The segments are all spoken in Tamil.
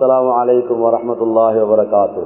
السلام عليكم ورحمة الله وبركاته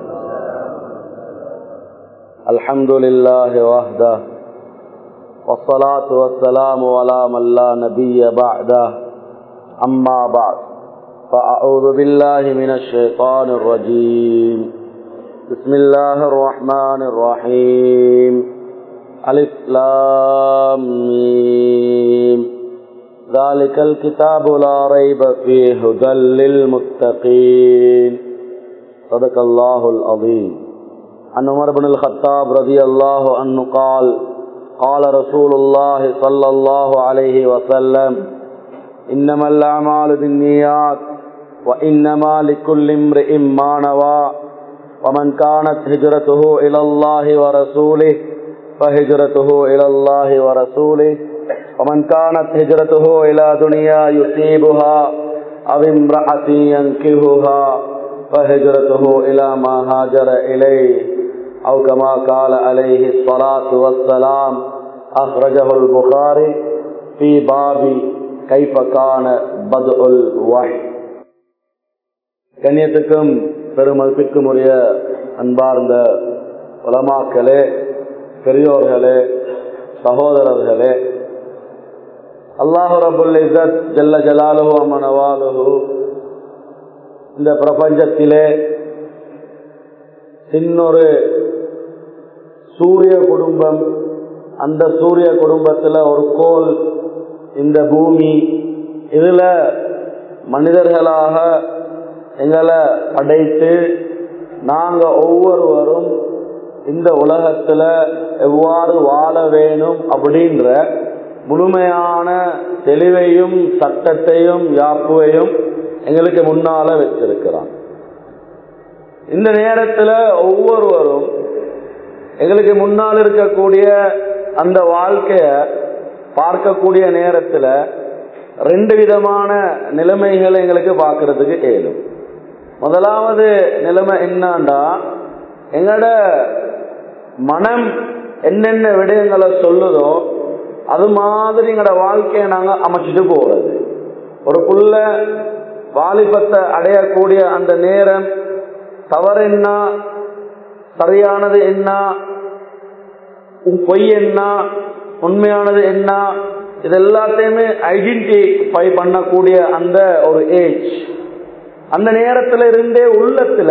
الحمد لله وحده والصلاة والسلام على من لا نبي بعده أما بعد فأعوذ بالله من الشيطان الرجيم بسم الله الرحمن الرحيم ألف لام ميم ذلك الكتاب لا ريب فيه هدى للمتقين صدق الله العظيم عن عمر بن الخطاب رضي الله عنه قال قال رسول الله صلى الله عليه وسلم إنما الأعمال بالنيات وإنما لكل امرئ ما نوى ومن كانت هجرته إلى الله ورسوله فهجرته إلى الله ورسوله ومن كانت هجرته إلى دنيا يصيبها أو امرأة ينكهها فهجرته إلى ما هاجر إليه أو كما قال عليه الصلاة والسلام أخرجه البخاري في باب كيف كان بدء الوحي கண்ணியத்துக்கும் பெருமதிப்பிற்கும் உரிய அன்பார்ந்த உலமாக்களே பெரியோர்களே சகோதரர்களே அல்லாஹு ரபுல் இசத் ஜல்ல ஜலாலுஹு அமனவாலுஹு இந்த பிரபஞ்சத்திலே சின்னொரு சூரிய குடும்பம் அந்த சூரிய குடும்பத்தில் ஒரு கோல் இந்த பூமி இதில் மனிதர்களாக எங்களை படைத்து நாங்கள் ஒவ்வொருவரும் இந்த உலகத்தில் எவ்வாறு வாழ வேணும் அப்படின்ற முழுமையான தெளிவையும் சட்டத்தையும் யாப்புவையும் எங்களுக்கு முன்னால வச்சிருக்கிறான் இந்த நேரத்தில் ஒவ்வொருவரும் எங்களுக்கு முன்னால் இருக்கக்கூடிய அந்த வாழ்க்கைய பார்க்கக்கூடிய நேரத்தில் ரெண்டு விதமான நிலைமைகளை எங்களுக்கு பார்க்கறதுக்கு ஏழும் முதலாவது நிலைமை என்னாண்டா எங்களோட மனம் என்னென்ன விடயங்களை சொல்லுதோ அது மாதிரி எங்களோட வாழ்க்கையை நாங்கள் அமைச்சிட்டு போறது ஒரு புள்ள வாலிபத்தை அடையக்கூடிய அந்த நேரம் தவறு என்ன சரியானது என்ன பொய் என்ன உண்மையானது என்ன இது எல்லாத்தையுமே ஐடென்டிஃபை பண்ணக்கூடிய அந்த ஒரு ஏஜ் அந்த நேரத்தில் இருந்தே உள்ளத்துல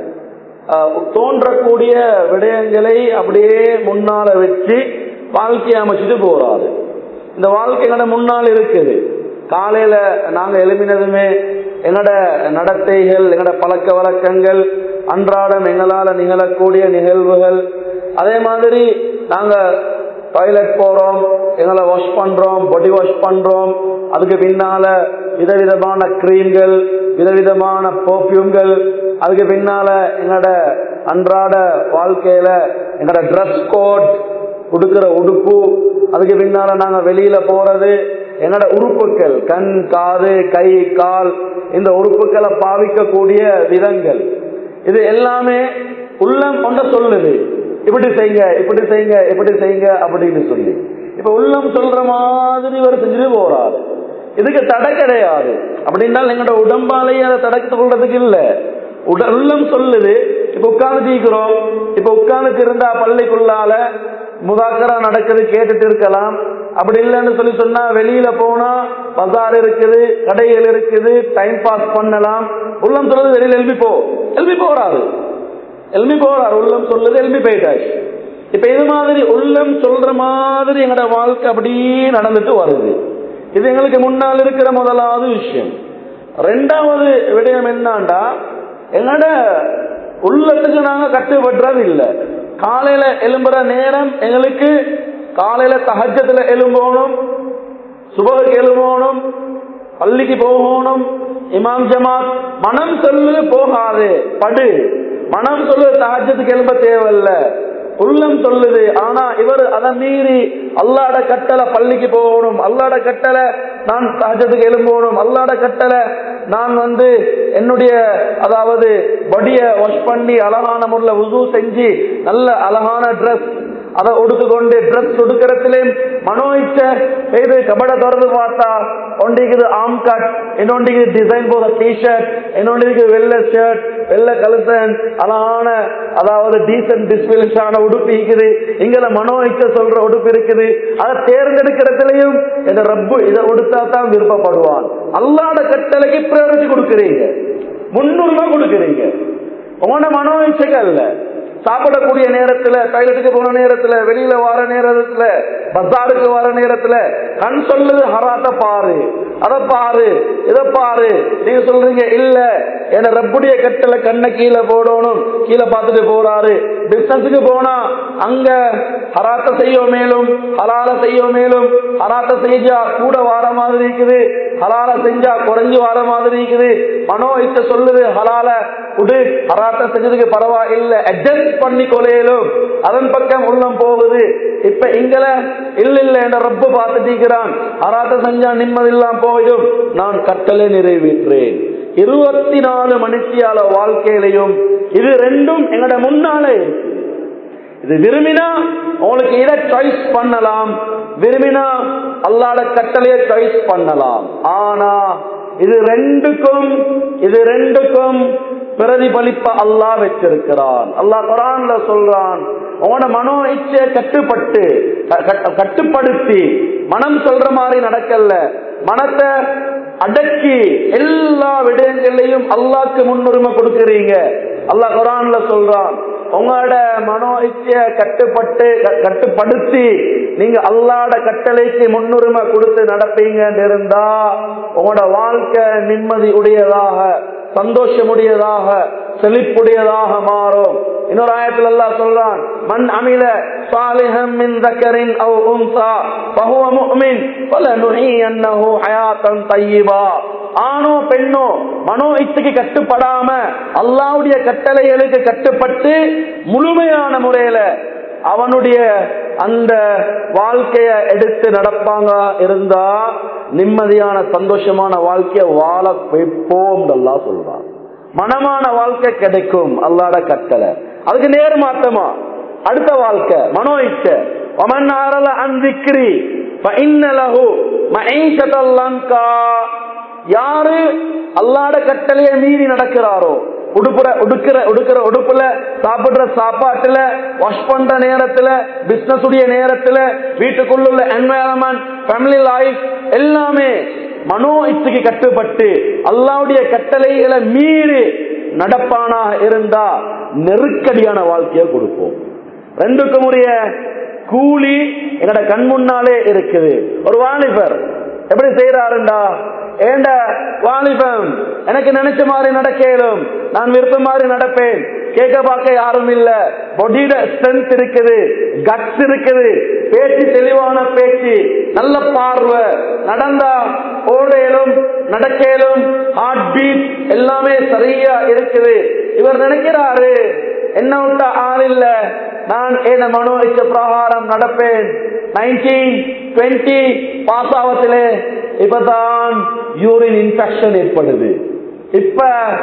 தோன்றக்கூடிய விடயங்களை அப்படியே முன்னால வச்சு வாழ்க்கையை அமைச்சிட்டு போறாரு இந்த வாழ்க்கை எங்கட முன்னால் இருக்குது காலையில நாங்க எழுப்பினதுமே எங்கட நடத்தைகள் எங்கட பழக்க வழக்கங்கள் அன்றாடம் எங்களால நிகழக்கூடிய நிகழ்வுகள் அதே மாதிரி நாங்க டாய்லெட் போறோம் எங்களை வாஷ் பண்றோம் பாடி வாஷ் பண்றோம் அதுக்கு பின்னால விதவிதமான கிரீம்கள் விதவிதமான பர்ஃபியூம்கள் அதுக்கு பின்னால எங்களோட அன்றாட வாழ்க்கையில எங்களோட ட்ரெஸ் கோட் கொடுக்கிற உடுப்பு அதுக்கு பின்னால நாங்க வெளியில போறது எங்களோட உறுப்புகள் கண் காது கை கால் இந்த உறுப்புகளை பாவிக்கக்கூடிய விதங்கள் இது எல்லாமே உள்ளம் கொண்ட சொல்லுது இப்படி செய்யுங்க இப்படி செய்யுங்க இப்படி செய்யுங்க அப்படின்னு சொல்லி இப்ப உள்ளம் சொல்ற மாதிரி ஒரு செஞ்சுட்டு போறாரு இதுக்கு தடை கிடையாது அப்படின்னா எங்களோட உடம்பாலேயே அதை தடை சொல்றதுக்கு இல்ல உடல் உள்ளம் சொல்லுது இப்ப உட்கார்ந்து தீக்கிறோம் இப்ப உட்கார்ந்து இருந்தா பள்ளிக்குள்ளால முதாக்கரா நடக்குது கேட்டுட்டு இருக்கலாம் அப்படி இல்லைன்னு சொல்லி சொன்னா வெளியில போனா பசார் இருக்குது கடைகள் இருக்குது டைம் பாஸ் பண்ணலாம் உள்ளம் சொல்றது வெளியில எழுப்பி போ எழுப்பி போறாரு எழுப்பி போறாரு உள்ளம் சொல்லுது எழுப்பி போயிட்டாச்சு இப்ப இது மாதிரி உள்ளம் சொல்ற மாதிரி எங்களோட வாழ்க்கை அப்படியே நடந்துட்டு வருது இது எங்களுக்கு முன்னால் இருக்கிற முதலாவது விஷயம் ரெண்டாவது விடயம் என்னண்டா எங்களோட உள்ளத்துக்கு நாங்க கட்டுப்படுறது இல்லை காலையில எழும்புற நேரம் எங்களுக்கு காலையில தகஜத்துல எழும்பணும் சுபகுக்கு எழும்பணும் பள்ளிக்கு போகணும் இமாம் ஜமாத் மனம் சொல்லு போகாது படு மனம் சொல்லு தகஜத்துக்கு எழும்ப தேவையில்ல உள்ளம் சொல்லுது ஆனா இவர் அதை மீறி அல்லாட கட்டளை பள்ளிக்கு போகணும் அல்லாட கட்டளை நான் சகஜத்துக்கு எழும்பணும் அல்லாட கட்டளை நான் வந்து என்னுடைய அதாவது படிய வாஷ் பண்ணி அழகான முறையில் உது செஞ்சு நல்ல அழகான ட்ரெஸ் அதை உடுத்துக்கொண்டு ட்ரெஸ் உடுக்கிறதுலேயும் மனோ இச்ச இது கபட திறந்து பார்த்தா ஒன்றிக்குது ஆம் கட் இன்னொன்றைக்கு டிசைன் போத டிஷர்ட் இன்னொன்றைக்கு வெள்ளை ஷர்ட் வெள்ளை கழுத்தன் அழகான அதாவது டீசன்ட் டிஸ்பிளிஷான உடுப்பு இருக்குது இங்கல மனோ இச்ச சொல்ற உடுப்பு இருக்குது அதை தேர்ந்தெடுக்கிறதுலயும் இந்த ரப்பு இதை உடுத்தா தான் விருப்பப்படுவான் அல்லாத கட்டளைக்கு பிரியாரிட்டி கொடுக்குறீங்க முன்னுரிமை கொடுக்குறீங்க உங்களோட மனோ இச்சைகள் இல்ல சாப்பிடக்கூடிய நேரத்துல டாய்லெட்டுக்கு போன நேரத்துல வெளியில வர நேரத்துல பசாருக்கு வர நேரத்துல கண் சொல்லுது ஹராத்த பாரு அத பாரு இத பாரு நீங்க சொல்றீங்க இல்ல என்ன ரப்புடைய கட்டளை கண்ணை கீழே போடணும் கீழே பார்த்துட்டு போறாரு பிசினஸுக்கு போனா அங்க ஹராத்த செய்ய மேலும் ஹலால செய்ய மேலும் ஹராத்த செஞ்சா கூட வார மாதிரி இருக்குது ஹலால செஞ்சா குறைஞ்சு வார மாதிரி இருக்குது மனோ இத்த சொல்லுது ஹலால உடு ஹராத்த செஞ்சதுக்கு பரவாயில்லை அட்ஜஸ்ட் பண்ணி கொலையிலும் அதன் பக்கம் உள்ளம் போகுது இப்ப இங்கல இல்ல இல்ல என்ற ரப்பு பார்த்துட்டீங்கிறான் ஹராத்த செஞ்சா நிம்மதி இல்லாம போயிடும் நான் கட்டளை நிறைவேற்றேன் இருபத்தி நாலு மணித்தியால வாழ்க்கையிலையும் இது ரெண்டும் எங்கட முன்னாலே இருக்கு. இது விரும்பினா உங்களுக்கு இதை சாய்ஸ் பண்ணலாம் விரும்பினா அல்லாட கட்டளையை சாய்ஸ் பண்ணலாம் ஆனா இது ரெண்டுக்கும் இது ரெண்டுக்கும் பிரதிபலிப்ப அல்லாஹ் வச்சிருக்கிறான் அல்லாஹ் குரான்ல சொல்றான் உன மனோ இச்சையை கட்டுப்பட்டு க- கட்டு- கட்டுப்படுத்தி மனம் சொல்ற மாதிரி நடக்கல மனத்தை அடக்கி எல்லா விடயங்களையும் அல்லாஹ்க்கு முன்னுரிமை கொடுக்கறீங்க அல்லாஹ் குரான்ல சொல்றான் உங்களோட மனோ இச்சைய கட்டுப்பட்டு க- கட்டுப்படுத்தி நீங்க அல்லாட கட்டளைக்கு முன்னுரிமை கொடுத்து நடப்பீங்கன்னு இருந்தா உங்களோட வாழ்க்கை நிம்மதி உடையதாக சந்தோஷமுடையதாக செழிப்புடையதாக மாறும் இன்னொரு ஆயத்தில் அல்லாஹ் சொல்றான் மன் அமில சாலிஹம் மின் தக்கரின் அவ் உன்சா பஹுவ முஃமின் ஃபலனுஹியன்னஹு ஹயாத்தன் தய்யிபா ஆணோ பெண்ணோ மனோ இச்சைக்கு கட்டுப்படாம அல்லாவுடைய கட்டளைகளுக்கு கட்டுப்பட்டு முழுமையான முறையில அவனுடைய அந்த வாழ்க்கைய எடுத்து நடப்பாங்க இருந்தா நிம்மதியான சந்தோஷமான வாழ்க்கைய வாழ வைப்போம் அல்லா சொல்றான் மனமான வாழ்க்கை கிடைக்கும் அல்லாட கட்டளை அதுக்கு நேர் மாத்தமா அடுத்த வாழ்க்கை மனோ இச்சை ஒமன் ஆரல அந்திக்ரி ஃபஇன்னலஹு மஈஷத்தல்லங்கா யாரு அல்லாட கட்டளைய மீறி நடக்கிறாரோ உடுப்புற உடுக்கிற உடுக்கிற உடுப்புல சாப்பிடுற சாப்பாட்டுல வாஷ் பண்ற நேரத்துல பிசினஸ் உடைய நேரத்துல வீட்டுக்குள்ள என்வாயன்மெண்ட் ஃபேமிலி லைஃப் எல்லாமே மனோ இச்சைக்கு கட்டுப்பட்டு அல்லாவுடைய கட்டளைகளை மீறி நடப்பானாக இருந்தா நெருக்கடியான வாழ்க்கையை கொடுப்போம் ரெண்டுக்கும் உரிய கூலி என்னோட கண் முன்னாலே இருக்குது ஒரு வாலிபர் எப்படி செய்யறாருண்டா ஏண்ட வாலிபம் எனக்கு நினைச்ச மாதிரி நடக்கலும் நான் விருப்பம் மாதிரி நடப்பேன் கேட்க பார்க்க யாரும் இல்ல பொடியில ஸ்ட்ரென்த் இருக்குது கட்ஸ் இருக்குது பேச்சு தெளிவான பேச்சு நல்ல பார்வை நடந்தா ஓடையிலும் நடக்கலும் ஹார்ட் பீட் எல்லாமே சரியா இருக்குது இவர் நினைக்கிறாரு என்ன விட்ட ஆள் இல்ல நான் என்ன மனோ இச்ச பிரகாரம் நடப்பேன் நைன்டீன் டுவெண்ட்டி பாஸ் ஆவத்திலே இப்பதான் யூரின் இன்ஃபெக்ஷன் ஏற்படுது இப்ப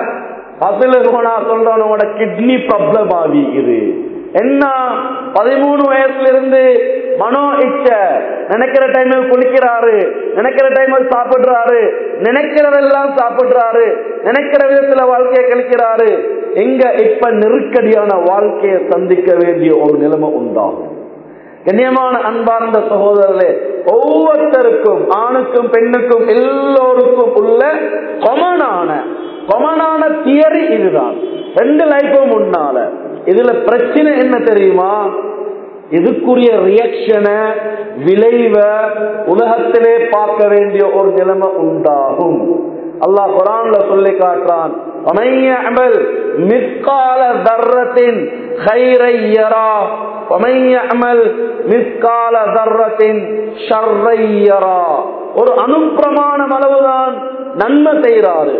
அதுல போனா சொல்றான் உங்களோட கிட்னி ப்ராப்ளம் ஆகிக்குது என்ன பதிமூணு வயசுல இருந்து மனோ இச்ச நினைக்கிற டைமில் குளிக்கிறாரு நினைக்கிற டைமில் சாப்பிடுறாரு நினைக்கிறதெல்லாம் சாப்பிடுறாரு நினைக்கிற விதத்துல வாழ்க்கையை கழிக்கிறாரு எங்க இப்ப நெருக்கடியான வாழ்க்கையை சந்திக்க வேண்டிய ஒரு நிலைமை உண்டாகும் கண்ணியமான அன்பார்ந்த சகோதரர்களே ஒவ்வொருத்தருக்கும் ஆணுக்கும் பெண்ணுக்கும் எல்லோருக்கும் உள்ள கொமனான கொமனான தியரி இதுதான் ரெண்டு லைஃபும் முன்னால இதுல பிரச்சனை என்ன தெரியுமா இதுக்குரிய ரியாக்ஷனை விளைவ உலகத்திலே பார்க்க வேண்டிய ஒரு நிலைமை உண்டாகும் அல்லாஹ் குரான்ல சொல்லி காட்டுறான் وَمَن يَعْمَلْ مِثْقَالَ ذَرَّةٍ خَيْرًا يَرَهُ وَمَن يَعْمَلْ مِثْقَالَ ذَرَّةٍ شَرًّا يَرَهُ ஒரு அனுப்பிரமாணம் அளவுதான் நன்மை செய்யறாரு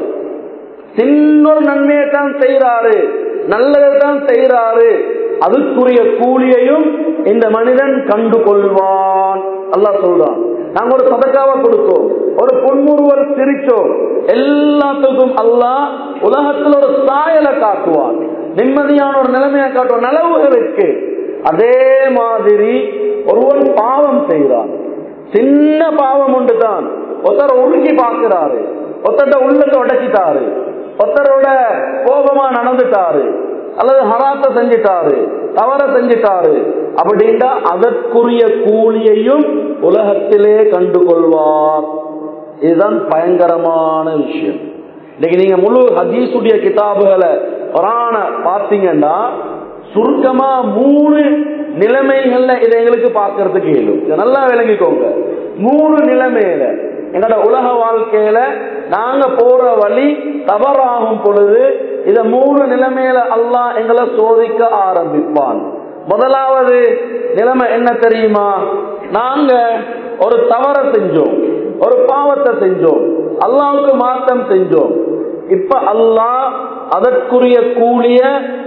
சின்னொரு நன்மையை தான் செய்யறாரு நல்லதை தான் செய்யறாரு அதுக்குரிய கூலியையும் இந்த மனிதன் கண்டு கொள்வான் அல்லாஹ் சொல்றான் நாங்க ஒரு சதக்காவை கொடுத்தோம் ஒரு பொன்முறுவல் சிரிச்சோம் எல்லாத்துக்கும் அல்லாஹ் உலகத்தில் ஒரு சாயலை காட்டுவான் நிம்மதியான ஒரு நிலைமையை காட்டுவான் நலவுகளுக்கு அதே மாதிரி ஒருவன் பாவம் செய்கிறான் சின்ன பாவம் உண்டு தான் ஒருத்தர் உருக்கி பார்க்கிறாரு ஒருத்தர உள்ளத்தை உடைச்சிட்டாரு ஒருத்தரோட கோபமா நடந்துட்டாரு அல்லது ஹராத்த செஞ்சிட்டாரு தவற செஞ்சிட்டாரு அப்படின்னா அதற்குரிய கூலியையும் உலகத்திலே கண்டுகொள்வார் இதுதான் பயங்கரமான விஷயம் இன்னைக்கு நீங்க முழு ஹதீசுடைய கிதாபுகளை குரான பார்த்தீங்கன்னா சுருக்கமா மூணு நிலைமைகள்ல இதை எங்களுக்கு பார்க்கறதுக்கு இயலும் இதை நல்லா விளங்கிக்கோங்க மூணு நிலைமையில எங்களோட உலக வாழ்க்கையில நாங்க போற வழி தவறாகும் பொழுது இத மூணு நிலைமையில அல்லாஹ் எங்களை சோதிக்க ஆரம்பிப்பான் முதலாவது நிலைமை என்ன தெரியுமா நாங்க ஒரு தவற செஞ்சோம் ஒரு பாவத்தை செஞ்சோம் அல்லாவுக்கு மாற்றம் செஞ்சோம் இப்ப அல்லாஹ் அதற்குரிய கூலிய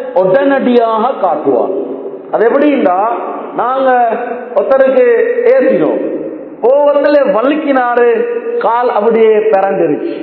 உடனடியாக காட்டுவான் அது எப்படின்னா நாங்க ஒருத்தருக்கு ஏசினோம் போவதில் வலிக்கினாரு கால் அப்படியே பிறந்துருச்சு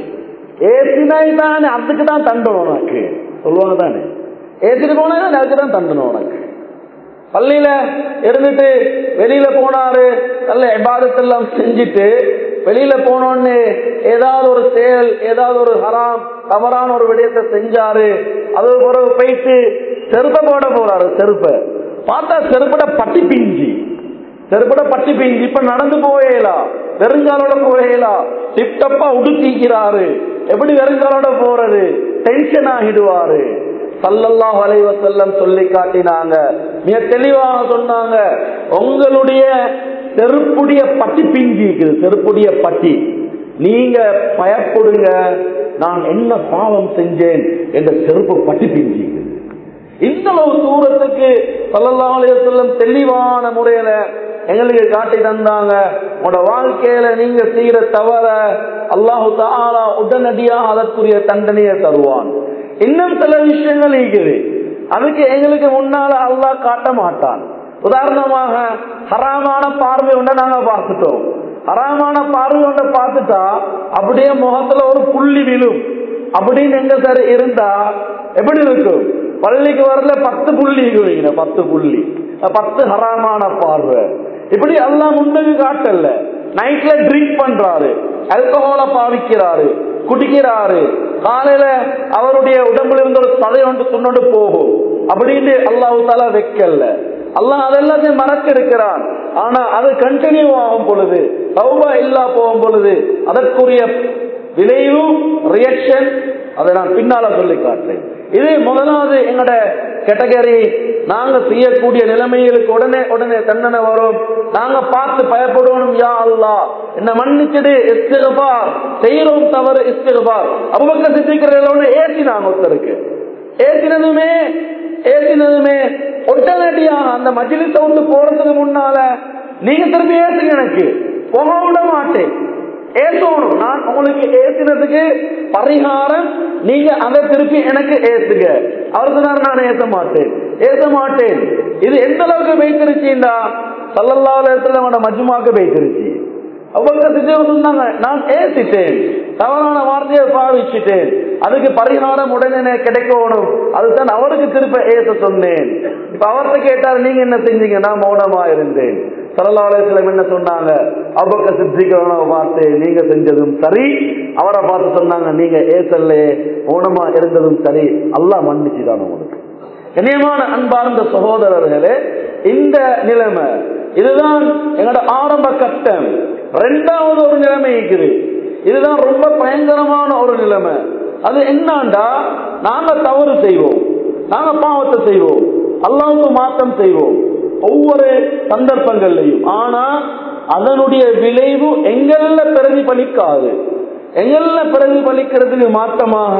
ஏசினாய் தானே அதுக்கு தான் தண்டணும் உனக்கு சொல்லுவாங்க தானே ஏசிட்டு போனா அதுக்கு தான் தண்டணும் உனக்கு பள்ளியில இருந்துட்டு வெளியில போனாரு நல்ல எபாதத்தெல்லாம் செஞ்சுட்டு வெளியில போனோன்னு ஏதாவது ஒரு செயல் ஏதாவது ஒரு ஹராம் தவறான ஒரு விடயத்தை செஞ்சாரு அது பிறகு போயிட்டு செருப்பை போட போறாரு செருப்பை பார்த்தா செருப்பட பட்டி பிஞ்சி செருப்பட பட்டி பிஞ்சி இப்ப நடந்து போயலா வெறுங்காலோட போயலா டிப்டப்பா உடுத்திக்கிறாரு எப்படி வெறுங்காலோட போறது டென்ஷன் ஆகிடுவாரு சல்லல்லாஹ் அலைவசல்லம் சொல்லி காட்டினாங்க மிக தெளிவாக சொன்னாங்க உங்களுடைய செருப்புடைய பட்டி பிஞ்சி இருக்குது செருப்புடைய பட்டி நீங்க பயப்படுங்க நான் என்ன பாவம் செஞ்சேன் என்ற செருப்பு பட்டி பிஞ்சி இந்த அளவு தூரத்துக்கு சல்லல்லாஹ் அலைவசல்லம் தெளிவான முறையில எங்களுக்கு காட்டி தந்தாங்க உங்களோட வாழ்க்கையில நீங்க செய்யற தவற அல்லாஹு தாலா உடனடியாக அதற்குரிய தண்டனையை தருவான் இன்னும் சில விஷயங்கள் இருக்குது அதுக்கு எங்களுக்கு முன்னால அல்லாஹ் காட்ட மாட்டான் உதாரணமாக ஹராமான பார்வை ஒன்றை நாங்க பார்த்துட்டோம் ஹராமான பார்வை ஒன்றை பார்த்துட்டா அப்படியே முகத்துல ஒரு புள்ளி விழும் அப்படின்னு எங்க சார் இருந்தா எப்படி இருக்கும் பள்ளிக்கு வரல பத்து புள்ளி வைக்கணும் பத்து புள்ளி பத்து ஹராமான பார்வை இப்படி எல்லாம் முன்னுக்கு காட்டல நைட்ல ட்ரிங்க் பண்றாரு அல்கஹால பாவிக்கிறாரு குடிக்கிறாரு காலையில அவருடைய உடம்புல இருந்து ஒரு சதை ஒன்று துண்ணொண்டு போகும் அப்படின்னு அல்லாஹு தாலா வைக்கல அல்லாஹ் அதெல்லாத்தையும் மறக்க இருக்கிறான் ஆனா அது கண்டினியூ ஆகும் பொழுது சௌபா இல்லா போகும் பொழுது அதற்குரிய விளைவு ரியாக்ஷன் அதை நான் பின்னால சொல்லி காட்டுறேன் இது முதலாவது எங்கட கேட்டகரி நாங்க செய்யக்கூடிய நிலைமைகளுக்கு உடனே உடனே தண்டனை வரும் நாங்க பார்த்து பயப்படணும் யா அல்லா என்ன மன்னிச்சது இஸ்திகபார் செய்யறோம் தவறு இஸ்திகபார் அபுபக்க சித்திக்கிறவங்க ஏசினாங்க ஒருத்தருக்கு ஏசினதுமே ஏசினதுமே உடனடியாக அந்த மஜிலிச விட்டு போறதுக்கு முன்னால நீங்க திரும்பி ஏசுங்க எனக்கு போக விட மாட்டேன் ஏசணும் நான் உங்களுக்கு ஏசினதுக்கு பரிகாரம் நீங்க அதை திருப்பி எனக்கு ஏசுங்க அவர் சொன்னார் நான் ஏச மாட்டேன் ஏச மாட்டேன் இது எந்த அளவுக்கு வைத்திருச்சீண்டா சல்லல்லாவுல மஜ்மாக்கு வைத்திருச்சு அவங்க சொன்னாங்க நான் ஏசிட்டேன் தவறான வார்த்தையை பாவிச்சுட்டேன் அதுக்கு பரிகாரம் உடனே கிடைக்கணும் அதுதான் அவருக்கு திருப்ப ஏச சொன்னேன் இப்ப அவர்கிட்ட கேட்டார் நீங்க என்ன செஞ்சீங்க நான் மௌனமா இருந்தேன் சரலாலயத்திலம் என்ன சொன்னாங்க அபக்க சித்திக்கிறவனை பார்த்து நீங்க செஞ்சதும் சரி அவரை பார்த்து சொன்னாங்க நீங்க ஏசல்ல மௌனமா இருந்ததும் சரி அல்லாஹ் மன்னிச்சுதான் உங்களுக்கு கண்ணியமான அன்பார்ந்த சகோதரர்களே இந்த நிலைமை இதுதான் எங்களோட ஆரம்ப கட்டம் ரெண்டாவது ஒரு நிலைமை இருக்குது இதுதான் ரொம்ப பயங்கரமான ஒரு நிலைமை அது என்னண்டா நாங்க தவறு செய்வோம் நாங்க பாவத்தை செய்வோம் அல்லாவுக்கு மாற்றம் செய்வோம் ஒவ்வொரு சந்தர்ப்பங்கள்லையும் ஆனா அதனுடைய விளைவு எங்கள்ல பிரதிபலிக்காது எங்கள்ல பிரதிபலிக்கிறதுக்கு மாற்றமாக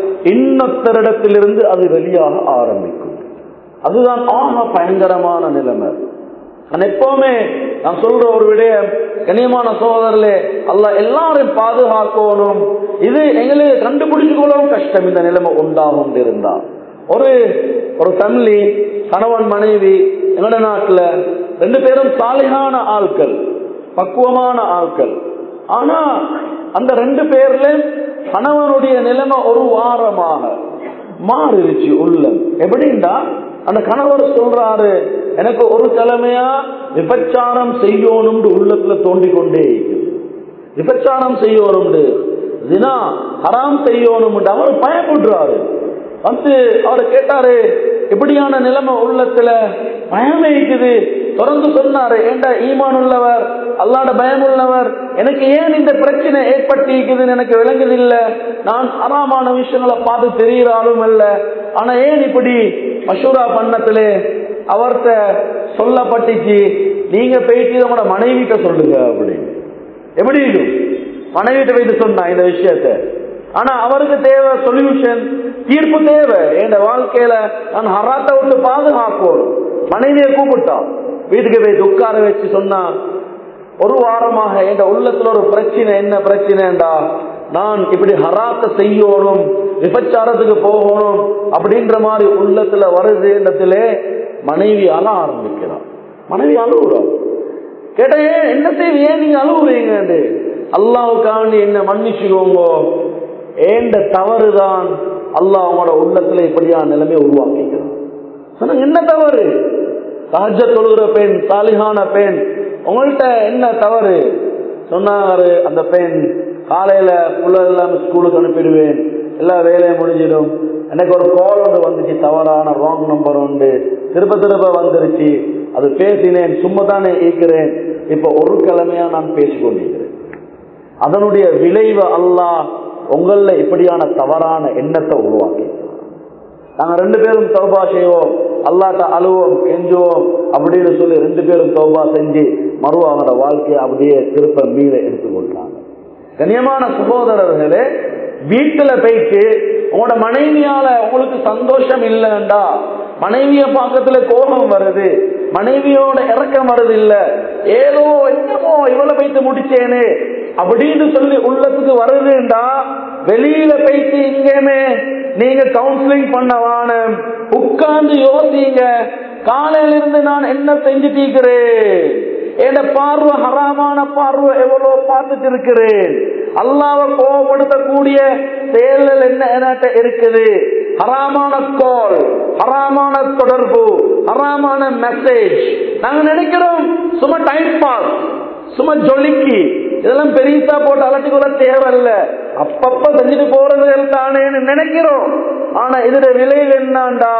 இன்னொத்தரிடத்திலிருந்து அது வெளியாக ஆரம்பிக்கும் அதுதான் ஆக பயங்கரமான நிலைமை நான் எப்பவுமே நான் சொல்ற ஒரு விடயம் கண்ணியமான சோதரர்களே அல்ல எல்லாரையும் பாதுகாக்கணும் இது எங்களுக்கு கண்டுபிடிச்சு கொள்ளவும் கஷ்டம் இந்த நிலைமை உண்டாகும் இருந்தா ஒரு ஒரு ஃபேமிலி கணவன் மனைவி எங்கட நாட்டுல ரெண்டு பேரும் சாலையான ஆட்கள் பக்குவமான ஆட்கள் ஆனா அந்த ரெண்டு பேர்ல கணவனுடைய நிலைமை ஒரு வாரமாக மாறிடுச்சு உள்ளம் எப்படின்னா அந்த கணவர் சொல்றாரு எனக்கு ஒரு கிழமையா விபச்சாரம் செய்யணும்னு உள்ளத்துல தோண்டிக் கொண்டே இருக்குது விபச்சாரம் செய்யணும்னு தினா ஹராம் செய்யணும் அவர் பயப்படுறாரு வந்து அவர் கேட்டாரு இப்படியான நிலைமை உள்ளத்துல பயமே இருக்குது தொடர்ந்து சொன்னாரு ஏண்டா ஈமான் உள்ளவர் அல்லாட பயம் உள்ளவர் எனக்கு ஏன் இந்த பிரச்சனை ஏற்பட்டிருக்குதுன்னு எனக்கு விளங்குதில்லை நான் அறாமான விஷயங்களை பார்த்து தெரிகிறாலும் அல்ல ஆனா ஏன் இப்படி மஷூரா பண்ணத்திலே அவர்கிட்ட சொல்லப்பட்டுச்சு நீங்க போயிட்டு உங்களோட மனைவிட்ட சொல்லுங்க அப்படின்னு எப்படி இருக்கும் மனைவிட்ட போயிட்டு சொன்னா இந்த விஷயத்த ஆனா அவருக்கு தேவை சொல்யூஷன் தீர்ப்பு தேவை என் வாழ்க்கையில நான் ஹராத்தை விட்டு பாதுகாக்கணும் மனைவியை கூப்பிட்டான் வீட்டுக்கு போய் உட்கார வச்சு சொன்னா ஒரு வாரமாக என் உள்ளத்துல ஒரு பிரச்சனை என்ன பிரச்சனைடா நான் இப்படி ஹராத்த செய்யணும் விபச்சாரத்துக்கு போகணும் அப்படின்ற மாதிரி உள்ளத்துல வருதுன்றதுல மனைவி அழ ஆரம்பிக்கிறான் மனைவி அழுகுறான் கேட்ட ஏன் என்ன செய்வி ஏன் நீங்க அழுகுறீங்க அல்லாவுக்காண்டி என்ன மன்னிச்சுக்கோங்க ஏண்ட தவறுதான் அல்லாஹ் அவங்களோட உள்ளத்துல இப்படியான நிலைமை உருவாக்கிக்கிறான் சொன்னாங்க என்ன தவறு சஹஜ தொழுகிற பெண் சாலிகான பெண் உங்கள்கிட்ட என்ன தவறு சொன்னாரு அந்த பெண் காலையில புள்ள எல்லாம் ஸ்கூலுக்கு அனுப்பிடுவேன் எல்லா வேலையும் முடிஞ்சிடும் எனக்கு ஒரு கால் ஒன்று வந்துச்சு தவறான ராங் நம்பர் உண்டு திரும்ப திரும்ப வந்துருச்சு அது பேசினேன் சும்மா தானே ஈக்கிறேன் இப்ப ஒரு கிழமையா நான் பேசிக்கொண்டிருக்கிறேன் அதனுடைய விளைவு அல்லாஹ் உங்கள இப்படியான தவறான எண்ணத்தை உருவாக்கி நாங்க ரெண்டு பேரும் தௌபா செய்வோம் அல்லாட்ட அழுவோம் கெஞ்சுவோம் அப்படின்னு சொல்லி ரெண்டு பேரும் தௌபா செஞ்சு மறுவ அவனோட வாழ்க்கையை அப்படியே திருப்ப மீத எடுத்துக்கொள்றாங்க கண்ணியமான சகோதரர்களே வீட்டுல போயிட்டு உங்களோட மனைவியால உங்களுக்கு சந்தோஷம் இல்லைண்டா மனைவிய பக்கத்துல கோபம் வருது மனைவியோட இறக்கம் வருது இல்ல ஏதோ என்னமோ இவ்வளவு போயிட்டு முடிச்சேனே அப்படின்னு சொல்லி உள்ளத்துக்கு வருதுண்டா வெளியில போயிட்டு இங்கேயுமே நீங்க கவுன்சிலிங் பண்ணவான உட்கார்ந்து யோசிங்க காலையில இருந்து நான் என்ன செஞ்சுட்டீக்கிறேன் என் பார்வை ஹராமான பார்வை எவ்வளவு பார்த்துட்டு இருக்கிறேன் அல்லாவை கோவப்படுத்தக்கூடிய செயல்கள் என்ன என்கிட்ட இருக்குது ஹராமான கால் ஹராமான தொடர்பு ஹராமான மெசேஜ் நாங்க நினைக்கிறோம் சும்மா டைம் பாஸ் சும்மா ஜொலிக்கி இதெல்லாம் பெரியசா போட்டு அலட்டிக்கொள்ள தேவையில்ல அப்பப்ப செஞ்சுட்டு போறது தானேன்னு நினைக்கிறோம் ஆனா இதோட விளைவு என்னண்டா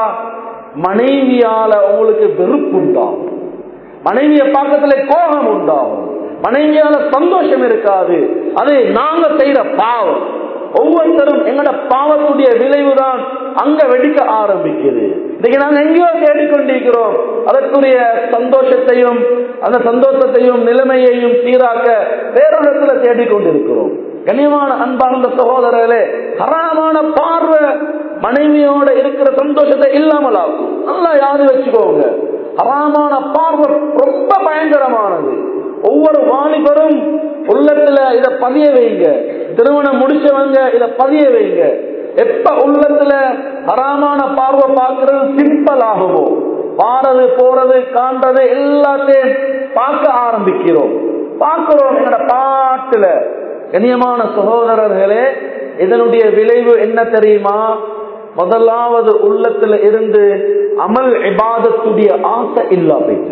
மனைவியால உங்களுக்கு வெறுப்பு உண்டாகும் மனைவிய பக்கத்துல கோபம் உண்டாகும் மனைவியால சந்தோஷம் இருக்காது அது நாங்க செய்யற பாவம் ஒவ்வொருத்தரும் எங்கட பாவத்துடைய விளைவுதான் அங்க வெடிக்க ஆரம்பிக்குது இன்னைக்கு நாங்க எங்கேயோ தேடிக்கொண்டிருக்கிறோம் அதற்குரிய சந்தோஷத்தையும் அந்த சந்தோஷத்தையும் நிலைமையையும் சீராக்க வேறொருத்துல தேடிக்கொண்டிருக்கிறோம் கண்ணியமான அன்பார்ந்த சகோதரர்களே ஹராமான பார்வை மனைவியோட இருக்கிற சந்தோஷத்தை இல்லாமல் ஆகும் நல்லா யாரு வச்சுக்கோங்க ஹராமான பார்வை ரொம்ப பயங்கரமானது ஒவ்வொரு வாலிபரும் உள்ளத்துல இத பதிய வைங்க திருமணம் முடிச்சவங்க இத பதிய வைங்க எப்ப உள்ளத்துல ஹராமான பார்வை பார்க்கறது சிம்பிள் ஆகுமோ பாறது போறது காண்றது எல்லாத்தையும் பார்க்க ஆரம்பிக்கிறோம் பார்க்கிறோம் எங்கட பாட்டுல கண்ணியமான சகோதரர்களே இதனுடைய விளைவு என்ன தெரியுமா முதலாவது உள்ளத்துல இருந்து அமல் இபாதத்துடைய ஆசை இல்லா போயிட்டு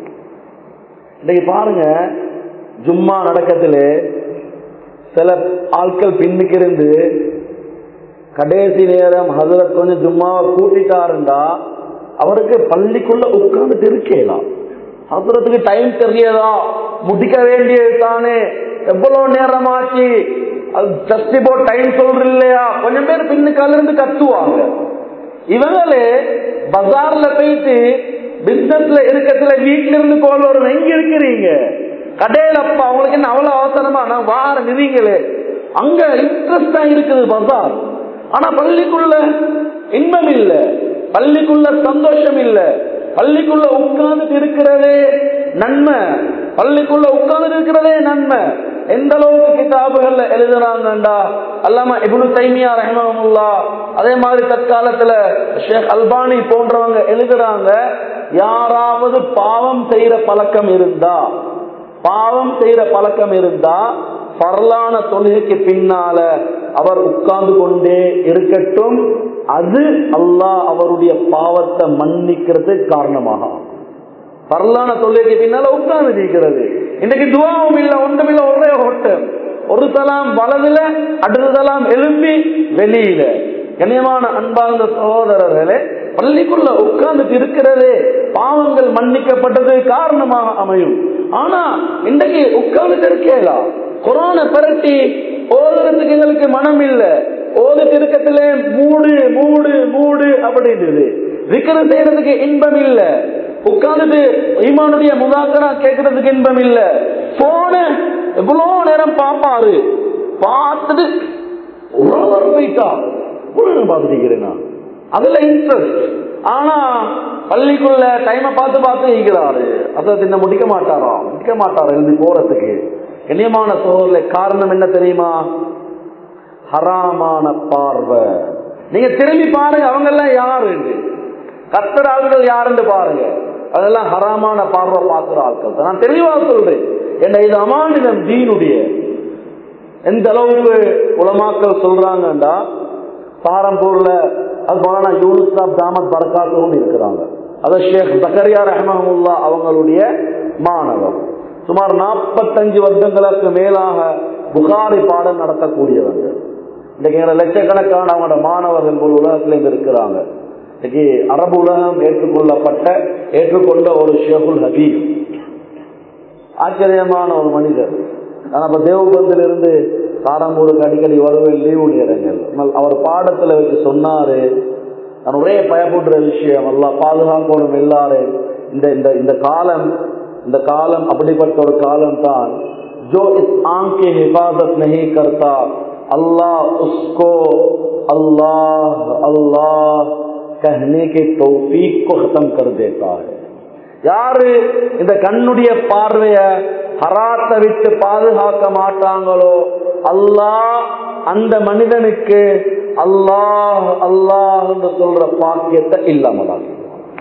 இன்னைக்கு பாருங்க ஜும்மா நடக்கத்துல சில ஆட்கள் பின்னுக்கு இருந்து கடைசி நேரம் ஹசரத் கொஞ்சம் ஜும்மாவை கூட்டிட்டாருண்டா அவருக்கு பள்ளிக்குள்ள உட்கார்ந்துட்டு இருக்கலாம் ஹசரத்துக்கு டைம் தெரியதா முடிக்க வேண்டியது தானே எவ்வளவு நேரம் ஆச்சு அது ஜஸ்ட் இப்போ டைம் சொல்ற இல்லையா கொஞ்சம் பேர் பின்னுக்கால இருந்து கத்துவாங்க இவங்களே பஜார்ல போயிட்டு பிசினஸ்ல இருக்கத்துல வீட்டுல இருந்து கோல் வரும் எங்க இருக்கிறீங்க கடையில அப்பா அவங்களுக்கு என்ன அவ்வளவு அவசரமா நான் வார நிதிங்களே அங்க இன்ட்ரெஸ்டா இருக்குது பஜார் ஆனா பள்ளிக்குள்ள இன்பம் இல்ல பள்ளிக்குள்ள சந்தோஷம் இல்ல பள்ளிக்குள்ள உட்கார்ந்துட்டு இருக்கிறதே நன்மை பள்ளிக்குள்ள உட்கார்ந்து இருக்கிறதே நன்மை எந்த அளவுக்கு கிதாபுகள்ல எழுதுறாங்கண்டா அல்லாம இபுனு தைமியா ரஹ்மமுல்லா அதே மாதிரி தற்காலத்துல ஷேக் அல்பானி போன்றவங்க எழுதுறாங்க யாராவது பாவம் செய்யற பழக்கம் இருந்தா பாவம் செய்யற பழக்கம் இருந்தா பரலான தொழுகைக்கு பின்னால அவர் உட்கார்ந்து கொண்டே இருக்கட்டும் அது அல்லாஹ் அவருடைய பாவத்தை மன்னிக்கிறது காரணமாக பரலான தொழுகைக்கு பின்னால உட்கார்ந்து இருக்கிறது இன்னைக்கு துவாவும் இல்ல ஒன்றும் இல்ல ஒரே ஓட்டம் ஒரு தலாம் வலதுல அடுத்த தலாம் எலும்பி வெளியில கண்ணியமான அன்பார்ந்த சகோதரர்களே பள்ளிக்குள்ள உட்கார்ந்துட்டு இருக்கிறதே பாவங்கள் மன்னிக்கப்பட்டது காரணமாக அமையும் ஆனா இன்றைக்கு உட்கார்ந்துட்டு இருக்கேலா கொரோனா பரட்டி ஓதுறதுக்கு எங்களுக்கு மனம் இல்ல ஓதுட்டு இருக்கத்திலே மூடு மூடு மூடு அப்படின்றது விக்கிரம் செய்யறதுக்கு இன்பம் இல்ல உட்கார்ந்துட்டு ஈமானுடைய முதாக்கரா கேட்கறதுக்கு இன்பம் இல்ல போன எவ்வளவு நேரம் பாப்பாரு பார்த்துட்டு உறவர் போயிட்டா உடனே பார்த்துக்கிறேன் நான் அதுல இன்ட்ரெஸ்ட் ஆனா பள்ளிக்குள்ள டைமை பார்த்து பார்த்து இருக்கிறாரு அதை தின்ன முடிக்க மாட்டாரா முடிக்க மாட்டாரா எழுதி போறதுக்கு கண்ணியமான சோழர்ல காரணம் என்ன தெரியுமா ஹராமான பார்வை நீங்க திரும்பி பாருங்க அவங்க எல்லாம் யாரு கத்துற ஆள்கள் யாருன்னு பாருங்க அதெல்லாம் ஹராமான பார்வை பார்க்கிற ஆட்கள் தான். நான் தெளிவா சொல்றேன் என்ன இது அமானிதம் தீனுடைய எந்த அளவுக்கு உலமாக்கள் சொல்றாங்கண்டா சாரம்பூர்ல அது மௌலானா யூனுஸ் சாப் தாமத் பரக்காத்தும் இருக்கிறாங்க அது ஷேக் பக்கரியா ரஹமஹமுல்லா அவங்களுடைய மாணவர் சுமார் நாற்பத்தஞ்சு வருடங்களுக்கு மேலாக புகாரி பாடம் நடத்தக்கூடியவங்க இன்னைக்கு எங்களை லட்சக்கணக்கான அவங்களோட மாணவர்கள் ஒரு உலகத்திலையும் இருக்கிறாங்க இன்னைக்கு அரபு உலகம் ஏற்றுக்கொள்ளப்பட்ட ஏற்றுக்கொண்ட ஒரு ஷேகுல் ஹபீப் ஆச்சரியமான ஒரு மனிதர் நான் அப்ப தேவபந்தில இருந்து சாரம்பூருக்கு அடிக்கடி வருவேன் லீவு நேரங்கள் ஆனால் அவர் பாடத்துல வச்சு சொன்னாரு நான் ஒரே பயப்படுற விஷயம் எல்லாம் பாதுகாக்கணும் எல்லாரும் இந்த இந்த இந்த காலம் இந்த காலம் அப்படிப்பட்ட ஒரு காலம் தான் जो इस आंख की हिफाजत नहीं करता अल्लाह उसको अल्लाह अल्लाह कहने के तौफीक को खत्म कर देता है யாரு இந்த கண்ணுடைய பார்வைய ஹராத்தை விட்டு பாதுகாக்க மாட்டாங்களோ அல்லாஹ் அந்த மனிதனுக்கு அல்லாஹ் அல்லாஹ் என்று சொல்ற பாக்கியத்தை இல்லாமலாக்கி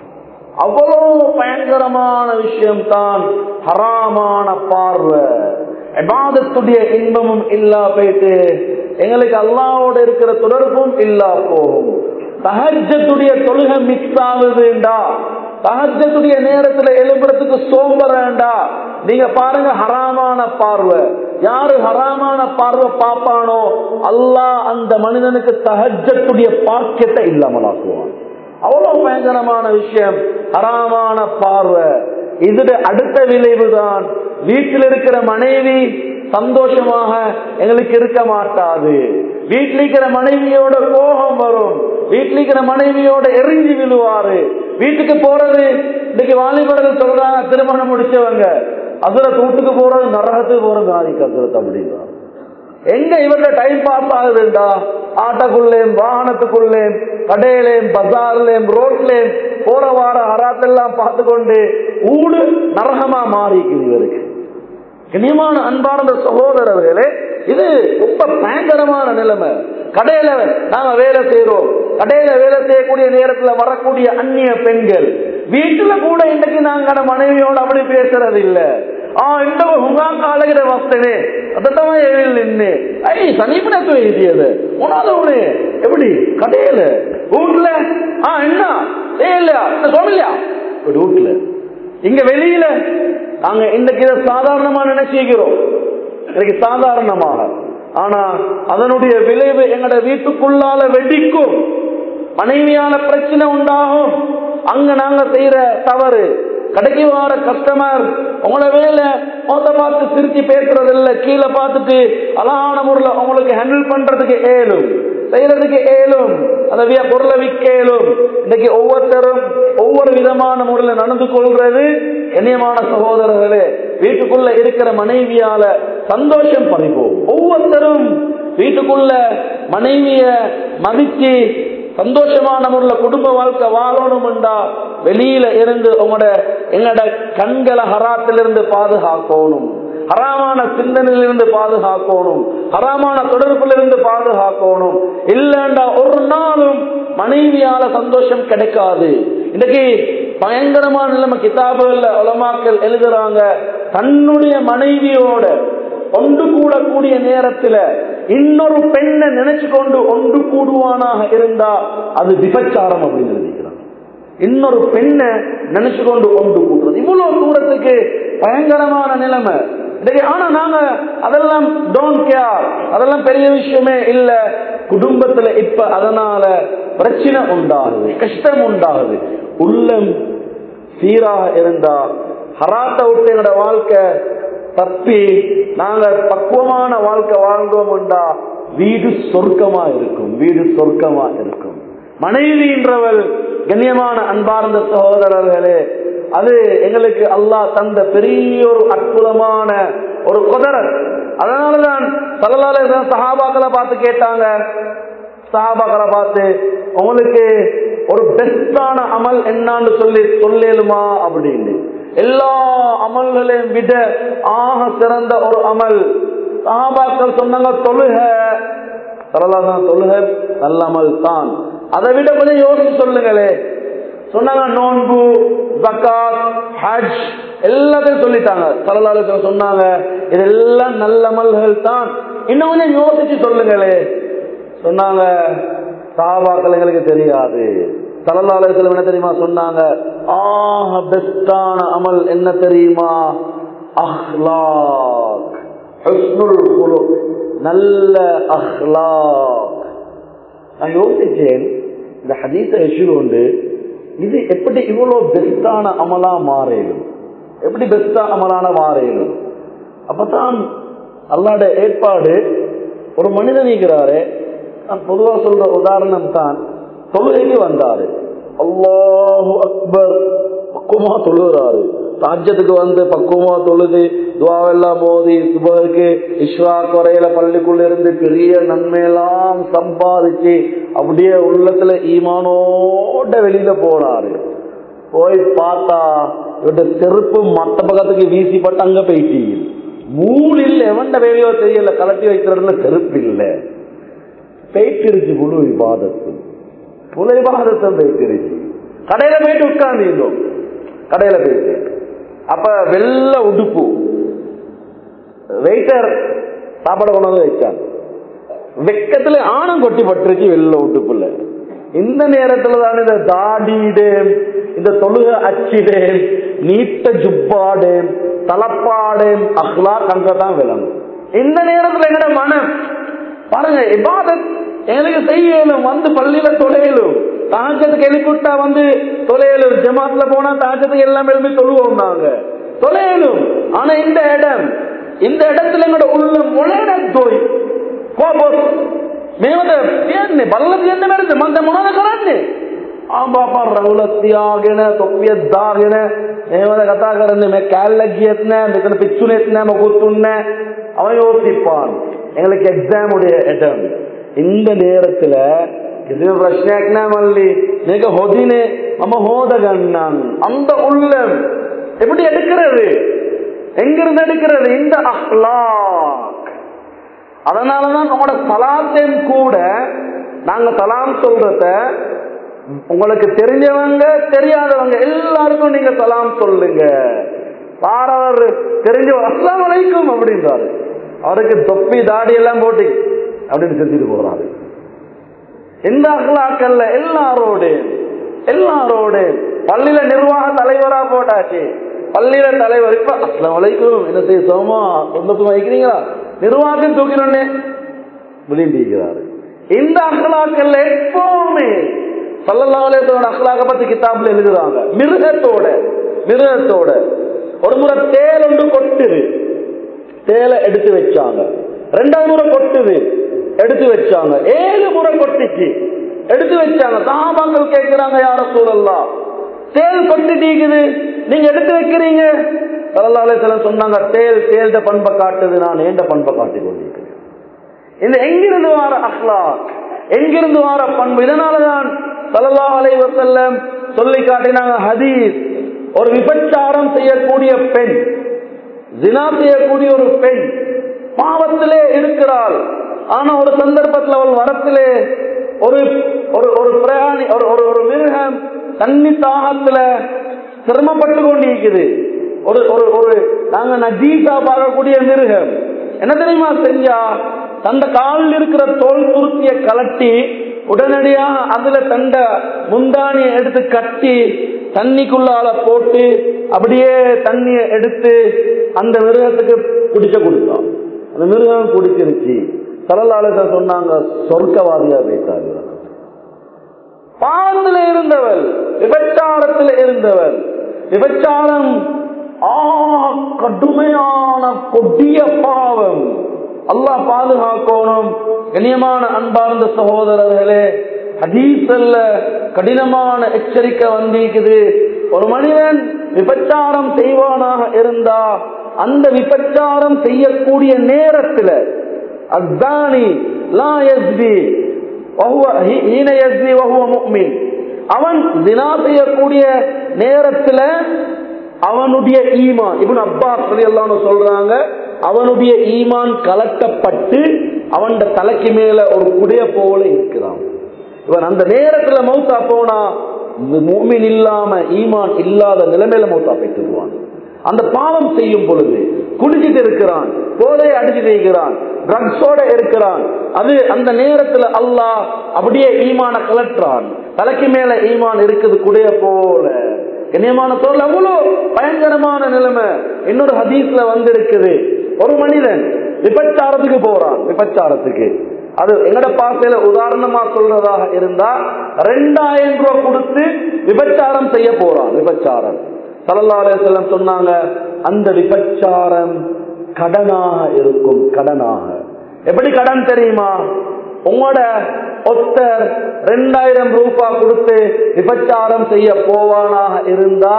அவ்வளவு பயங்கரமான விஷயம் தான் ஹராமான பார்வை எபாதத்துடைய இன்பமும் இல்லா போயிட்டு எங்களுக்கு அல்லாவோட இருக்கிற தொடர்பும் இல்லா போகும் தகஜத்துடைய தொழுகை மிக்ஸ் ஆகுதுண்டா தகஜத்துடைய நேரத்துல எழுப்புறதுக்கு சோம்பரண்டா நீங்க பாருங்க ஹராமான பார்வை யாரு ஹராமான பார்வை பாப்பானோ அல்லாஹ் அந்த மனிதனுக்கு தகஜத்துடைய பாக்கியத்தை இல்லாமலாக்குவான் அவ்வளவு பயங்கரமான விஷயம் ஹராமான பார்வை இது அடுத்த விளைவுதான் வீட்டில் இருக்கிற மனைவி சந்தோஷமாக எங்களுக்கு இருக்க மாட்டாது வீட்டில் இருக்கிற மனைவியோட கோபம் வரும் வீட்டில் இருக்கிற மனைவியோட எரிஞ்சு விழுவாரு வீட்டுக்கு போறது இன்னைக்கு வாலிபர்கள் சொல்றாங்க திருமணம் முடிச்சவங்க அசுரத் வீட்டுக்கு போறது நரகத்துக்கு போறது நாளைக்கு அசுரத் அப்படின்னா எங்க இவരുടെ டைம் பாஸ் ஆகுதுண்டா ஆட்டோக்குள்ளேயும் வாகனத்துக்குள்ளேயும் கடையிலேயும் பஜார்லயும் ரோட்லயும் போற வார அராத்தெல்லாம் பார்த்து கொண்டு ஊடு நரகமா மாறிக்குது இவருக்கு கண்ணியமான அன்பார்ந்த சகோதரர்களே இது ரொம்ப பயங்கரமான நிலைமை கடையில நாங்க வேலை செய்யறோம் கடையில வேலை செய்யக்கூடிய நேரத்துல வரக்கூடிய அந்நிய பெண்கள் வீட்டுல கூட இன்னைக்கு நாங்க மனைவியோட அப்படி பேசுறது இல்ல ಆ ಇಂಡವ ಹುಂಗಾಕಾಲಗಿರ ವಾಸ್ತೇನೆ ಅದಟವ ಹೇಳಿನ್ನೆ ಐ ಸಮೀಪನತ್ವ ಇದೆಯದು உணாதவனே எப்படி கடையில வீட்டுல ஆ என்ன ஏ இல்ல சொல்லலையா வீட்டுல இங்க வெளியில நாங்க இன்னைக்கு இதை சாதாரணமா நினைச்சுக்கிறோம் இன்னைக்கு சாதாரணமாக ஆனா அதனுடைய விளைவு எங்கட வீட்டுக்குள்ளால வெடிக்கும் மனைவியால பிரச்சனை உண்டாகும் அங்க நாங்க செய்யற தவறு கடைக்கு வர கஸ்டமர் உங்களோட வேலை மொத்த பார்த்து திருச்சி பேசுறது இல்ல கீழே பார்த்துட்டு அழகான முறையில் உங்களுக்கு ஹேண்டில் பண்றதுக்கு ஏலும் செய்யறதுக்கு ஏலும் அந்த வி- பொருளை விற்க ஏலும் இன்னைக்கு ஒவ்வொருத்தரும் ஒவ்வொரு விதமான முறையில் நடந்து கொள்றது கண்ணியமான சகோதரர்களே வீட்டுக்குள்ள இருக்கிற மனைவியால சந்தோஷம் பறிப்போம் ஒவ்வொருத்தரும் வீட்டுக்குள்ள மனைவிய மதிச்சு சந்தோஷமான முறையில் குடும்ப வாழ்க்கை வாழணும்டா வெளியில இருந்து உங்களோட எங்களோட கண்களை ஹராத்திலிருந்து பாதுகாக்கணும் ஹராமான சிந்தனையிலிருந்து பாதுகாக்கணும் ஹராமான தொடர்பிலிருந்து பாதுகாக்கணும் இல்லண்டா ஒரு நாளும் மனைவியால சந்தோஷம் கிடைக்காது இன்னைக்கு பயங்கரமான நிலைமை கிதாபுகள்ல உலமாக்கள் எழுதுறாங்க தன்னுடைய மனைவியோட ஒன்று கூடக்கூடிய நேரத்துல இன்னொரு பெண்ணை நினைச்சு கொண்டு ஒன்று கூடுவானாக இருந்தா அது விபச்சாரம் அப்படின்னு எழுதிக்கிறான் இன்னொரு பெண்ணை நினைச்சு கொண்டு ஒன்று கூடுறது இவ்வளவு தூரத்துக்கு பயங்கரமான நிலைமை இன்னைக்கு ஆனா நாங்க அதெல்லாம் டோன்ட் கேர் அதெல்லாம் பெரிய விஷயமே இல்ல குடும்பத்துல இப்ப அதனால பிரச்சனை உண்டாகுது கஷ்டம் உண்டாகுது உள்ளம் சீராக இருந்தா ஹராத்த விட்டு எங்களோட வாழ்க்கை தப்பி நாங்க பக்குவமான வாழ்க்கை வாழ்ந்தோம்டா வீடு சொர்க்கமா இருக்கும் வீடு சொர்க்கமா இருக்கும் மனைவின்றவள் கண்ணியமான அன்பார்ந்த சகோதரர்களே அது எங்களுக்கு அல்லாஹ் தந்த பெரிய ஒரு அற்புதமான ஒரு குதரல் அதனாலதான் பலலால சஹாபாக்களை பார்த்து கேட்டாங்க சஹாபாக்களை பார்த்து உங்களுக்கு ஒரு பெஸ்டான அமல் என்னான்னு சொல்லி சொல்லேலுமா அப்படின்னு எல்லா அமல்களையும் விட ஆக சிறந்த ஒரு அமல் சஹாபாக்கள் சொன்னாங்க தொழுக சரலாதான் தொழுக நல்ல அமல் தான் அதை விட கொஞ்சம் யோசிச்சு சொல்லுங்களே சொன்னாங்க நோன்பு ஜக்காத் ஹஜ் எல்லாத்தையும் சொல்லிட்டாங்க சரலாலு சொன்னாங்க இதெல்லாம் நல்ல அமல்கள் தான் இன்னும் கொஞ்சம் யோசிச்சு சொல்லுங்களே சொன்னாங்க சாபாக்கள் எங்களுக்கு தெரியாது சலல்லாலயத்தில் என்ன தெரியுமா சொன்னாங்க ஆஹ் பெஸ்டான அமல் என்ன தெரியுமா அஹ்லாக் ஹுஸ்னுல் குலுக் நல்ல அஹ்லாக் நான் யோசிச்சேன் இந்த ஹதீஸை வச்சுக்கொண்டு இது எப்படி இவ்வளவு பெஸ்டான அமலா மாறிடும் எப்படி பெஸ்டா அமலான மாறிடும் அப்பதான் அல்லாட ஏற்பாடு ஒரு மனிதன் இருக்கிறாரு நான் பொதுவா சொல்ற உதாரணம் தான் தொழுகைக்கு வந்தாரு அல்லாஹு அக்பர் பக்குவமா தொழுகிறாரு ராஜ்யத்துக்கு வந்து பக்குவமா தொழுது துவாவெல்லாம் மோதி சுபருக்கு இஸ்வா குறையில பள்ளிக்குள்ள இருந்து பெரிய நன்மையெல்லாம் சம்பாதிச்சு அப்படியே உள்ளத்துல ஈமானோட வெளியில போனாரு போய் பார்த்தா இவருடைய செருப்பு மத்த பக்கத்துக்கு வீசிப்பட்டு அங்க போயிட்டு மூலில் எவன்ட வேலையோ தெரியல கலட்டி வைக்கிறதுல செருப்பு இல்லை போயிட்டிருச்சு முழு விவாதத்து முழு விவாதத்தை போயிட்டிருச்சு கடையில போயிட்டு உட்கார்ந்து கடையில போயிட்டு அப்ப வெள்ள உடுப்பு வெயிட்டர் சாப்பாடு கொண்டு வந்து வச்சாங்க வெக்கத்துல ஆணம் கொட்டி பட்டுருச்சு வெள்ள உடுப்புல இந்த நேரத்துல தான் இந்த தாடிடேம் இந்த தொழுக அச்சிடேம் நீட்ட ஜுப்பாடேம் தலப்பாடேம் அஹ்லா கங்கதான் விளங்கும் இந்த நேரத்துல எங்கட மனம் பாருங்க இபாதத் எங்களுக்கு செய்யலும் வந்து பள்ளியில தொலையலும் தாஜத்துக்கு எழுப்பிவிட்டா வந்து தொலையலும் ஜமாத்ல போனா தாஜத்துக்கு எல்லாம் எழுப்பி தொழுவோம் நாங்க தொலையலும் ஆனா இந்த இடம் இந்த இடத்துல எங்களோட உள்ள முளையிட தோய் கோபம் මේවට තියන්නේ බලලා තියන්න බැරිද මම දැන් මොනවද කරන්නේ ආම්බාපා රවුල තියාගෙන තොප්පිය දාගෙන මේවද කතා කරන්නේ මේ කැල්ල ගියෙත් නෑ මෙතන පිච්චුනේත් නෑ මොකුත් උන්නේ அவன் யோசிப்பான் எங்களுக்கு எக்ஸாம் உடைய இடம் இந்த நேரத்துல කිසිම ප්‍රශ්නයක් නෑ මල්ලි මේක හොදිනේ මම හොද ගන්නම් அந்த உள்ளம் எப்படி எடுக்கிறது எங்கிருந்து எடுக்கிறது இந்த அஹ்லாக் அதனாலதான் உங்களோட சலாத்தையும் கூட நாங்க சலாம் சொல்றத உங்களுக்கு தெரிஞ்சவங்க தெரியாதவங்க எல்லாருக்கும் நீங்க சலாம் சொல்லுங்க பாரவர் தெரிஞ்சவர் அஸ்லாம் வலைக்கும் அப்படின்றாரு அவருக்கு தொப்பி தாடி எல்லாம் போட்டு அப்படின்னு செஞ்சுட்டு போறாரு எந்த அகலாக்கல்ல எல்லாரோட எல்லாரோட பள்ளியில நிர்வாக தலைவரா போட்டாச்சு பள்ளியில தலைவர் இப்ப அஸ்லாம் வலைக்கும் என்ன செய்ய சோமா சொந்தத்துமா வைக்கிறீங்களா நிர்வாகம் தூக்கினோடனே விளிம்பிக்கிறாரு இந்த அகலாக்கல்ல எப்பவுமே சல்லல்லாஹோட அகலாக பத்தி கிதாப்ல எழுதுறாங்க மிருகத்தோட மிருகத்தோட ஒரு முறை தேல் ஒன்று கொட்டுது தேலை எடுத்து வச்சாங்க ரெண்டாவது முறை கொட்டுது எடுத்து வச்சாங்க ஏழு முறை கொட்டிச்சு எடுத்து வச்சாங்க சாபாக்கள் கேட்கிறாங்க யார சூழல்லாம் தேல் கொட்டிட்டீங்குது நீங்க எடுத்து வைக்கிறீங்க சலல்லாலே சில சொன்னாங்க தேல் தேல்ட பண்பை காட்டுது நான் ஏண்ட பண்பை காட்டி கொண்டிருக்கிறேன் இந்த எங்கிருந்து வார அஹ்லாக் எங்கிருந்து வார பண்பு இதனாலதான் சலல்லா அலை வசல்லம் சொல்லி காட்டினாங்க ஹதீஸ் ஒரு விபச்சாரம் செய்யக்கூடிய பெண் ஜினா செய்யக்கூடிய ஒரு பெண் பாவத்திலே இருக்கிறாள் ஆனா ஒரு சந்தர்ப்பத்தில் அவள் வரத்திலே ஒரு ஒரு ஒரு பிரயாணி ஒரு ஒரு ஒரு மிருகம் தண்ணி தாகத்துல சிரமப்பட்டு கொண்டிருக்குது ஒரு ஒரு ஒரு நாங்க நஜீசா பார்க்கக்கூடிய மிருகம் என்ன தெரியுமா செஞ்சா தந்த காலில் இருக்கிற தோல் துருத்திய கலட்டி உடனடியா அதுல தண்ட முந்தானிய எடுத்து கட்டி தண்ணிக்குள்ளால போட்டு அப்படியே தண்ணிய எடுத்து அந்த மிருகத்துக்கு குடிக்க கொடுத்தான் அந்த மிருகம் குடிச்சிருச்சு சரலாளர் சொன்னாங்க சொர்க்கவாதியா பேசாது பாவத்தில் இருந்தவள் விபச்சாரத்தில் இருந்தவள் விபச்சாரம் ஆ கடுமையான கொடிய பாவம் அல்லாஹ் பாதுகாக்கணும் கண்ணியமான அன்பார்ந்த சகோதரர்களே ஹதீசல்ல கடினமான எச்சரிக்கை வந்திருக்குது ஒரு மனிதன் விபச்சாரம் செய்வானாக இருந்தா அந்த விபச்சாரம் செய்யக்கூடிய நேரத்தில் அஸ்தானி லா யஸ்தி அவன் தினா செய்யக்கூடிய நேரத்தில் அவனுடைய ஈமான் இவன் அப்பாஸ் எல்லாம் சொல்றாங்க அவனுடைய ஈமான் கலட்டப்பட்டு அவன் தலைக்கு மேல ஒரு குடைய போல இருக்கிறான் இவன் அந்த நேரத்துல மௌத்தா போனா மூமின் இல்லாம ஈமான் இல்லாத நிலைமையில மௌத்தா போயிட்டுருவான் அந்த பாவம் செய்யும் பொழுது குடிச்சிட்டு இருக்கிறான் போதையை அடிச்சுட்டு இருக்கிறான் ட்ரக்ஸோட இருக்கிறான் அது அந்த நேரத்துல அல்லாஹ் அப்படியே ஈமான கலட்டுறான் தலைக்கு மேல ஈமான் இருக்குது குடைய போல கண்ணியமான சொல்ல அவ்வளவு பயங்கரமான நிலைமை இன்னொரு ஹதீஸ்ல வந்து இருக்குது ஒரு மனிதன் விபச்சாரத்துக்கு போறான் விபச்சாரத்துக்கு அது எங்கட பாசையில உதாரணமா சொல்றதாக இருந்தா ரெண்டாயிரம் ரூபாய் கொடுத்து விபச்சாரம் செய்ய போறான் விபச்சாரம் சலல்லாலே செல்லம் சொன்னாங்க அந்த விபச்சாரம் கடனாக இருக்கும் கடனாக எப்படி கடன் தெரியுமா உங்களோட ஒருத்தர் ரெண்டாயிரம் ரூபாய் கொடுத்து விபச்சாரம் செய்ய போவானாக இருந்தா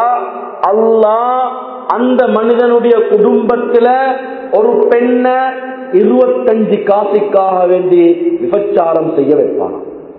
அல்லாஹ் அந்த மனிதனுடைய குடும்பத்துல ஒரு பெண்ணை இருபத்தஞ்சு காசிக்காக வேண்டி விபச்சாரம் செய்ய வைப்பானா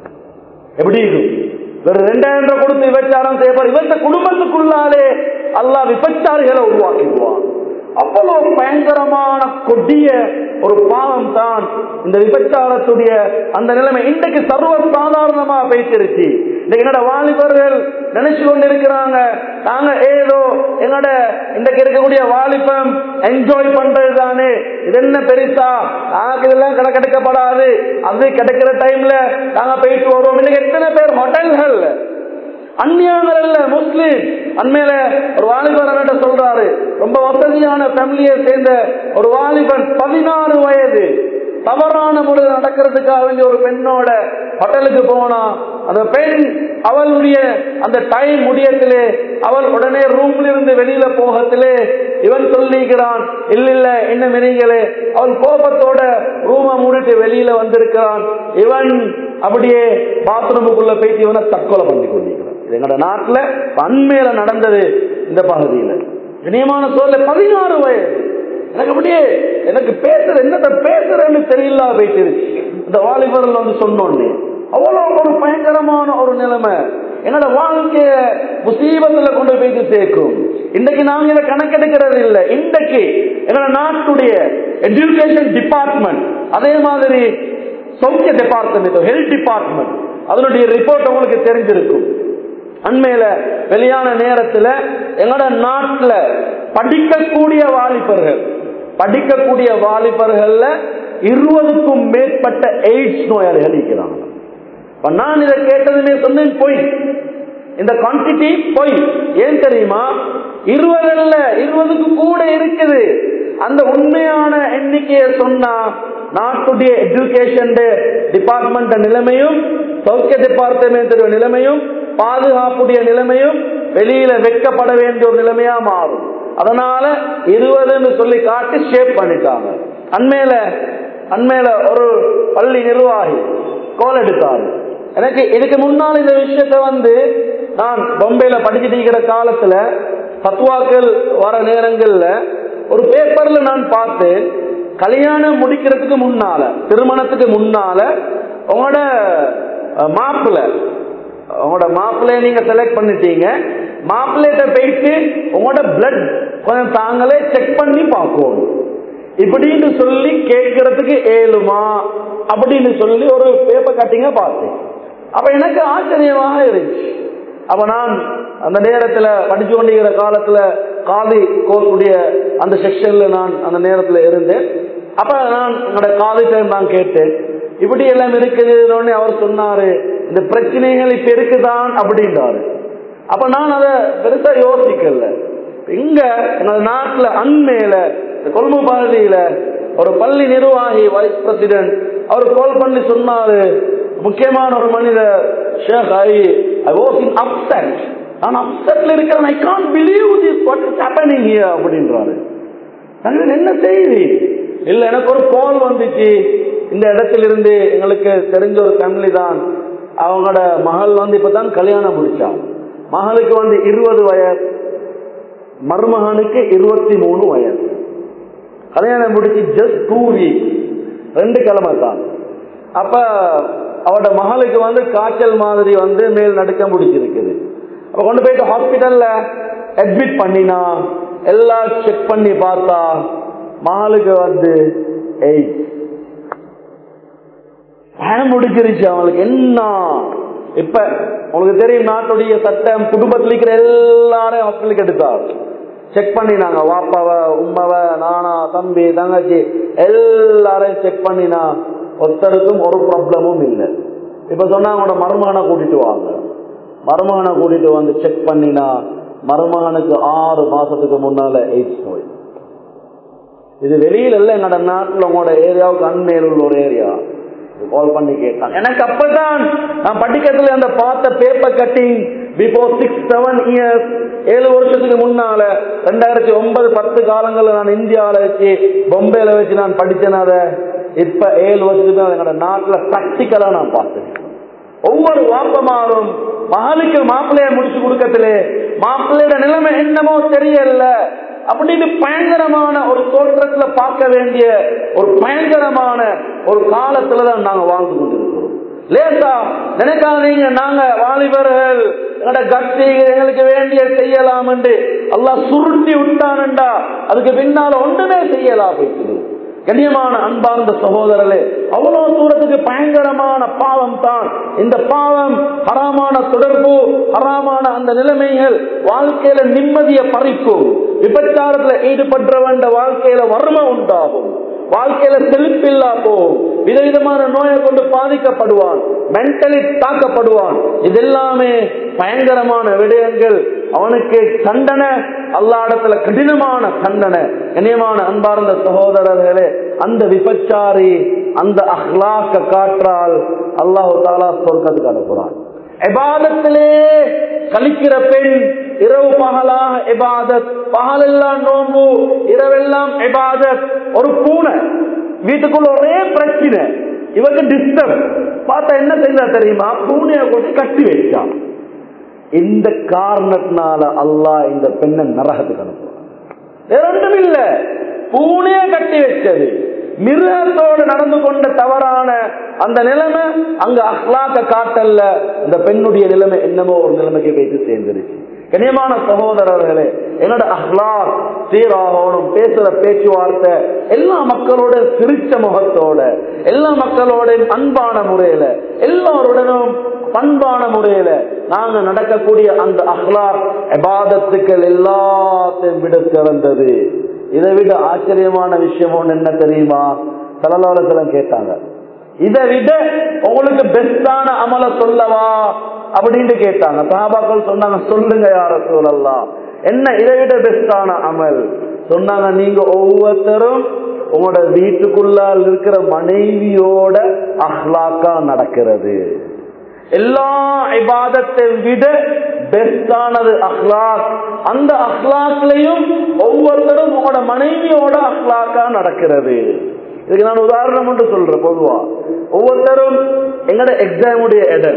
எப்படி இருக்கும் வெறும் ரெண்டாயிரம் ரூபாய் கொடுத்து விபச்சாரம் செய்யப்பார் இவந்த குடும்பத்துக்குள்ளாலே அல்லாஹ் விபச்சாரிகளை உருவாக்கிடுவான் அவ்வளவு பயங்கரமான கொடிய ஒரு பாவம் தான் இந்த விபச்சாரத்துடைய அந்த நிலைமை இன்றைக்கு சர்வ சாதாரணமா பேசிருச்சு இன்னைக்கு என்னோட வாலிபர்கள் நினைச்சு கொண்டு இருக்கிறாங்க நாங்க ஏதோ எங்களோட இன்றைக்கு இருக்கக்கூடிய வாலிபம் என்ஜாய் பண்றது தானே இது என்ன பெருசா நாங்க இதெல்லாம் கடை கிடைக்கப்படாது அது கிடைக்கிற டைம்ல நாங்க போயிட்டு வருவோம் இன்னைக்கு எத்தனை பேர் ஹோட்டல்கள் அந்நியங்கள் அல்ல முஸ்லீம் அண்மையில ஒரு வாலிபர் சொல்றாரு ரொம்ப வசதியான ஃபேமிலியை சேர்ந்த ஒரு வாலிபன் பதினாறு வயது தவறான முறையில் நடக்கிறதுக்காக வேண்டிய ஒரு பெண்ணோட ஹோட்டலுக்கு போனா அந்த பெண் அவளுடைய அந்த டைம் முடியத்திலே அவள் உடனே ரூம்ல இருந்து வெளியில போகத்திலே இவன் சொல்லிக்கிறான் இல்ல இல்ல என்ன மினிங்களே அவன் கோபத்தோட ரூமை மூடிட்டு வெளியில வந்திருக்கிறான் இவன் அப்படியே பாத்ரூமுக்குள்ள போயிட்டு இவனை தற்கொலை பண்ணி கொண்டிருக்கிறான் எங்களோட நாட்டுல அண்மையில நடந்தது இந்த பகுதியில இனியமான சோழ பதினாறு வயது எனக்கு அப்படியே எனக்கு பேசுற என்னத்த பேசுறேன்னு தெரியல போயிட்டு இந்த வாலிபர்கள் வந்து சொன்னோன்னே அவ்வளவு ஒரு பயங்கரமான ஒரு நிலைமை என்னோட வாழ்க்கைய முசீபத்துல கொண்டு போயிட்டு சேர்க்கும் இன்றைக்கு நாங்க இதை கணக்கெடுக்கிறது இல்லை இன்றைக்கு எங்களோட நாட்டுடைய எஜுகேஷன் டிபார்ட்மெண்ட் அதே மாதிரி சௌக்கிய டிபார்ட்மெண்ட் ஹெல்த் டிபார்ட்மெண்ட் அதனுடைய ரிப்போர்ட் உங்களுக்கு தெரிஞ்சிருக்கும் அண்மையில வெளியான நேரத்துல எங்களோட நாட்டுல படிக்கக்கூடிய வாலிபர்கள் படிக்கக்கூடிய வாலிபர்கள்ல இருபதுக்கும் மேற்பட்ட எய்ட்ஸ் நோயாளிகள் இருக்கிறாங்க நான் இதை கேட்டதுமே சொன்னேன் பொய் இந்த குவான்டிட்டி பொய் ஏன் தெரியுமா இருபது அல்ல இருபதுக்கு கூட இருக்குது அந்த உண்மையான எண்ணிக்கையை சொன்னா நாட்டுடைய எஜுகேஷன் டிபார்ட்மெண்ட் நிலைமையும் சௌக்கிய டிபார்ட்மெண்ட் நிலைமையும் பாதுகாப்புடைய நிலைமையும் வெளியில வைக்கப்பட வேண்டிய ஒரு நிலைமையா மாறும் அதனால இருபதுன்னு சொல்லி காட்டி ஷேப் பண்ணிட்டாங்க அண்மையில அண்மையில ஒரு பள்ளி நிர்வாகி கோல் எடுத்தாரு எனக்கு இதுக்கு முன்னால் இந்த விஷயத்த வந்து நான் பொம்பையில படிச்சுட்டு இருக்கிற காலத்துல பத்துவாக்கள் வர நேரங்கள்ல ஒரு பேப்பர்ல நான் பார்த்து கல்யாணம் முடிக்கிறதுக்கு முன்னால திருமணத்துக்கு முன்னால உங்களோட மாப்பிள்ள உங்களோட மாப்பிள்ளைய நீங்க செலக்ட் பண்ணிட்டீங்க மாப்பிள்ளைகிட்ட போயிட்டு உங்களோட பிளட் கொஞ்சம் தாங்களே செக் பண்ணி பார்க்கணும் இப்படின்னு சொல்லி கேட்கறதுக்கு ஏழுமா அப்படின்னு சொல்லி ஒரு பேப்பர் கட்டிங்க பார்த்தேன் அப்ப எனக்கு ஆச்சரியமாக இருந்துச்சு அப்ப நான் அந்த நேரத்துல படிச்சு கொண்டிருக்கிற காலத்துல காதி கோர்ஸுடைய அந்த செக்ஷன்ல நான் அந்த நேரத்துல இருந்தேன் அப்ப நான் என்னோட காலேஜ் நான் கேட்டேன் இப்படி எல்லாம் இருக்குதுன்னு அவர் சொன்னாரு இந்த பிரச்சனைகள் இப்ப இருக்குதான் அப்படின்றாரு அப்ப நான் அதை பெருசா யோசிக்கல இங்க எனது நாட்டுல அண்மையில இந்த கொழும்பு பகுதியில ஒரு பள்ளி நிர்வாகி வைஸ் பிரசிடென்ட் அவர் கால் பண்ணி சொன்னாரு முக்கியமான ஒரு மனிதர் ஷேக் ஐ ஐ வாஸ் இன் அப்செட் நான் அப்செட்ல இருக்கிறேன் I can't believe this what is happening here அப்படின்றாரு நாங்கள் என்ன செய்தி இல்ல எனக்கு ஒரு கால் வந்துச்சு இந்த இடத்துல இருந்து எங்களுக்கு தெரிஞ்ச ஒரு ஃபேமிலி தான் அவங்களோட மகள் வந்து இப்பதான் கல்யாணம் முடிச்சா மகளுக்கு வந்து இருபது வயசு மருமகனுக்கு இருபத்தி மூணு வயசு கல்யாணம் முடிச்சு ஜஸ்ட் டூ வீக் ரெண்டு கிழமை தான் அப்ப அவட மகளுக்கு வந்து காய்ச்சல் மாதிரி வந்து மேல் நடுக்க முடிச்சிருக்குது அப்ப கொண்டு போயிட்டு ஹாஸ்பிட்டல்ல அட்மிட் பண்ணினா எல்லாம் செக் பண்ணி பார்த்தா மகளுக்கு வந்து எயிட் பயம் முடிச்சிருச்சு அவங்களுக்கு என்ன இப்ப உங்களுக்கு தெரியும் நாட்டுடைய சட்டம் குடும்பத்தில் இருக்கிற எல்லாரையும் ஹாஸ்பிட்டலுக்கு எடுத்தார் செக் பண்ணினாங்க வாப்பாவ உம்மவ நானா தம்பி தங்கச்சி எல்லாரையும் செக் பண்ணினா ஒருத்தருக்கும் ஒரு ப்ராப்ளமும் இல்லை இப்ப சொன்னா அவங்களோட மருமகனை கூட்டிட்டு வாங்க மருமகனை கூட்டிட்டு வந்து செக் பண்ணினா மருமகனுக்கு ஆறு மாசத்துக்கு முன்னால எய்ட்ஸ் நோய் இது வெளியில இல்ல எங்களோட நாட்டுல உங்களோட ஏரியாவுக்கு அண்மையில் உள்ள ஒரு ஏரியா கால் பண்ணி கேட்டான் எனக்கு அப்பதான் நான் படிக்கிறதுல அந்த பார்த்த paper cutting before six seven years ஏழு வருஷத்துக்கு முன்னால ரெண்டாயிரத்தி ஒன்பது பத்து காலங்கள்ல நான் இந்தியாவில வச்சு பொம்பையில வச்சு நான் படிச்சேன் அதை இப்ப ஏழு வருஷத்துக்கு என்னோட நாட்டுல பிராக்டிக்கலா நான் பார்த்தேன் ஒவ்வொரு வாப்பமாரும் மகளுக்கு மாப்பிள்ளைய முடிச்சு கொடுக்கத்திலே மாப்பிள்ளையோட நிலைமை என்னமோ தெரியல அப்படின்னு பயங்கரமான ஒரு தோற்றத்துல பார்க்க வேண்டிய ஒரு பயங்கரமான ஒரு காலத்துலதான் நாங்க வாழ்ந்து கொண்டிருக்கிறோம் லேசா நினைக்காதீங்க நாங்க வாலிபர்கள் எங்களோட கட்சி எங்களுக்கு வேண்டிய செய்யலாம் என்று எல்லாம் சுருட்டி விட்டானுண்டா அதுக்கு பின்னால ஒன்றுமே செய்யலாம் போயிட்டு கண்ணியமான அன்பார்ந்த சகோதரர்களே அவ்வளவு தூரத்துக்கு பயங்கரமான பாவம் தான் இந்த பாவம் ஹராமான தொடர்பு ஹராமான அந்த நிலைமைகள் வாழ்க்கையில நிம்மதியை பறிக்கும் விபச்சாரத்துல ஈடுபட்ட வேண்ட வாழ்க்கையில வறுமை உண்டாகும் வாழ்க்கையில செழிப்பில்லா போகும் விதவிதமான நோயை கொண்டு பாதிக்கப்படுவான் மென்டலி தாக்கப்படுவான் இது எல்லாமே பயங்கரமான விடயங்கள் அவனுக்கு தண்டனை அல்லாடத்துல கடினமான தண்டனை கண்ணியமான அன்பார்ந்த சகோதரர்களே அந்த விபச்சாரி அந்த அஹ்லாக்க காற்றால் அல்லாஹு தாலா சொர்க்கத்துக்கு அனுப்புறான் எபாதத்திலே கழிக்கிற பெண் இரவு பகலாக எபாதத் பகலெல்லாம் நோம்பு இரவெல்லாம் எபாதத் ஒரு பூனை வீட்டுக்குள்ள ஒரே பிரச்சனை இவருக்கு டிஸ்டர்ப் பார்த்தா என்ன செய்தா தெரியுமா பூனையை கொண்டு கட்டி வச்சான் இந்த காரணத்தினால அல்லாஹ் இந்த பெண்ணை நரகத்துக்கு அனுப்புவான் வேற ஒன்றும் இல்ல பூனைய கட்டி வச்சது மிருகத்தோடு நடந்து கொண்ட தவறான அந்த நிலைமை அங்க அஹ்லாக்க காட்டல்ல இந்த பெண்ணுடைய நிலைமை என்னமோ ஒரு நிலைமைக்கு போயிட்டு சேர்ந்துருச்சு கண்ணியமான சகோதரர்களே என்னோட அஹ்லாக் சீராகணும் பேசுற பேச்சுவார்த்தை எல்லா மக்களோட சிரிச்ச முகத்தோட எல்லா மக்களோட அன்பான முறையில எல்லாருடனும் பண்பான முறையில நாங்க நடக்கக்கூடிய அந்த அஹ்லாக் எபாதத்துக்கள் எல்லாத்தையும் விட சிறந்தது இதை விட ஆச்சரியமான விஷயம் ஒண்ணு என்ன தெரியுமா தலலாலத்துல கேட்டாங்க இதை விட உங்களுக்கு பெஸ்டான அமல சொல்லவா அப்படின்னு கேட்டாங்க சஹாபாக்கள் சொன்னாங்க சொல்லுங்க யார சூழல்லாம் என்ன இதை விட பெஸ்டான அமல் சொன்னாங்க நீங்க ஒவ்வொருத்தரும் உங்களோட வீட்டுக்குள்ளால் இருக்கிற மனைவியோட அஹ்லாக்கா நடக்கிறது எல்லா இபாதத்தை விட பெஸ்டானது அஹ்லாக் அந்த அஹ்லாக்லையும் ஒவ்வொருத்தரும் உங்களோட மனைவியோட அஹ்லாக்கா நடக்கிறது இதுக்கு நான் உதாரணம் ஒன்று சொல்றேன் பொதுவா ஒவ்வொருத்தரும் எங்கட எக்ஸாமுடைய இடம்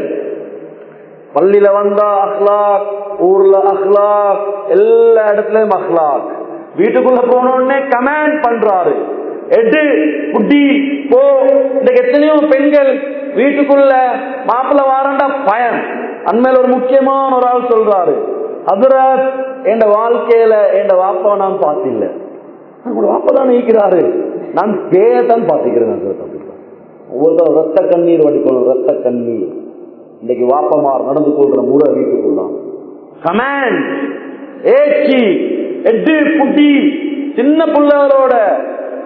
பள்ளியில வந்தா அஹ்லாக் ஊர்ல அஹ்லாக் எல்லா இடத்துலயும் அஹ்லாக் வீட்டுக்குள்ள போனோடனே கமாண்ட் பண்றாரு எடு குட்டி போ இந்த எத்தனையோ பெண்கள் வீட்டுக்குள்ள மாப்பிள்ள வாரண்டா பயம் அண்மையில ஒரு முக்கியமான ஒரு ஆள் சொல்றாரு அதுராத் என் வாழ்க்கையில என் வாப்பாவை நான் பார்த்தில்ல உங்களோட வாப்பா தான் நீக்கிறாரு நான் பேயத்தான் பார்த்துக்கிறேன் ஒவ்வொருத்தரும் ரத்த கண்ணீர் வடிக்கணும் ரத்த கண்ணீர் இன்னைக்கு வாப்பமார் நடந்து கொள்ற முறை வீட்டுக்குள்ள கமாண்ட் ஏச்சி எட்டு புட்டி சின்ன பிள்ளைகளோட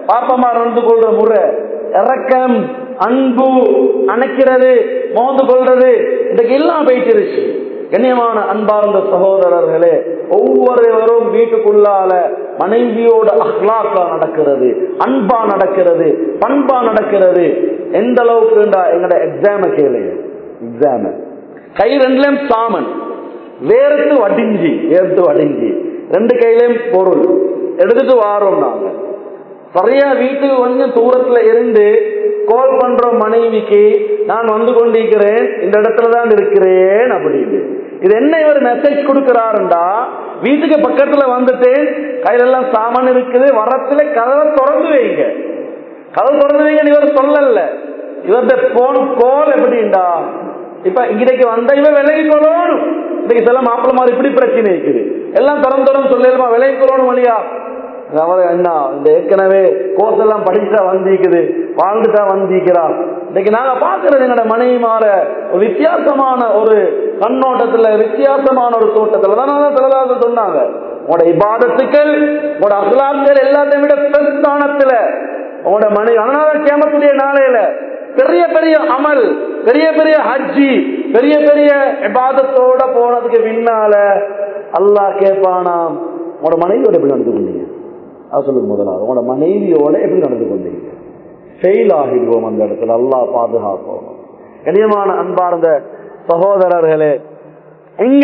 பாப்பமா நடந்து கொள்ற முறை இறக்கம் அன்பு அணைக்கிறது மோந்து கொள்றது இன்றைக்கு எல்லாம் போயிட்டு கண்ணியமான அன்பார்ந்த சகோதரர்களே ஒவ்வொருவரும் வீட்டுக்குள்ளால மனைவியோட அஹ்லாக்கா நடக்கிறது அன்பா நடக்கிறது பண்பா நடக்கிறது எந்த அளவுக்கு எங்கட எக்ஸாம கேளு எக்ஸாம கை ரெண்டுலயும் சாமன் வேர்த்து வடிஞ்சி வேர்த்து வடிஞ்சி ரெண்டு கையிலயும் பொருள் எடுத்துட்டு வாரோம் நாங்க சரியா வீட்டுக்கு கொஞ்சம் தூரத்துல இருந்து கால் பண்ற மனைவிக்கு நான் வந்து கொண்டிருக்கிறேன் இந்த இடத்துல தான் இருக்கிறேன் அப்படின்னு இது என்ன இவர் மெசேஜ் கொடுக்கிறாருண்டா வீட்டுக்கு பக்கத்துல வந்துட்டேன் கையில எல்லாம் சாமான் இருக்குது வரத்துல கதவை திறந்து வைங்க கதவை திறந்து வைங்க இவர் சொல்லல இவர்த போன் கோல் எப்படின்டா இப்ப இன்றைக்கு வந்த இவன் விலகி கொள்ளணும் இன்னைக்கு சில மாப்பிள்ள மாதிரி இப்படி பிரச்சனை இருக்குது எல்லாம் திறந்து திறந்து சொல்லிடுமா விலகி கொள்ளணும் வழியா அவர் என்ன இந்த ஏற்கனவே கோர்ஸ் எல்லாம் படிச்சுட்டா வந்திருக்குது வாழ்ந்துட்டா வந்திருக்கிறா இன்னைக்கு நாங்க பாக்குறது எங்களோட மனைவி மாற ஒரு வித்தியாசமான ஒரு கண்ணோட்டத்துல வித்தியாசமான ஒரு தோட்டத்துல தான் தலைதாக சொன்னாங்க உங்களோட இபாதத்துக்கள் உங்களோட அகலாக்கள் எல்லாத்தையும் விட பிரஸ்தானத்துல உங்களோட மனைவி அதனால கேமத்துடைய நாளையில பெரிய பெரிய அமல் பெரிய பெரிய ஹஜ்ஜி பெரிய பெரிய இபாதத்தோட போனதுக்கு பின்னால அல்லாஹ் கேட்பானாம் உங்களோட மனைவியோட எப்படி நடந்து கொண்டீங்க அது சொல்லுங்க முதலாவது உங்களோட மனைவியோட எப்படி நடந்து கொண்டீங்க ஃபெயில் ஆகிடுவோம் அந்த இடத்துல அல்லாஹ் பாதுகாப்போம் கண்ணியமான அன்பார்ந்த சகோதரர்களே இங்க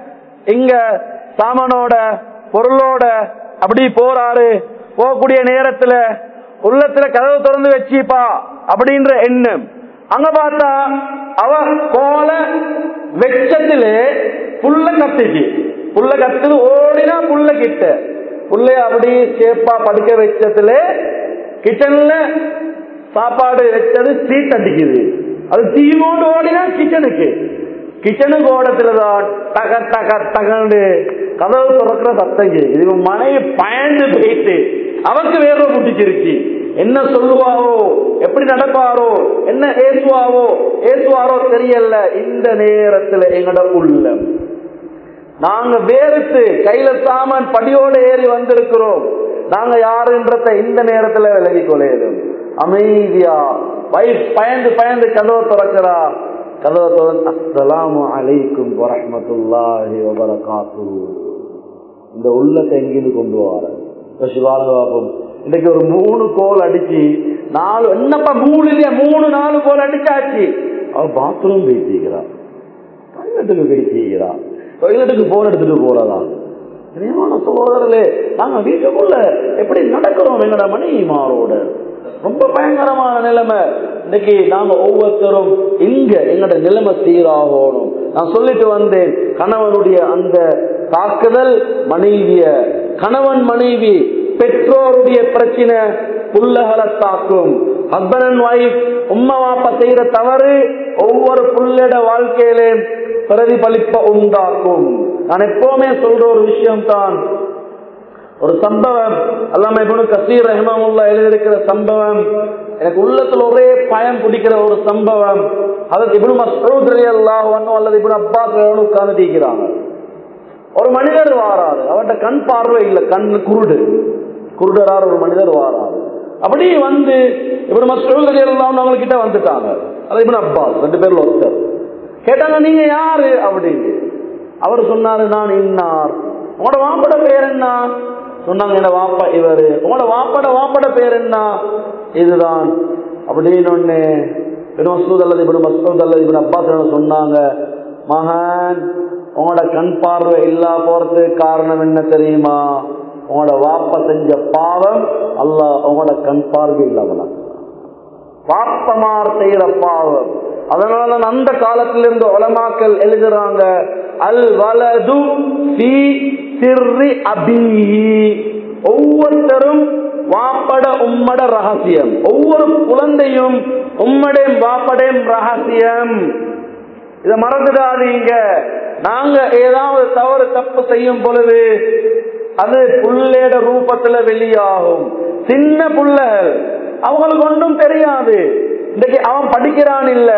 இங்க சாமனோட பொருளோட அப்படி போறாரு போகக்கூடிய நேரத்துல உள்ளத்துல கதவு திறந்து வச்சிப்பா அப்படின்ற எண்ணம் அங்க பார்த்தா அவ கோல வெச்சத்திலே புல்ல கத்துச்சு புல்ல கத்துது ஓடினா புல்ல கிட்ட புள்ளைய அப்படி சேப்பா படுக்க வச்சதுல கிச்சன்ல சாப்பாடு வச்சது சீட் அடிக்குது அது தீவோடு ஓடினா கிச்சனுக்கு கிச்சனுக்கு ஓடத்துல தான் தக தக தகண்டு கதவு திறக்கிற சத்தம் கேக்குது இவன் மனைவி பயந்து போயிட்டு அவருக்கு வேற முட்டிச்சிருச்சு என்ன சொல்லுவாரோ எப்படி நடப்பாரோ என்ன ஏசுவாரோ ஏசுவாரோ தெரியல இந்த நேரத்துல எங்கட உள்ளம் நாங்க வேறுத்து கையில சாமான் படியோட ஏறி வந்திருக்கிறோம் நாங்க யாருன்றத இந்த நேரத்துல விலகி கொள்ளையிடும் அமைதியா வயிறு பயந்து பயந்து கதவை திறக்கிறா கதவை திறந்து அஸ்ஸலாமு அலைக்கும் வரஹ்மத்துல்லாஹி வபரகாத்து இந்த உள்ளத்தை எங்கிருந்து கொண்டு வர சிவாங்க பாப்போம் இன்னைக்கு ஒரு மூணு கோல் அடிச்சு நாலு என்னப்பா மூணு இல்லையா மூணு நாலு கோல் அடிச்சாச்சு அவ பாத்ரூம் பேசிக்கிறான் டாய்லெட்டுக்கு பேசிக்கிறான் டாய்லெட்டுக்கு போன் எடுத்துட்டு போறதா கனியமான சகோதரர்களே நாங்க வீட்டுக்குள்ள எப்படி நடக்கிறோம் எங்கட மனைவிமாரோட ரொம்ப பயங்கரமான நிலைமை இன்னைக்கு நாங்க ஒவ்வொருத்தரும் இங்க எங்கட நிலைமை சீராகணும் நான் சொல்லிட்டு வந்தேன் கணவனுடைய அந்த தாக்குதல் மனைவிய கணவன் மனைவி பெற்றோருடைய பிரச்சனை புள்ளகளை தாக்கும் ஹஸ்பண்ட் அண்ட் ஒய்ஃப் உம்மா வாப்பா செய்யற தவறு ஒவ்வொரு புள்ளட வாழ்க்கையிலே பிரதிபலிப்ப உண்டாக்கும் நான் எப்பவுமே சொல்ற ஒரு விஷயம் தான் ஒரு சம்பவம் அல்லாம இப்ப கசீர் ரஹ்மாமுல்லா எழுதியிருக்கிற சம்பவம் எனக்கு உள்ளத்துல ஒரே பயம் பிடிக்கிற ஒரு சம்பவம் அதற்கு இப்படி மசூத் அலி அல்லாஹ் அல்லது இப்படி அப்பாஸ் உட்கார்ந்து தீக்கிறாங்க ஒரு மனிதர் வாராரு அவர்கிட்ட கண் பார்வை இல்லை கண் குருடு குருடரார் ஒரு மனிதர் வாராரு அப்படி வந்து இப்படி மசூத் அலி அல்லாஹ் அவங்க கிட்ட வந்துட்டாங்க அது இப்படி அப்பாஸ் ரெண்டு பேர்ல ஒருத்தர் கேட்டாங்க நீங்க யாரு அப்படின்னு அவர் சொன்னாரு நான் இன்னார் உங்களோட வாப்பட பேர் என்ன சொன்னாங்க என்ன வாப்பா இவரு உங்களோட வாப்பட வாப்பட பேர் என்ன இதுதான் அப்படின்னு ஒண்ணு இவன் மசூத் அல்லது இப்படி மசூத் அல்லது இப்படி அப்பாஸ் சொன்னாங்க மகன் உங்களோட கண் பார்வை இல்லா போறதுக்கு காரணம் என்ன தெரியுமா உங்களோட வாப்ப செஞ்ச பாவம் அல்லாஹ் உங்களோட கண் பார்வை இல்லாம பாப்பமார் செய்யற பாவம் அதனால அந்த காலத்திலிருந்து உலமாக்கள் எழுதுறாங்க அல் வலது சிர்ரி அபிஹி ஒவ்வொருத்தரும் வாப்பட உம்மட ரகசியம் ஒவ்வொரு குழந்தையும் உம்மடையும் வாப்படையும் ரகசியம் இத மறந்துடாதீங்க நாங்க ஏதாவது தவறு தப்பு செய்யும் பொழுது அது புள்ளேட ரூபத்துல வெளியாகும் சின்ன புள்ளைகள் அவங்களுக்கு ஒன்றும் தெரியாது இன்னைக்கு அவன் படிக்கிறான் இல்ல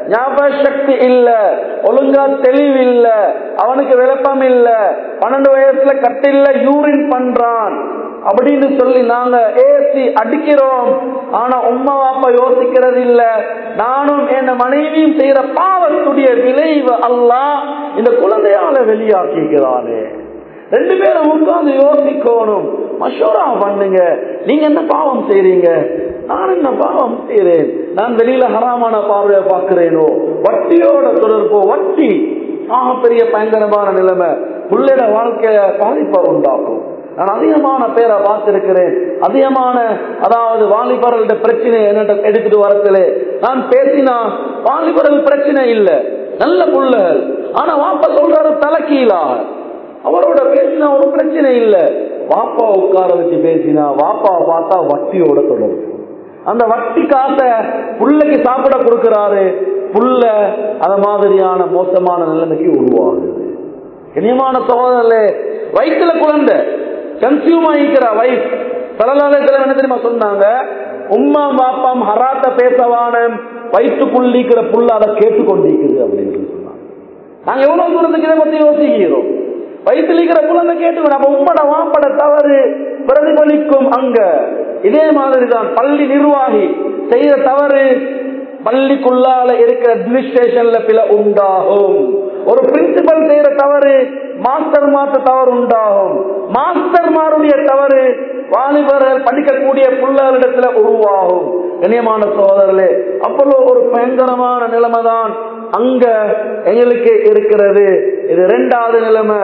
ஞாபக சக்தி இல்ல ஒழுங்கா தெளிவு இல்ல அவனுக்கு விளப்பம் இல்ல பன்னெண்டு வயசுல கட்டில்ல யூரின் பண்றான் அப்படின்னு சொல்லி நாங்க ஏசி அடிக்கிறோம் ஆனா உம்மா வாப்பா யோசிக்கிறது இல்ல நானும் என் மனைவியும் செய்யற பாவத்துடைய விளைவு அல்லாஹ் இந்த குழந்தையால வெளியாக்கிக்கிறானே ரெண்டு பேரும் உட்கார்ந்து யோசிக்கணும் மஷூரா பண்ணுங்க நீங்க என்ன பாவம் செய்றீங்க நான் என்ன பாவம் செய்றேன் நான் வெளியில ஹராமான பார்வையை பார்க்கிறேனோ வட்டியோட தொடர்போ வட்டி ஆக பெரிய பயங்கரமான நிலைமை புள்ளைட வாழ்க்கைய பாதிப்பை உண்டாக்கும் நான் அதிகமான பேரை பார்த்திருக்கிறேன் அதிகமான அதாவது வாலிபர்கள பிரச்சனை என்னிட்ட எடுத்துட்டு வரத்திலே நான் பேசினா வாலிபர்கள் பிரச்சனை இல்லை நல்ல புள்ளகள் ஆனா வாப்பா சொல்றாரு தலைக்கீழாக அவரோட பேசினா ஒரு பிரச்சனை இல்ல வாப்பா உட்கார வச்சு பேசினா வாப்பா பார்த்தா வட்டியோட தொடர்பு அந்த வட்டி காசை புள்ளைக்கு சாப்பிட கொடுக்கிறாரு புள்ள அத மாதிரியான மோசமான நிலைமைக்கு உருவாகுது இனியமான சகோதரர்களே வயிற்றுல குழந்தை கன்சியூம் ஆகிக்கிற வைஃப் பலலாலயத்துல என்ன தெரியுமா சொன்னாங்க உம்மா பாப்பாம் ஹராத்த பேசவான வயிற்றுக்குள்ளிக்கிற புள்ள அதை கேட்டுக்கொண்டிருக்குது அப்படின்னு சொல்லி சொன்னாங்க நாங்க எவ்வளவு தூரத்துக்கு இதை பத்தி யோசிக்கிறோம் வயிற்றுல இருக்கிற குழந்தை கேட்டுக்கணும் அப்ப உம்மட வாப்பட தவறு பிரதிபலிக்கும் அங்க இதே மாதிரி தான் பள்ளி நிர்வாகி செய்யற தவறு பள்ளிக்குள்ளால இருக்கிற அட்மினிஸ்ட்ரேஷன்ல பில உண்டாகும் ஒரு பிரின்சிபல் செய்யற தவறு மாஸ்டர் மாத்த தவறு உண்டாகும் மாஸ்டர் மாருடைய தவறு வாலிபர்கள் படிக்கக்கூடிய புள்ளர்களிடத்துல உருவாகும் கண்ணியமான சோதரர்களே அப்போ ஒரு பயங்கரமான நிலைமை தான் அங்க எங்களுக்கு இருக்கிறது இது ரெண்டாவது நிலைமை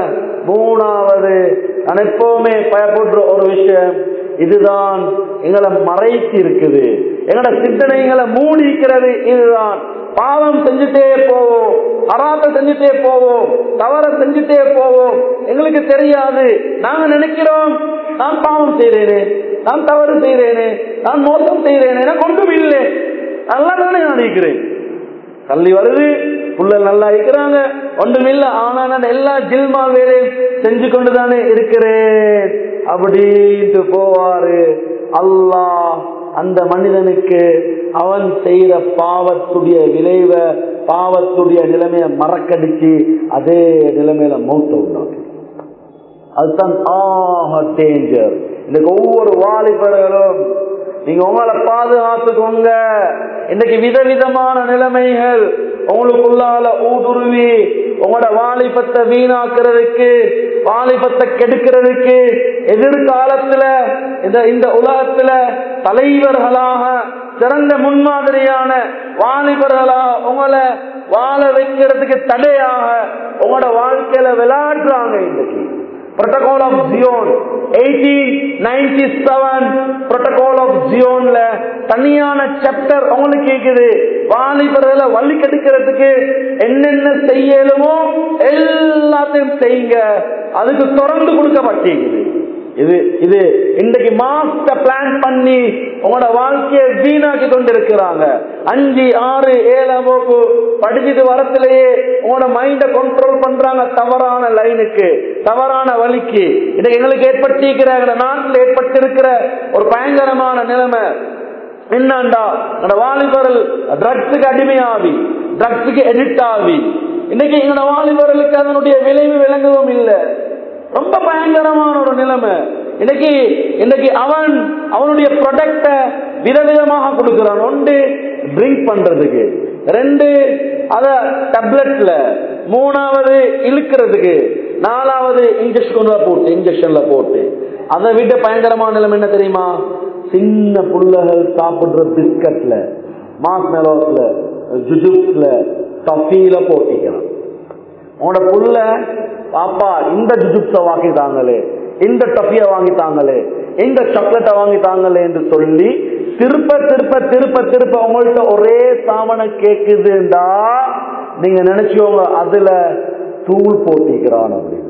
மூணாவது நான் எப்பவுமே பயப்படுற ஒரு விஷயம் இதுதான் எங்களை மறைத்து இருக்குது எங்களோட சிந்தனைகளை மூடிக்கிறது இதுதான் பாவம் செஞ்சுட்டே போவோம் அராத்த செஞ்சுட்டே போவோம் தவற செஞ்சுட்டே போவோம் எங்களுக்கு தெரியாது நாங்க நினைக்கிறோம் நான் பாவம் செய்றேனே நான் தவறு செய்றேனே நான் மோசம் செய்றேனே நான் கொண்டும் இல்லை நல்லா தானே நான் இருக்கிறேன் தள்ளி வருது புள்ள நல்லா இருக்கிறாங்க ஒன்றுமில்ல ஆனா நான் எல்லா ஜில்மா வேலையும் செஞ்சு கொண்டுதானே இருக்கிறேன் அப்படின்ட்டு போவாரு அல்லாஹ் அந்த மனிதனுக்கு அவன் செய்யற பாவத்துடைய விளைவ பாவத்துடைய நிலைமைய மறக்கடிச்சு அதே நிலைமையில மௌத்த உண்டாக்கு அதுதான் ஆக டேஞ்சர் இன்னைக்கு ஒவ்வொரு வாலிபர்களும் நீங்க உங்களை பாதுகாத்துக்கோங்க இன்னைக்கு விதவிதமான நிலைமைகள் உங்களுக்குள்ளால ஊடுருவி உங்களோட வாலிபத்தை வீணாக்குறதுக்கு வாலிபத்தை கெடுக்கிறதுக்கு எதிர்காலத்துல இந்த இந்த உலகத்துல தலைவர்களாக சிறந்த முன்மாதிரியான வாலிபர்களாக உங்களை வாழ வைக்கிறதுக்கு தடையாக உங்களோட வாழ்க்கையில விளையாடுறாங்க இன்னைக்கு protocol of Zion eighteen ninety seven protocol of ஜியோன்ல தனியான சாப்டர் உங்களுக்கு கேக்குது வாலிபர்களை வள்ளி கெடுக்கிறதுக்கு என்னென்ன செய்யலுமோ எல்லாத்தையும் செய்யுங்க அதுக்கு தொடர்ந்து கொடுக்கப்பட்டிருக்குது இது இது இன்றைக்கு மாஸ்டர் பிளான் பண்ணி உங்களோட வாழ்க்கையை வீணாக்கி கொண்டிருக்கிறாங்க அஞ்சு ஆறு ஏழாம் வகுப்பு படிச்சுட்டு வரத்திலேயே உங்களோட மைண்ட கண்ட்ரோல் பண்றாங்க தவறான லைனுக்கு தவறான வழிக்கு இன்னைக்கு எங்களுக்கு ஏற்பட்டிருக்கிற எங்க நாட்டில் ஏற்பட்டிருக்கிற ஒரு பயங்கரமான நிலைமை என்னண்டா என்னோட வாலிபர்கள் ட்ரக்ஸுக்கு அடிமையாவி ட்ரக்ஸுக்கு எடிக்ட் ஆகி இன்னைக்கு எங்களோட வாலிபர்களுக்கு அதனுடைய விளைவு விளங்கவும் இல்லை ரொம்ப பயங்கரமான ஒரு நிலைமை இன்னைக்கு இன்னைக்கு அவன் அவனுடைய ப்ரொடக்ட விதவிதமாக கொடுக்கிறான் ஒன்று ட்ரிங்க் பண்றதுக்கு ரெண்டு அத டேப்லெட்ல மூணாவது இழுக்கிறதுக்கு நாலாவது இன்ஜெக்ஷன் போட்டு இன்ஜெக்ஷன்ல போட்டு அதை விட பயங்கரமான நிலைமை என்ன தெரியுமா சின்ன புள்ளகள் சாப்பிடுற பிஸ்கட்ல மாஸ் மெலோஸ்ல ஜுஜுப்ஸ்ல டஃபீல போட்டிக்கலாம் உங்களோட புள்ள பாப்பா இந்த ஜுஜுப்ஸ வாங்கி தாங்களே இந்த டஃபிய வாங்கி தாங்களே இந்த சாக்லேட்டை வாங்கி தாங்களே என்று சொல்லி திருப்ப திருப்ப திருப்ப திருப்ப உங்கள்ட்ட ஒரே சாமனை கேக்குதுண்டா நீங்க நினைச்சோங்க அதுல தூள் போட்டிக்கிறான் அப்படின்னு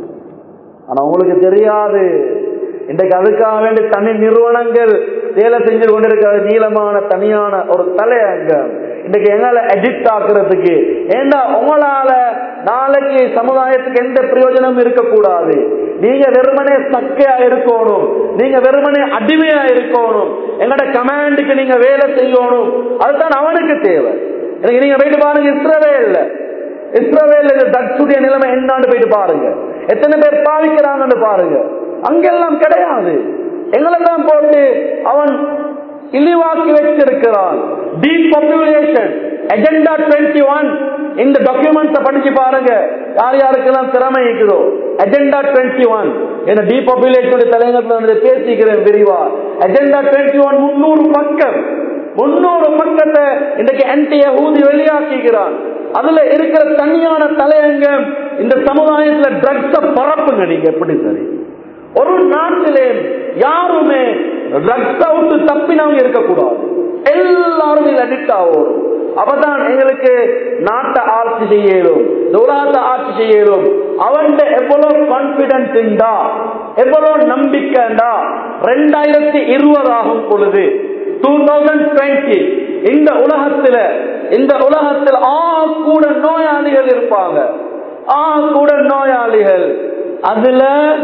ஆனா உங்களுக்கு தெரியாது இன்றைக்கு அதுக்காக வேண்டி தனி நிறுவனங்கள் வேலை செஞ்சு கொண்டிருக்கிற நீளமான தனியான ஒரு தலையங்கம் இன்னைக்கு எங்களை அடிக்ட் ஆக்குறதுக்கு ஏண்டா உங்களால நாளைக்கு சமுதாயத்துக்கு எந்த பிரயோஜனமும் இருக்கக்கூடாது நீங்க வெறுமனே சக்கையா இருக்கணும் நீங்க வெறுமனே அடிமையா இருக்கணும் எங்கட கமாண்டுக்கு நீங்க வேலை செய்யணும் அதுதான் அவனுக்கு தேவை எனக்கு நீங்க போயிட்டு பாருங்க இஸ்ரவேல்ல இஸ்ரவேல் தட்சுடைய நிலைமை என்னான்னு போயிட்டு பாருங்க எத்தனை பேர் பாவிக்கிறாங்கன்னு பாருங்க அங்கெல்லாம் கிடையாது எங்களை தான் போட்டு அவன் இழிவாக்கி வச்சிருக்கிறான் டீபாப்புலேஷன் அஜெண்டா டுவெண்ட்டி ஒன் இந்த டாக்குமெண்ட்ஸ படிச்சு பாருங்க யார் யாருக்கெல்லாம் திறமை இருக்குதோ அஜெண்டா டுவெண்ட்டி ஒன் என்ன டீபாப்புலேஷன் தலைநகரத்தில் வந்து பேசிக்கிறேன் விரிவா அஜெண்டா டுவெண்ட்டி ஒன் முன்னூறு பக்கம் முன்னூறு பக்கத்தை இன்றைக்கு என்டிய ஊதி வெளியாக்குகிறான் அதுல இருக்கிற தனியான தலையங்கம் இந்த சமுதாயத்துல ட்ரக்ஸ பரப்புங்க நீங்க எப்படி சரி ஒரு நாட்டிலே யாருமே ட்ரக்ஸ் அவுட்டு தப்பினவங்க இருக்கக்கூடாது எல்லாரும் இதுல அடிக்ட் ஆகும் அப்பதான் எங்களுக்கு நாட்டை ஆட்சி செய்யலும் உலகத்தை ஆட்சி செய்யலும் அவன் எவ்வளவு கான்பிடன்ஸ் உண்டா எவ்வளவு நம்பிக்கைண்டா ரெண்டாயிரத்தி இருபது ஆகும் பொழுது டூ தௌசண்ட் டுவெண்ட்டி இந்த உலகத்துல இந்த உலகத்தில் ஆ கூட நோயாளிகள் இருப்பாங்க ஆ கூட நோயாளிகள் அதுல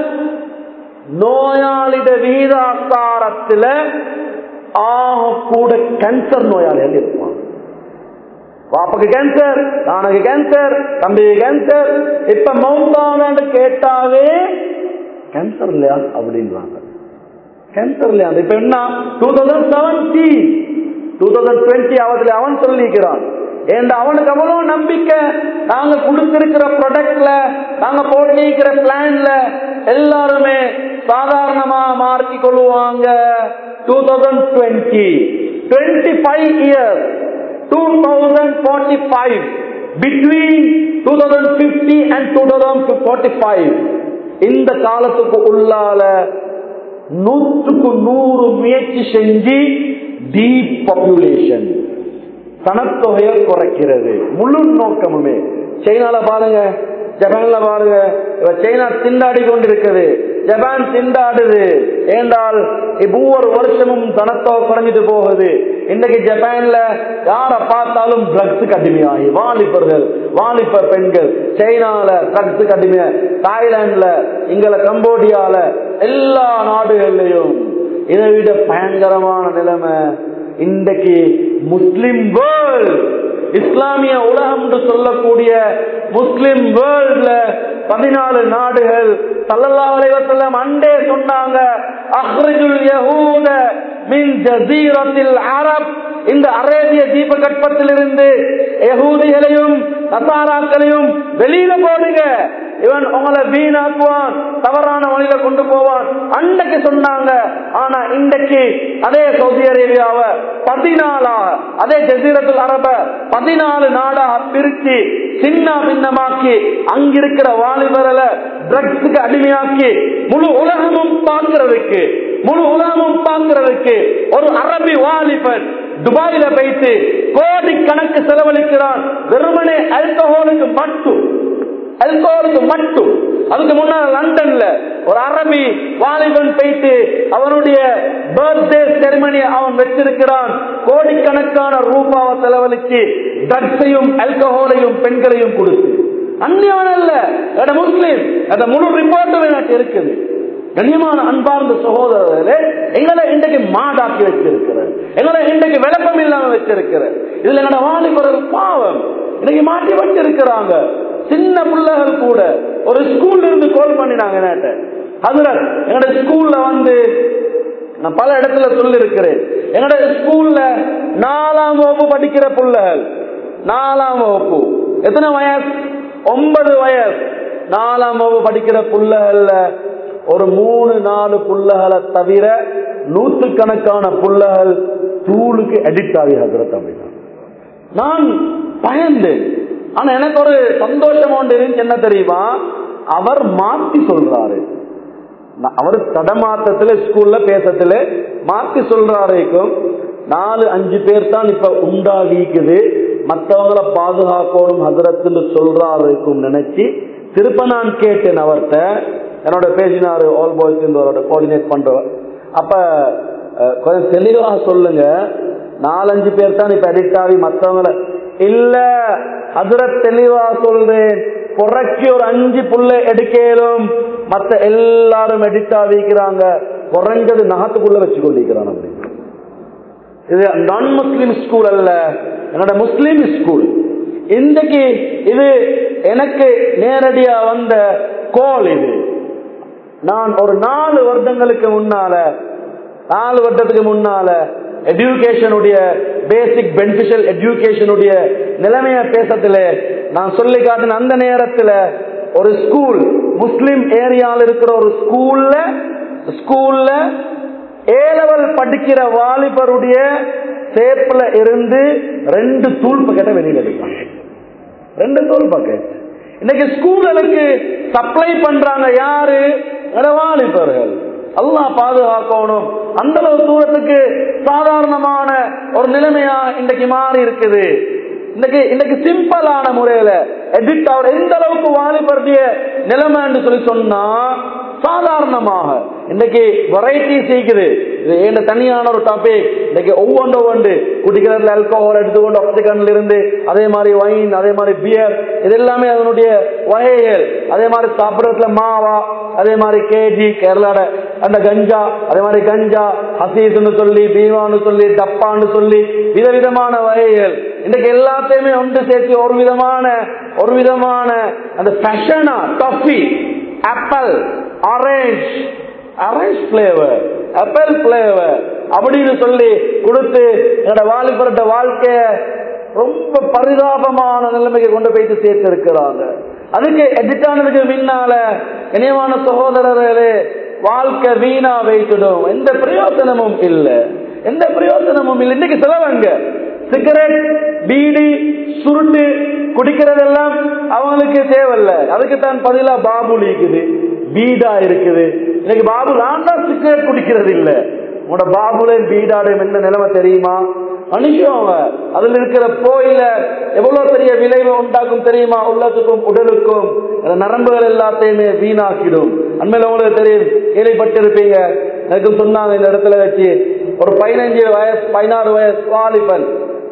நோயாளிட வீதாசாரத்துல ஆக கூட கேன்சர் நோயாளிகள் இருப்பாங்க பாப்பாக்கு கேன்சர் நானுக்கு கேன்சர் தம்பிக்கு கேன்சர் இப்ப மவுண்டானு கேட்டாவே கேன்சர் இல்லையா அப்படின்றாங்க கேன்சர் இல்லையா இப்ப என்ன two thousand seventy two thousand twenty அவத்துல அவன் சொல்லிக்கிறான் ஏன் அவனுக்கு அவ்வளவு நம்பிக்கை நாங்க கொடுத்திருக்கிற ப்ராடக்ட்ல நாங்க போட்டிருக்கிற பிளான்ல எல்லாருமே சாதாரணமா மாற்றி கொள்ளுவாங்க two thousand twenty twenty five years two thousand forty five between two thousand fifty and two thousand forty five இந்த காலத்துக்கு உள்ளால நூற்றுக்கு நூறு முயற்சி செஞ்சு டீபாப்புலேஷன் சனத்தொகையை குறைக்கிறது முழு நோக்கமுமே சைனால பாருங்க ஜப்பான்ல பாருங்க இப்ப சைனா திண்டாடி கொண்டிருக்குது ஜப்பான் திண்டாடுது ஏண்டால் ஒவ்வொரு வருஷமும் தனத்தொகை குறைஞ்சிட்டு போகுது இன்னைக்கு ஜப்பான்ல யார பார்த்தாலும் ட்ரக்ஸுக்கு அடிமையாகி வாலிபர்கள் வாலிபர் பெண்கள் சைனால ட்ரக்ஸுக்கு அடிமையா தாய்லாந்துல இங்கல கம்போடியால எல்லா நாடுகள்லயும் இதை விட பயங்கரமான நிலைமை இன்றைக்கு முஸ்லிம் வேர்ல்ட் இஸ்லாமிய உலகம் என்று சொல்லக்கூடிய முஸ்லிம் வேர்ல்ட்ல பதினாலு நாடுகள் சல்லல்லா அலைவசல்லம் அண்டே சொன்னாங்க அஹ்ரஜுல் யஹூத மின் ஜசீரத்தில் அரப் இந்த அரேபிய தீபகற்பத்திலிருந்து யகூதிகளையும் நசாராக்களையும் வெளியில போடுங்க இவன் உங்களை வீணாக்குவான் தவறான வழியில கொண்டு போவான் அன்னைக்கு சொன்னாங்க ஆனா இன்றைக்கு அதே சவுதி அரேபியாவ பதினாலாக அதே ஜசீரத்துல் அரப பதினாலு நாடாக பிரிச்சு சின்ன பின்னமாக்கி அங்கிருக்கிற வாலிபரல ட்ரக்ஸுக்கு அடிமையாக்கி முழு உலகமும் பார்க்கிறதுக்கு முழு உலகமும் பார்க்கிறதுக்கு ஒரு அரபி வாலிபன் துபாயில போயிட்டு கோடி கணக்கு செலவழிக்கிறான் வெறுமனே அல்கஹோலுக்கு மட்டும் அல்கோலுக்கு மட்டும் அதுக்கு முன்னால லண்டன்ல ஒரு அரபி வாலிபன் போயிட்டு அவனுடைய பர்த்டே செரிமனி அவன் வச்சிருக்கிறான் கோடிக்கணக்கான ரூபாவை செலவழிச்சு ட்ரக்ஸையும் அல்கஹோலையும் பெண்களையும் கொடுத்து அந்நியவன் அல்ல எட முஸ்லீம் அந்த முழு ரிப்போர்ட்டும் எனக்கு இருக்குது கண்ணியமான அன்பார்ந்த சகோதரர்களே எங்களை இன்றைக்கு மாடாக்கி வச்சிருக்கிற எங்களை இன்றைக்கு விளக்கம் இல்லாம வச்சிருக்கிற இதுல எங்களோட வாலிபர்கள் பாவம் இன்னைக்கு மாட்டி வச்சிருக்கிறாங்க சின்ன பிள்ளைகள் கூட ஒரு ஸ்கூல்ல இருந்து கால் பண்ணினாங்க என்கிட்ட அதுல எங்களோட ஸ்கூல்ல வந்து நான் பல இடத்துல சொல்லி இருக்கிறேன் என்னோட ஸ்கூல்ல நாலாம் வகுப்பு படிக்கிற பிள்ளைகள் நாலாம் வகுப்பு எத்தனை வயசு ஒன்பது வயசு நாலாம் வகுப்பு படிக்கிற புள்ளகள்ல ஒரு மூணு நாலு புள்ளகளை தவிர நூற்றுக்கணக்கான புள்ளகள் தூளுக்கு அடிக்ட் ஆகி ஹசரத் அப்படின்னா நான் பயந்தேன் ஆனா எனக்கு ஒரு சந்தோஷம் ஒன்று இருந்துச்சு என்ன தெரியுமா அவர் மாத்தி சொல்றாரு நான் அவர் தடமாத்தத்துல ஸ்கூல்ல பேசத்துல மாத்தி சொல்றாருக்கும் நாலு அஞ்சு பேர் தான் இப்ப உண்டாகிக்குது மற்றவங்கள பாதுகாக்கணும் ஹசரத்துன்னு சொல்றாருக்கும் நினைச்சு திருப்ப நான் கேட்டேன் அவர்கிட்ட என்னோட பேசினாரு ஆல் பாய்ஸ் அவரோட கோஆர்டினேட் பண்றவர் அப்ப அஹ், கொஞ்சம் தெளிவா சொல்லுங்க நாலஞ்சு பேர் தான் இப்ப அடிக்ட் ஆகி மற்றவங்கள இல்ல ஹசரத் தெளிவா சொல்றேன் குறைக்கு ஒரு அஞ்சு புள்ள எடுக்கலும் மத்த எல்லாரும் எடிட் ஆகிக்கிறாங்க குறைஞ்சது நகத்துக்குள்ள வச்சு கொண்டிருக்கிறான் அப்படின்னு இது நான் முஸ்லிம் ஸ்கூல் அல்ல என்னோட முஸ்லிம் ஸ்கூல் இன்றைக்கு இது எனக்கு நேரடியா வந்த கோல் இது நான் ஒரு நாலு வருடங்களுக்கு முன்னால நாலு வருடத்துக்கு முன்னால எஜுகேஷனுடைய பேசிக் பெனிஃபிஷியல் எஜுகேஷனுடைய நிலைமைய பேசத்துல நான் சொல்லி காட்டின அந்த நேரத்துல ஒரு ஸ்கூல் முஸ்லிம் ஏரியால இருக்கிற ஒரு ஸ்கூல்ல ஸ்கூல்ல ஏ லெவல் படிக்கிற வாலிபருடைய சேப்ல இருந்து ரெண்டு தூள் பக்கெட்டை வெளியில எடுப்பாங்க ரெண்டு தோல் பாக்கெட் இன்னைக்கு ஸ்கூலுக்கு சப்ளை பண்றாங்க யாரு வாலிபர்கள் அல்லாஹ் பாதுகாக்கணும் அந்த அளவு தூரத்துக்கு சாதாரணமான ஒரு நிலைமையா இன்றைக்கு மாறி இருக்குது இன்னைக்கு இன்னைக்கு சிம்பிளான முறையில எடிட் அவர் எந்த அளவுக்கு வாலிபருடைய நிலைமைன்னு சொல்லி சொன்னா சாதாரணமாக இன்னைக்கு வெரைட்டி சீக்குது இது ஏண்ட தனியான ஒரு டாபிக் இன்னைக்கு ஒவ்வொன்று ஒவ்வொன்று குடிக்கிறதுல ஆல்கோஹால் எடுத்துக்கொண்டு ஆக்சிகன்ல இருந்து அதே மாதிரி வைன் அதே மாதிரி பியர் இது எல்லாமே அதனுடைய வகைகள் அதே மாதிரி சாப்பிடறதுல மாவா அதே மாதிரி கேஜி கேரளாட அந்த கஞ்சா அதே மாதிரி கஞ்சா ஹசீஸ்னு சொல்லி பீவான்னு சொல்லி டப்பான்னு சொல்லி விதவிதமான வகைகள் இன்னைக்கு எல்லாத்தையுமே ஒன்று சேர்த்து ஒரு விதமான ஒரு விதமான அந்த ஃபேஷனா toffee apple orange orange flavour apple flavour அப்படின்னு சொல்லி கொடுத்து என்னோட வாலிபர்கிட்ட வாழ்க்கைய ரொம்ப பரிதாபமான நிலைமைக்கு கொண்டு போயிட்டு சேர்த்து இருக்கிறாங்க அதுக்கு எடிட் ஆனதுக்கு முன்னால இணையமான சகோதரர்களே வாழ்க்கை வீணா வைத்துடும் எந்த பிரயோசனமும் இல்லை எந்த பிரயோசனமும் இல்லை இன்னைக்கு செலவங்க சிகரெட் பீடி சுருட்டு குடிக்கிறதெல்லாம் அவங்களுக்கு தேவையில்ல அதுக்கு தான் பதிலா பாபுலி இருக்குது பீடா இருக்குது இன்னைக்கு பாபு நான் தான் சிகரெட் குடிக்கிறது இல்ல உங்களோட பாபுலையும் பீடாடையும் என்ன நிலைமை தெரியுமா மனுஷன் அதுல இருக்கிற போயில எவ்வளவு பெரிய விளைவை உண்டாக்கும் தெரியுமா உள்ளத்துக்கும் உடலுக்கும் அந்த நரம்புகள் எல்லாத்தையுமே வீணாக்கிடும் அண்மையில உங்களுக்கு தெரியும் கேள்விப்பட்டிருப்பீங்க எனக்கு சொன்னாங்க இந்த இடத்துல வச்சு ஒரு பதினஞ்சு வயசு பதினாறு வயசு வாலிபன்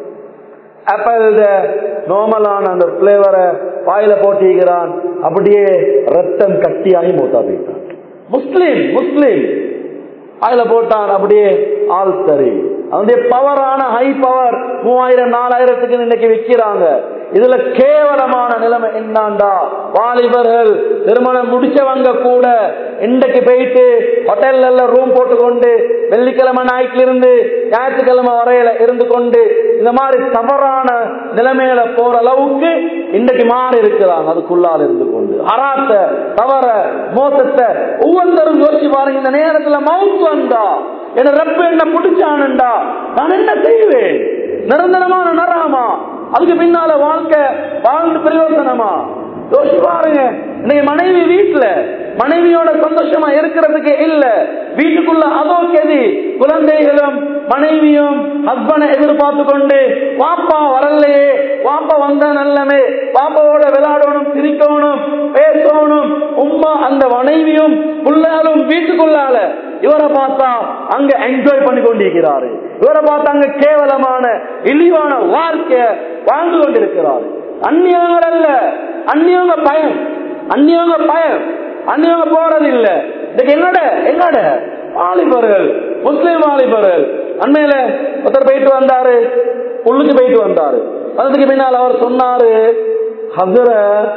ஆப்பிள் நார்மலான அந்த பிளேவரை வாயில போட்டிக்கிறான் அப்படியே ரத்தம் கட்டியாகி மூத்தா போயிட்டான் முஸ்லீம் முஸ்லீம் வாயில போட்டான் அப்படியே ஆள் சரி அவனுடைய பவரான ஹை பவர் மூவாயிரம் நாலாயிரத்துக்கு இன்னைக்கு விற்கிறாங்க இதுல கேவலமான நிலைமை என்னாண்டா வாலிபர்கள் திருமணம் முடிச்சவங்க கூட இன்றைக்கு போயிட்டு ஹோட்டல்ல ரூம் போட்டுக்கொண்டு வெள்ளிக்கிழமை ஞாயிற்றுல இருந்து ஞாயிற்றுக்கிழமை வரையில இருந்து கொண்டு இந்த மாதிரி தவறான நிலைமையில போற அளவுக்கு இன்றைக்கு மாறி இருக்கிறாங்க அதுக்குள்ளால் இருந்து கொண்டு அராத்த தவற மோசத்தை ஒவ்வொருத்தரும் யோசிச்சு பாருங்க இந்த நேரத்துல மவுத்து வந்தா என்ன ரப்ப என்ன பிடிச்சானுண்டா நான் என்ன செய்வேன் நிரந்தரமான நரகமா அதுக்கு பின்னால வாழ்க்கை வாழ்ந்து பிரயோசனமா யோசிச்சு பாருங்க இன்னைக்கு மனைவி வீட்டுல மனைவியோட சந்தோஷமா இருக்கிறதுக்கு இல்ல வீட்டுக்குள்ள அதோ கெதி குழந்தைகளும் மனைவியும் ஹஸ்பண்டை எதிர்பார்த்து கொண்டு வாப்பா வரலையே வாப்பா வந்தா நல்லமே பாப்பாவோட விளையாடணும் சிரிக்கணும் பேசணும் உம்மா அந்த மனைவியும் புள்ளாலும் வீட்டுக்குள்ளால இவரை பார்த்தா அங்க என்ஜாய் பண்ணி கொண்டிருக்கிறாரு இவரை பார்த்தா அங்க கேவலமான இழிவான வாழ்க்கைய வாழ்ந்து கொண்டிருக்கிறாரு அந்நியவங்க அல்ல அந்நியவங்க பயம் அந்நியவங்க பயம் அந்நியவங்க போறது இல்ல இதுக்கு என்னோட என்னோட வாலிபர்கள் முஸ்லிம் வாலிபர்கள் அண்மையில ஒருத்தர் போயிட்டு வந்தாரு உள்ளுக்கு போயிட்டு வந்தாரு அதுக்கு பின்னால் அவர் சொன்னாரு ஹசர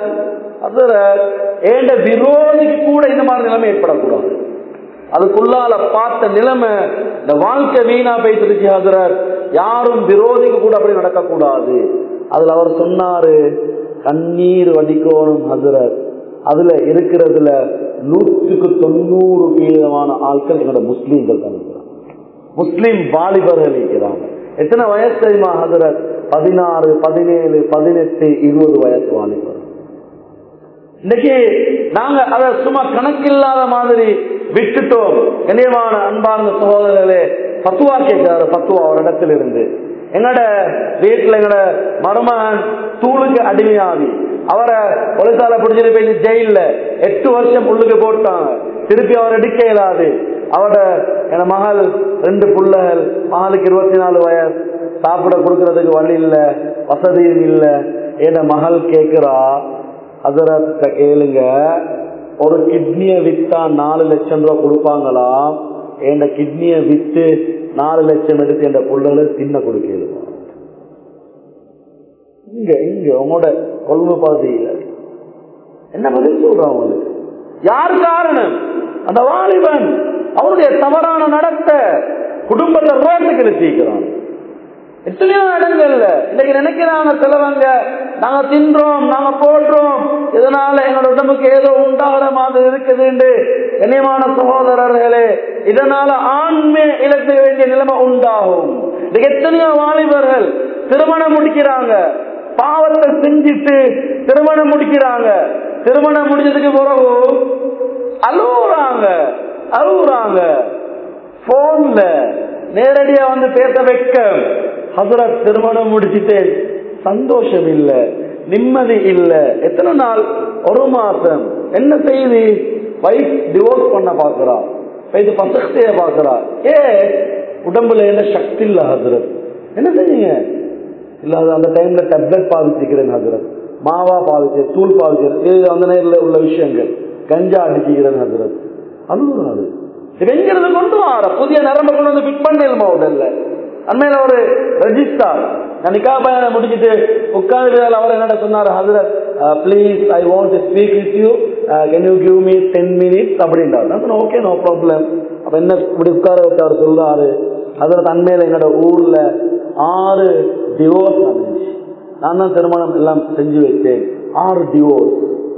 ஹசர ஏண்ட விரோதிக்கு கூட இந்த மாதிரி நிலைமை ஏற்படக்கூடாது அதுக்குள்ளால பார்த்த நிலைமை இந்த வாழ்க்கை வீணா போயிட்டு ஹசரர் யாரும் விரோதிக்கு கூட அப்படி நடக்கக்கூடாது அதுல அவர் சொன்னாரு கண்ணீர் வடிக்கோணும் ஹசரத் அதுல இருக்கிறதுல நூற்றுக்கு தொண்ணூறு வீதமான ஆட்கள் எங்களோட முஸ்லீம்கள் தான் இருக்கிறாங்க முஸ்லீம் வாலிபர்கள் இருக்கிறாங்க எத்தனை வயசு தெரியுமா ஹசரத் பதினாறு பதினேழு பதினெட்டு இருபது வயசு வாலிபர் இன்னைக்கு நாங்க அத சும்மா கணக்கில்லாத மாதிரி விட்டுட்டோம் கண்ணியமான அன்பார்ந்த சகோதரர்களே பத்துவா கேட்கிறாரு பத்துவா ஒரு இடத்துல இருந்து எங்கட வீட்டுல எங்கட மருமகன் தூளுக்கு அடிமையாகி அவரை பொலிசால பிடிச்சிட்டு போய் ஜெயில எட்டு வருஷம் உள்ளுக்கு போட்டாங்க திருப்பி அவர் எடுக்க இயலாது அவட என் மகள் ரெண்டு புள்ளைகள் மகளுக்கு இருபத்தி நாலு வயசு சாப்பிட கொடுக்கறதுக்கு வழி இல்ல வசதியும் இல்ல என் மகள் கேக்குறா அதரத்த கேளுங்க ஒரு கிட்னிய வித்தா நாலு லட்சம் ரூபாய் கொடுப்பாங்களாம் என் கிட்னியை வித்து நாலு லட்சம் எடுத்து என் பிள்ளைகளை தின்ன கொடுக்கலுமா இங்க இங்க உங்களோட கொள்கை பகுதியில் என்ன பதில் சொல்றான் உங்களுக்கு யார் காரணம் அந்த வாலிபன் அவருடைய தவறான நடத்த குடும்பத்தை ரோட்டுக்கு நிறுத்திக்கிறான் எத்தனையோ இடங்கள்ல இன்னைக்கு நினைக்கிறாங்க சிலவங்க நாங்க தின்றோம் நாங்க போடுறோம் இதனால எங்களோட உடம்புக்கு ஏதோ உண்டாகிற மாதிரி இருக்குது கண்ணியமான சகோதரர்களே இதனால ஆண்மை இழக்க வேண்டிய நிலைமை உண்டாகும் இன்னைக்கு எத்தனையோ வாலிபர்கள் திருமணம் முடிக்கிறாங்க பாவத்தை செஞ்சுட்டு திருமணம் முடிக்கிறாங்க திருமணம் முடிஞ்சதுக்கு பிறகு அழுகுறாங்க அழுகுறாங்க போன்ல நேரடியா வந்து பேச வைக்க ஹசரத் திருமணம் முடிச்சுட்டேன் சந்தோஷம் இல்ல நிம்மதி இல்ல எத்தனை நாள் ஒரு மாசம் என்ன செய்தி வைஃப் டிவோர்ஸ் பண்ண பாக்குறா வயது பசக்திய பாக்குறா ஏ உடம்புல என்ன சக்தி இல்ல ஹசரத் என்ன செய்யுங்க இல்ல அது அந்த டைம்ல டேப்லெட் பாவிச்சுக்கிறேன் ஹசரத் மாவா பாவிச்சு தூள் பாவிக்கிறேன் இது அந்த நேரில் உள்ள விஷயங்கள் கஞ்சா அடிச்சுக்கிறேன் ஹசரத் அதுவும் அது இது எங்கிருந்து கொண்டு வர புதிய நரம்பு கொண்டு வந்து ஃபிட் பண்ணிடுமா உடல்ல அண்மையில ஒரு ரெஜிஸ்டார் நான் நிக்கா பயணம் முடிச்சுட்டு உட்கார்ந்து அவர் என்னடா சொன்னார் ஹசரத் please I want to speak with you can you give me ten minutes அப்படின்றார் நான் சொன்னேன் ஓகே நோ ப்ராப்ளம் அப்ப என்ன இப்படி உட்கார வச்சு அவர் சொல்றாரு ஹசரத் அண்மையில எங்களோட ஊர்ல ஆறு டிவோர்ஸ் நடந்துச்சு நான் தான் திருமணம் எல்லாம் செஞ்சு வச்சேன் ஆறு டிவோர்ஸ்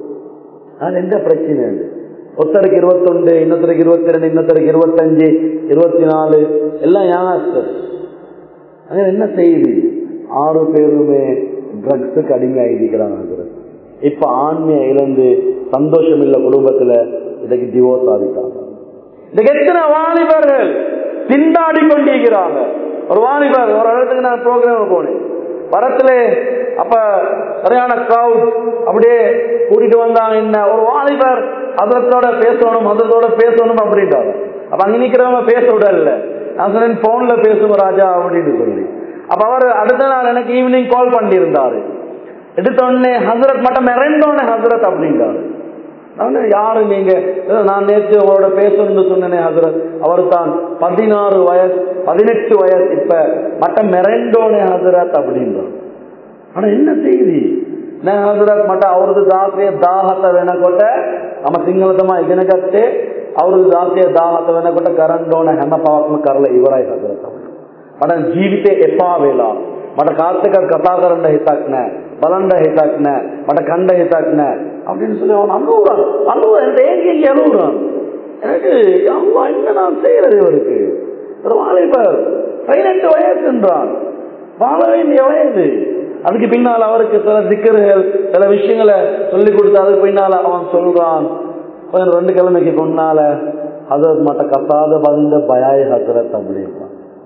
அது எந்த பிரச்சனை இல்லை ஒருத்தருக்கு இருபத்தொண்டு இன்னொருத்தருக்கு இருபத்தி ரெண்டு இன்னொருத்தருக்கு இருபத்தஞ்சு இருபத்தி நாலு எல்லாம் யாஸ்டர் அங்க என்ன செய்யுது ஆறு பேருமே ட்ரக்ஸுக்கு அடிமையாகிக்கிறாங்க இப்ப ஆண்மையை இழந்து சந்தோஷம் இல்ல குடும்பத்துல இதுக்கு டிவோர்ஸ் ஆகிட்டாங்க இதுக்கு எத்தனை வாலிபர்கள் திண்டாடி கொண்டிருக்கிறாங்க ஒரு வாலிபர் ஒரு இடத்துக்கு நான் ப்ரோக்ராம் போனேன் வரத்துல அப்ப சரியான கிரௌட் அப்படியே கூட்டிட்டு வந்தாங்க என்ன ஒரு வாலிபர் அதத்தோட பேசணும் அதத்தோட பேசணும் அப்படின்றாங்க அப்ப அங்க நிக்கிறவங்க பேச விடல நான் சொன்னேன் போன்ல பேசுங்க ராஜா அப்படின்னு சொல்லி அப்ப அவர் அடுத்த நாள் எனக்கு ஈவினிங் கால் பண்ணியிருந்தாரு எடுத்த உடனே ஹசரத் மட்டும் மிரண்டோடனே ஹசரத் அப்படின்றாரு நான் யாரு நீங்க நான் நேற்று அவரோட பேசணும்னு சொன்னேனே ஹசரத் அவர் தான் பதினாறு வயசு பதினெட்டு வயசு இப்ப மட்டம் மெரண்டோனே ஹசரத் அப்படின்றார் ஆனா என்ன செய்தி நான் ஹசரத் மட்ட அவரது ದಾಸೆಯ ದಾಹತ ವೆನಕೊಟ್ಟ ನಮ್ಮ ಸಿಂಗಲತಮ ಇದನಗತ್ತೆ ಅವರದು ದಾಸೆಯ ದಾಹತ ವೆನಕೊಟ್ಟ ಕರಂಡೋಣ ಹೆಮ್ಮ ಪಾವತ್ಮ ಕರಲ ಇವರಾಯ್ ಹಜರತ್ මට ජීවිතේ එපා වෙලා මට කාර්තික කතා කරන්න හිතක් නැහැ බලන්න හිතක් නැහැ මට කණ්ඩ හිතක් නැහැ அப்படின்னு சொல்லி அவன் அழுகுறான் அழுகுறான் என் ஏங்கி அழுகுறான் எனக்கு அம்மா என்ன நான் செய்யறது இவருக்கு ஒரு வாலிபர் பதினெட்டு வயசுன்றான் வாழ வேண்டிய வயது அதுக்கு பின்னால் அவருக்கு சில சிக்கர்கள் சில விஷயங்களை சொல்லி கொடுத்து அதுக்கு பின்னால அவன் சொல்றான் கொஞ்சம் ரெண்டு கிழமைக்கு முன்னால ஹசரத் மட்ட கசாத பதிந்த பயாய் ஹசரத் அப்படின்றான்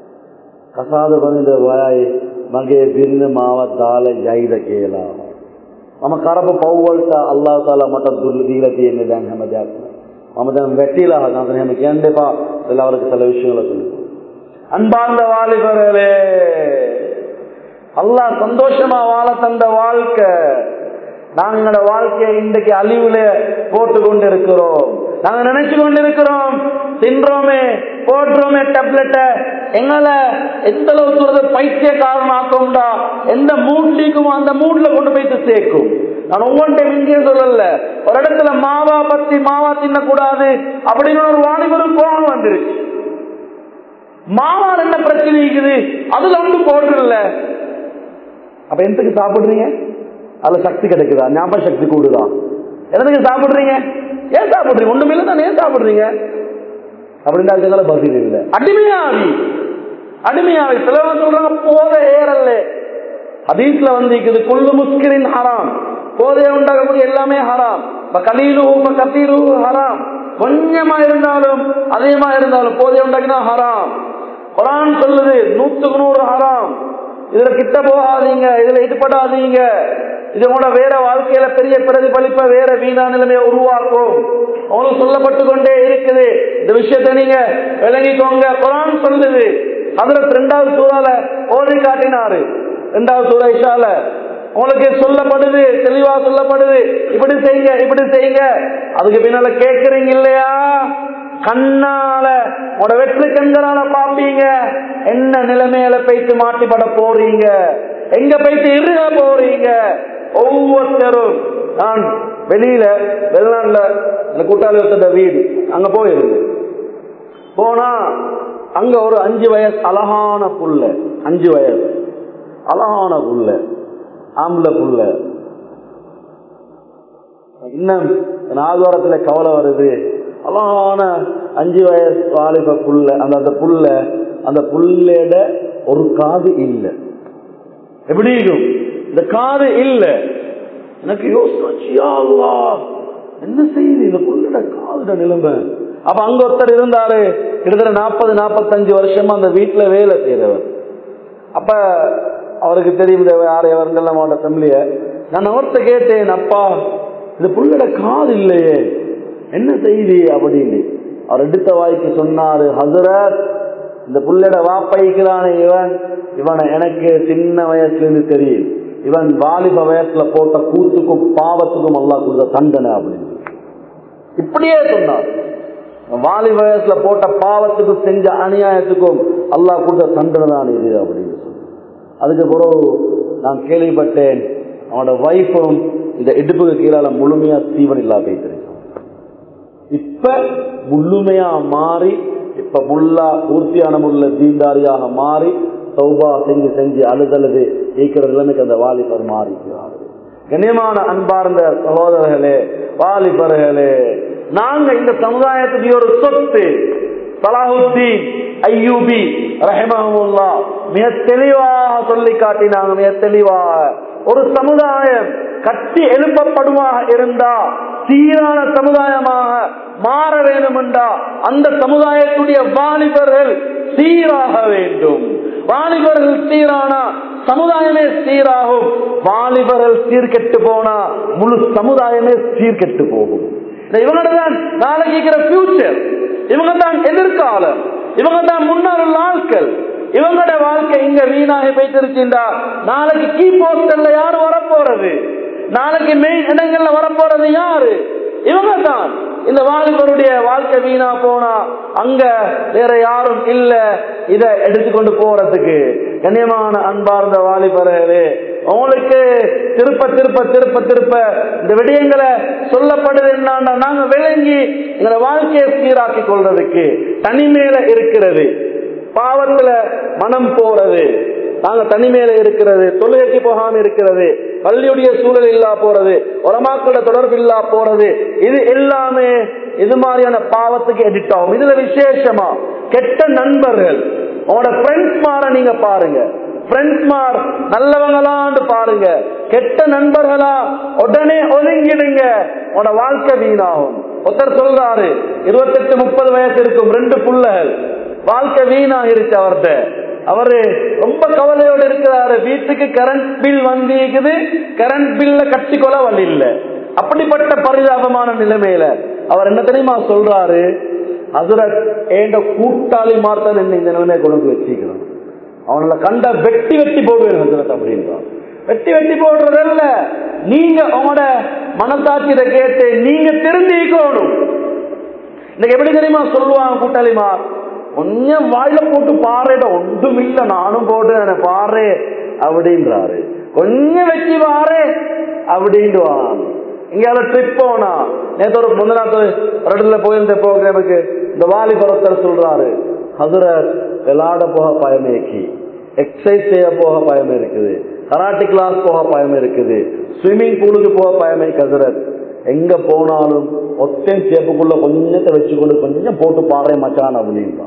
කසාද බඳින වයයි මගේ බිරිඳ මාව දාලා යයිද කියලා. මම කරපු පව් වලට අල්ලාහ් තාලා මට දුර්ල දීලා තියෙන්නේ දැන් හැමදාම. මම දැන් වැටිලා නැත්නම් එහෙම කියන්න එපා. எல்லாருக்கு சில விஷயங்களை சொல்லு. அன்பார்ந்த வாலிபர்களே அல்லாஹ் சந்தோஷமா வாழ தந்த வாழ்க்கை நாங்களோட வாழ்க்கையை இன்றைக்கு அழிவுல போட்டு கொண்டு இருக்கிறோம் நாங்க நினைச்சு கொண்டு இருக்கிறோம் தின்றோமே போடுறோமே டேப்லெட்ட எங்களை எந்த அளவு சொல்றது பைத்தியக்காரன் ஆக்கும்டா எந்த மூட்லிக்கும் அந்த மூட்ல கொண்டு போயிட்டு சேர்க்கும் நான் ஒவ்வொன்றையும் இங்கே சொல்லல ஒரு இடத்துல மாவா பத்தி மாவா தின்னக்கூடாது அப்படின்னு ஒரு வாணிபரும் கோபம் வந்துருச்சு மாவால் என்ன பிரச்சனை இருக்குது அதுல ஒன்றும் போடுறதில்ல அப்ப எந்தக்கு சாப்பிடுறீங்க அதுல சக்தி கிடைக்குதா ஞாபக சக்தி கூடுதா எதுக்கு சாப்பிடுறீங்க ஏன் சாப்பிடுறீங்க ஒண்ணுமில்ல தான் ஏன் சாப்பிடுறீங்க அப்படின்னா அதுக்கால பதில் இல்லை அடிமையாவி அடிமையாவி சிலவங்க சொல்றாங்க போத ஏறல்ல ஹதீஸ்ல வந்து இருக்குது குள்ளு முஸ்கிரின் ஹராம் போதைய உண்டாகக்கூடிய எல்லாமே ஹராம் கலீலு கத்தீரு ஹராம் கொஞ்சமா இருந்தாலும் அதிகமா இருந்தாலும் போதைய உண்டாக்கினா ஹராம் குரான் சொல்லுது நூத்துக்கு நூறு ஹராம் இதுல கிட்ட போகாதீங்க இதுல ஈடுபடாதீங்க இது கூட வேற வாழ்க்கையில பெரிய பிரதிபலிப்ப வேற வீணா நிலைமையை உருவாக்கும் அவங்களுக்கு சொல்லப்பட்டு கொண்டே இருக்குது இந்த விஷயத்தை நீங்க விளங்கிக்கோங்க குரான் சொல்லுது அதுல ரெண்டாவது சூறால ஓதி காட்டினாரு ரெண்டாவது சூறா இஷால உங்களுக்கு சொல்லப்படுது தெளிவா சொல்லப்படுது இப்படி செய்யுங்க இப்படி செய்யுங்க அதுக்கு பின்னால கேட்கறீங்க இல்லையா கண்ணால உங்களோட வெற்றி கண்களால பாப்பீங்க என்ன நிலைமையில போயிட்டு மாட்டிப்பட போறீங்க எங்க போயிட்டு இருக போறீங்க ஒவ்வொருத்தரும் நான் வெளியில வெளிநாட்டுல இந்த கூட்டாளி ஒருத்தர் வீடு அங்க போயிருந்து போனா அங்க ஒரு அஞ்சு வயசு அழகான புள்ள அஞ்சு வயசு அழகான புள்ள ஆம்பளை புள்ள இன்னும் நால்வாரத்துல கவலை வருது அழகான அஞ்சு வயசு வாலிப புள்ள அந்த அந்த புள்ள அந்த புள்ளோட ஒரு காது இல்லை எப்படி இருக்கும் இந்த காது இல்ல எனக்கு யோசிச்சியா என்ன செய்யுது இந்த புள்ளோட காதுட நிலைமை அப்ப அங்க ஒருத்தர் இருந்தாரு கிட்டத்தட்ட நாற்பது நாற்பத்தஞ்சு வருஷமா அந்த வீட்டுல வேலை செய்யறவர் அப்ப அவருக்கு தெரியும் இந்த யார் எவருங்கெல்லாம் அவனோட தம்பிய நான் அவர்கிட்ட கேட்டேன் அப்பா இந்த புள்ளோட காது இல்லையே என்ன செய்தி அப்படின்னு அவர் எடுத்த வாய்க்கு சொன்னாரு ஹசரத் இந்த புள்ளோட வாப்பைக்குதானே இவன் இவனை எனக்கு சின்ன வயசுல இருந்து தெரியும் இவன் வாலிப வயசுல போட்ட கூத்துக்கும் பாவத்துக்கும் அல்லா கொடுத்த தண்டனை அப்படின்னு இப்படியே சொன்னார் வாலி வயசுல போட்ட பாவத்துக்கும் செஞ்ச அநியாயத்துக்கும் அல்லாஹ் கொடுத்த தண்டனை தான் இது அப்படின்னு சொல்லி அதுக்கு பிறகு நான் கேள்விப்பட்டேன் அவனோட வைஃபும் இந்த இடுப்புக்கு கீழால முழுமையா தீவன் இல்லா போயிட்டு இப்ப முழுமையா மாறி இப்ப முல்லா பூர்த்தியான முள்ள தீண்டாரியாக மாறி சௌபா செஞ்சு செஞ்சு அழுதழுது ஈக்கிற நிலைமைக்கு அந்த வாலிபர் மாறிக்கிறார்கள் கண்ணியமான அன்பார்ந்த சகோதரர்களே வாலிபர்களே நாங்க இந்த சமுதாயத்துடைய ஒரு சொத்து சலாஹுத்தீன் ஐயூபி ரஹமஹமுல்லா மிக தெளிவாக சொல்லி காட்டினாங்க மிக தெளிவாக ஒரு சமுதாயம் கட்டி எழுப்பப்படுமாக இருந்தா சீரான சமுதாயமாக மாற வேண்டும் என்றா அந்த சமுதாயத்துடைய வாலிபர்கள் சீராக வேண்டும் வாலிபர்கள் சீரானா சமுதாயமே சீராகும் வாலிபர்கள் சீர்கெட்டு போனா முழு சமுதாயமே சீர்கெட்டு போகும் இவங்க தான் நாளைக்கு ஃபியூச்சர் இவங்க தான் எதிர்காலம் இவங்க தான் முன்னால் உள்ள ஆட்கள் இவங்களோட வாழ்க்கை இங்க வீணாக போயிட்டு இருக்கின்றா நாளைக்கு கீ போஸ்டர்ல யாரு வரப்போறது நாளைக்கு மெயின் இடங்கள்ல வரப்போறது யாரு இவங்க தான் இந்த வாலிபருடைய வாழ்க்கை வீணா போனா அங்க வேற யாரும் இல்ல இத எடுத்துக்கொண்டு போறதுக்கு கண்ணியமான அன்பார்ந்த வாலிபர்களே உங்களுக்கு திருப்ப திருப்ப திருப்ப திருப்ப இந்த விடயங்களை சொல்லப்படுது என்னன்னா நாங்க விளங்கி எங்களை வாழ்க்கையை சீராக்கி கொள்றதுக்கு தனிமேல இருக்கிறது பாவத்துல மனம் போறது நாங்க தனிமையில இருக்கிறது தொழுகைக்கு போகாம இருக்கிறது பள்ளியுடைய சூழல் இல்லா போறது உலமாக்களோட தொடர்பு இல்லா போறது இது எல்லாமே இது மாதிரியான பாவத்துக்கு எடிட் ஆகும் இதுல விசேஷமா கெட்ட நண்பர்கள் உங்களோட ஃப்ரெண்ட்ஸ் மாற நீங்க பாருங்க ஃப்ரெண்ட்ஸ் மார் நல்லவங்களான்னு பாருங்க கெட்ட நண்பர்களா உடனே ஒதுங்கிடுங்க உன்னோட வாழ்க்கை வீணாகும் ஒருத்தர் சொல்றாரு இருபத்தெட்டு முப்பது வயசு இருக்கும் ரெண்டு புள்ளைகள் வாழ்க்கை வீணாகிருச்சு அவர்கிட்ட அவரு ரொம்ப கவலையோடு இருக்கிறாரு வீட்டுக்கு கரண்ட் பில் வந்திருக்குது கரண்ட் பில்ல கட்டிக்கொள்ள வழி இல்ல அப்படிப்பட்ட பரிதாபமான நிலைமையில அவர் என்ன தெரியுமா சொல்றாரு அதுல ஏண்ட கூட்டாளி மார்த்தான் என்ன இந்த நிலைமையை கொண்டு வச்சுக்கணும் அவங்கள கண்ட வெட்டி வெட்டி போடுவேன் ஹசரத் அப்படின்றான் வெட்டி வெட்டி போடுறதல்ல நீங்க அவங்களோட மனசாட்சியத்தை கேட்டு நீங்க திருந்திக்கணும் இன்னைக்கு எப்படி தெரியுமா சொல்லுவாங்க கூட்டாளிமார் கொஞ்சம் வாயில போட்டு பாருட ஒன்றும் இல்ல நானும் போட்டு பாரு அப்படின்றாரு கொஞ்சம் வச்சு பாரு அப்படின்டுவான் இங்க ட்ரிப் போனா நேற்று ஒரு முந்தினாத்து ஒரு இடத்துல போயிருந்த ப்ரோக்ராமுக்கு இந்த வாலிபரத்தர் சொல்றாரு ஹசுரத் விளாட போக பயமேக்கி எக்ஸசைஸ் செய்ய போக பயம் இருக்குது கராட்டி கிளாஸ் போக பயம் இருக்குது ஸ்விம்மிங் பூலுக்கு போக பயமே ஹசுரத் எங்க போனாலும் ஒத்தையும் சேப்புக்குள்ள கொஞ்சத்தை வச்சுக்கொண்டு கொஞ்சம் போட்டு பாடுறேன் மச்சான் அப்படின்றான்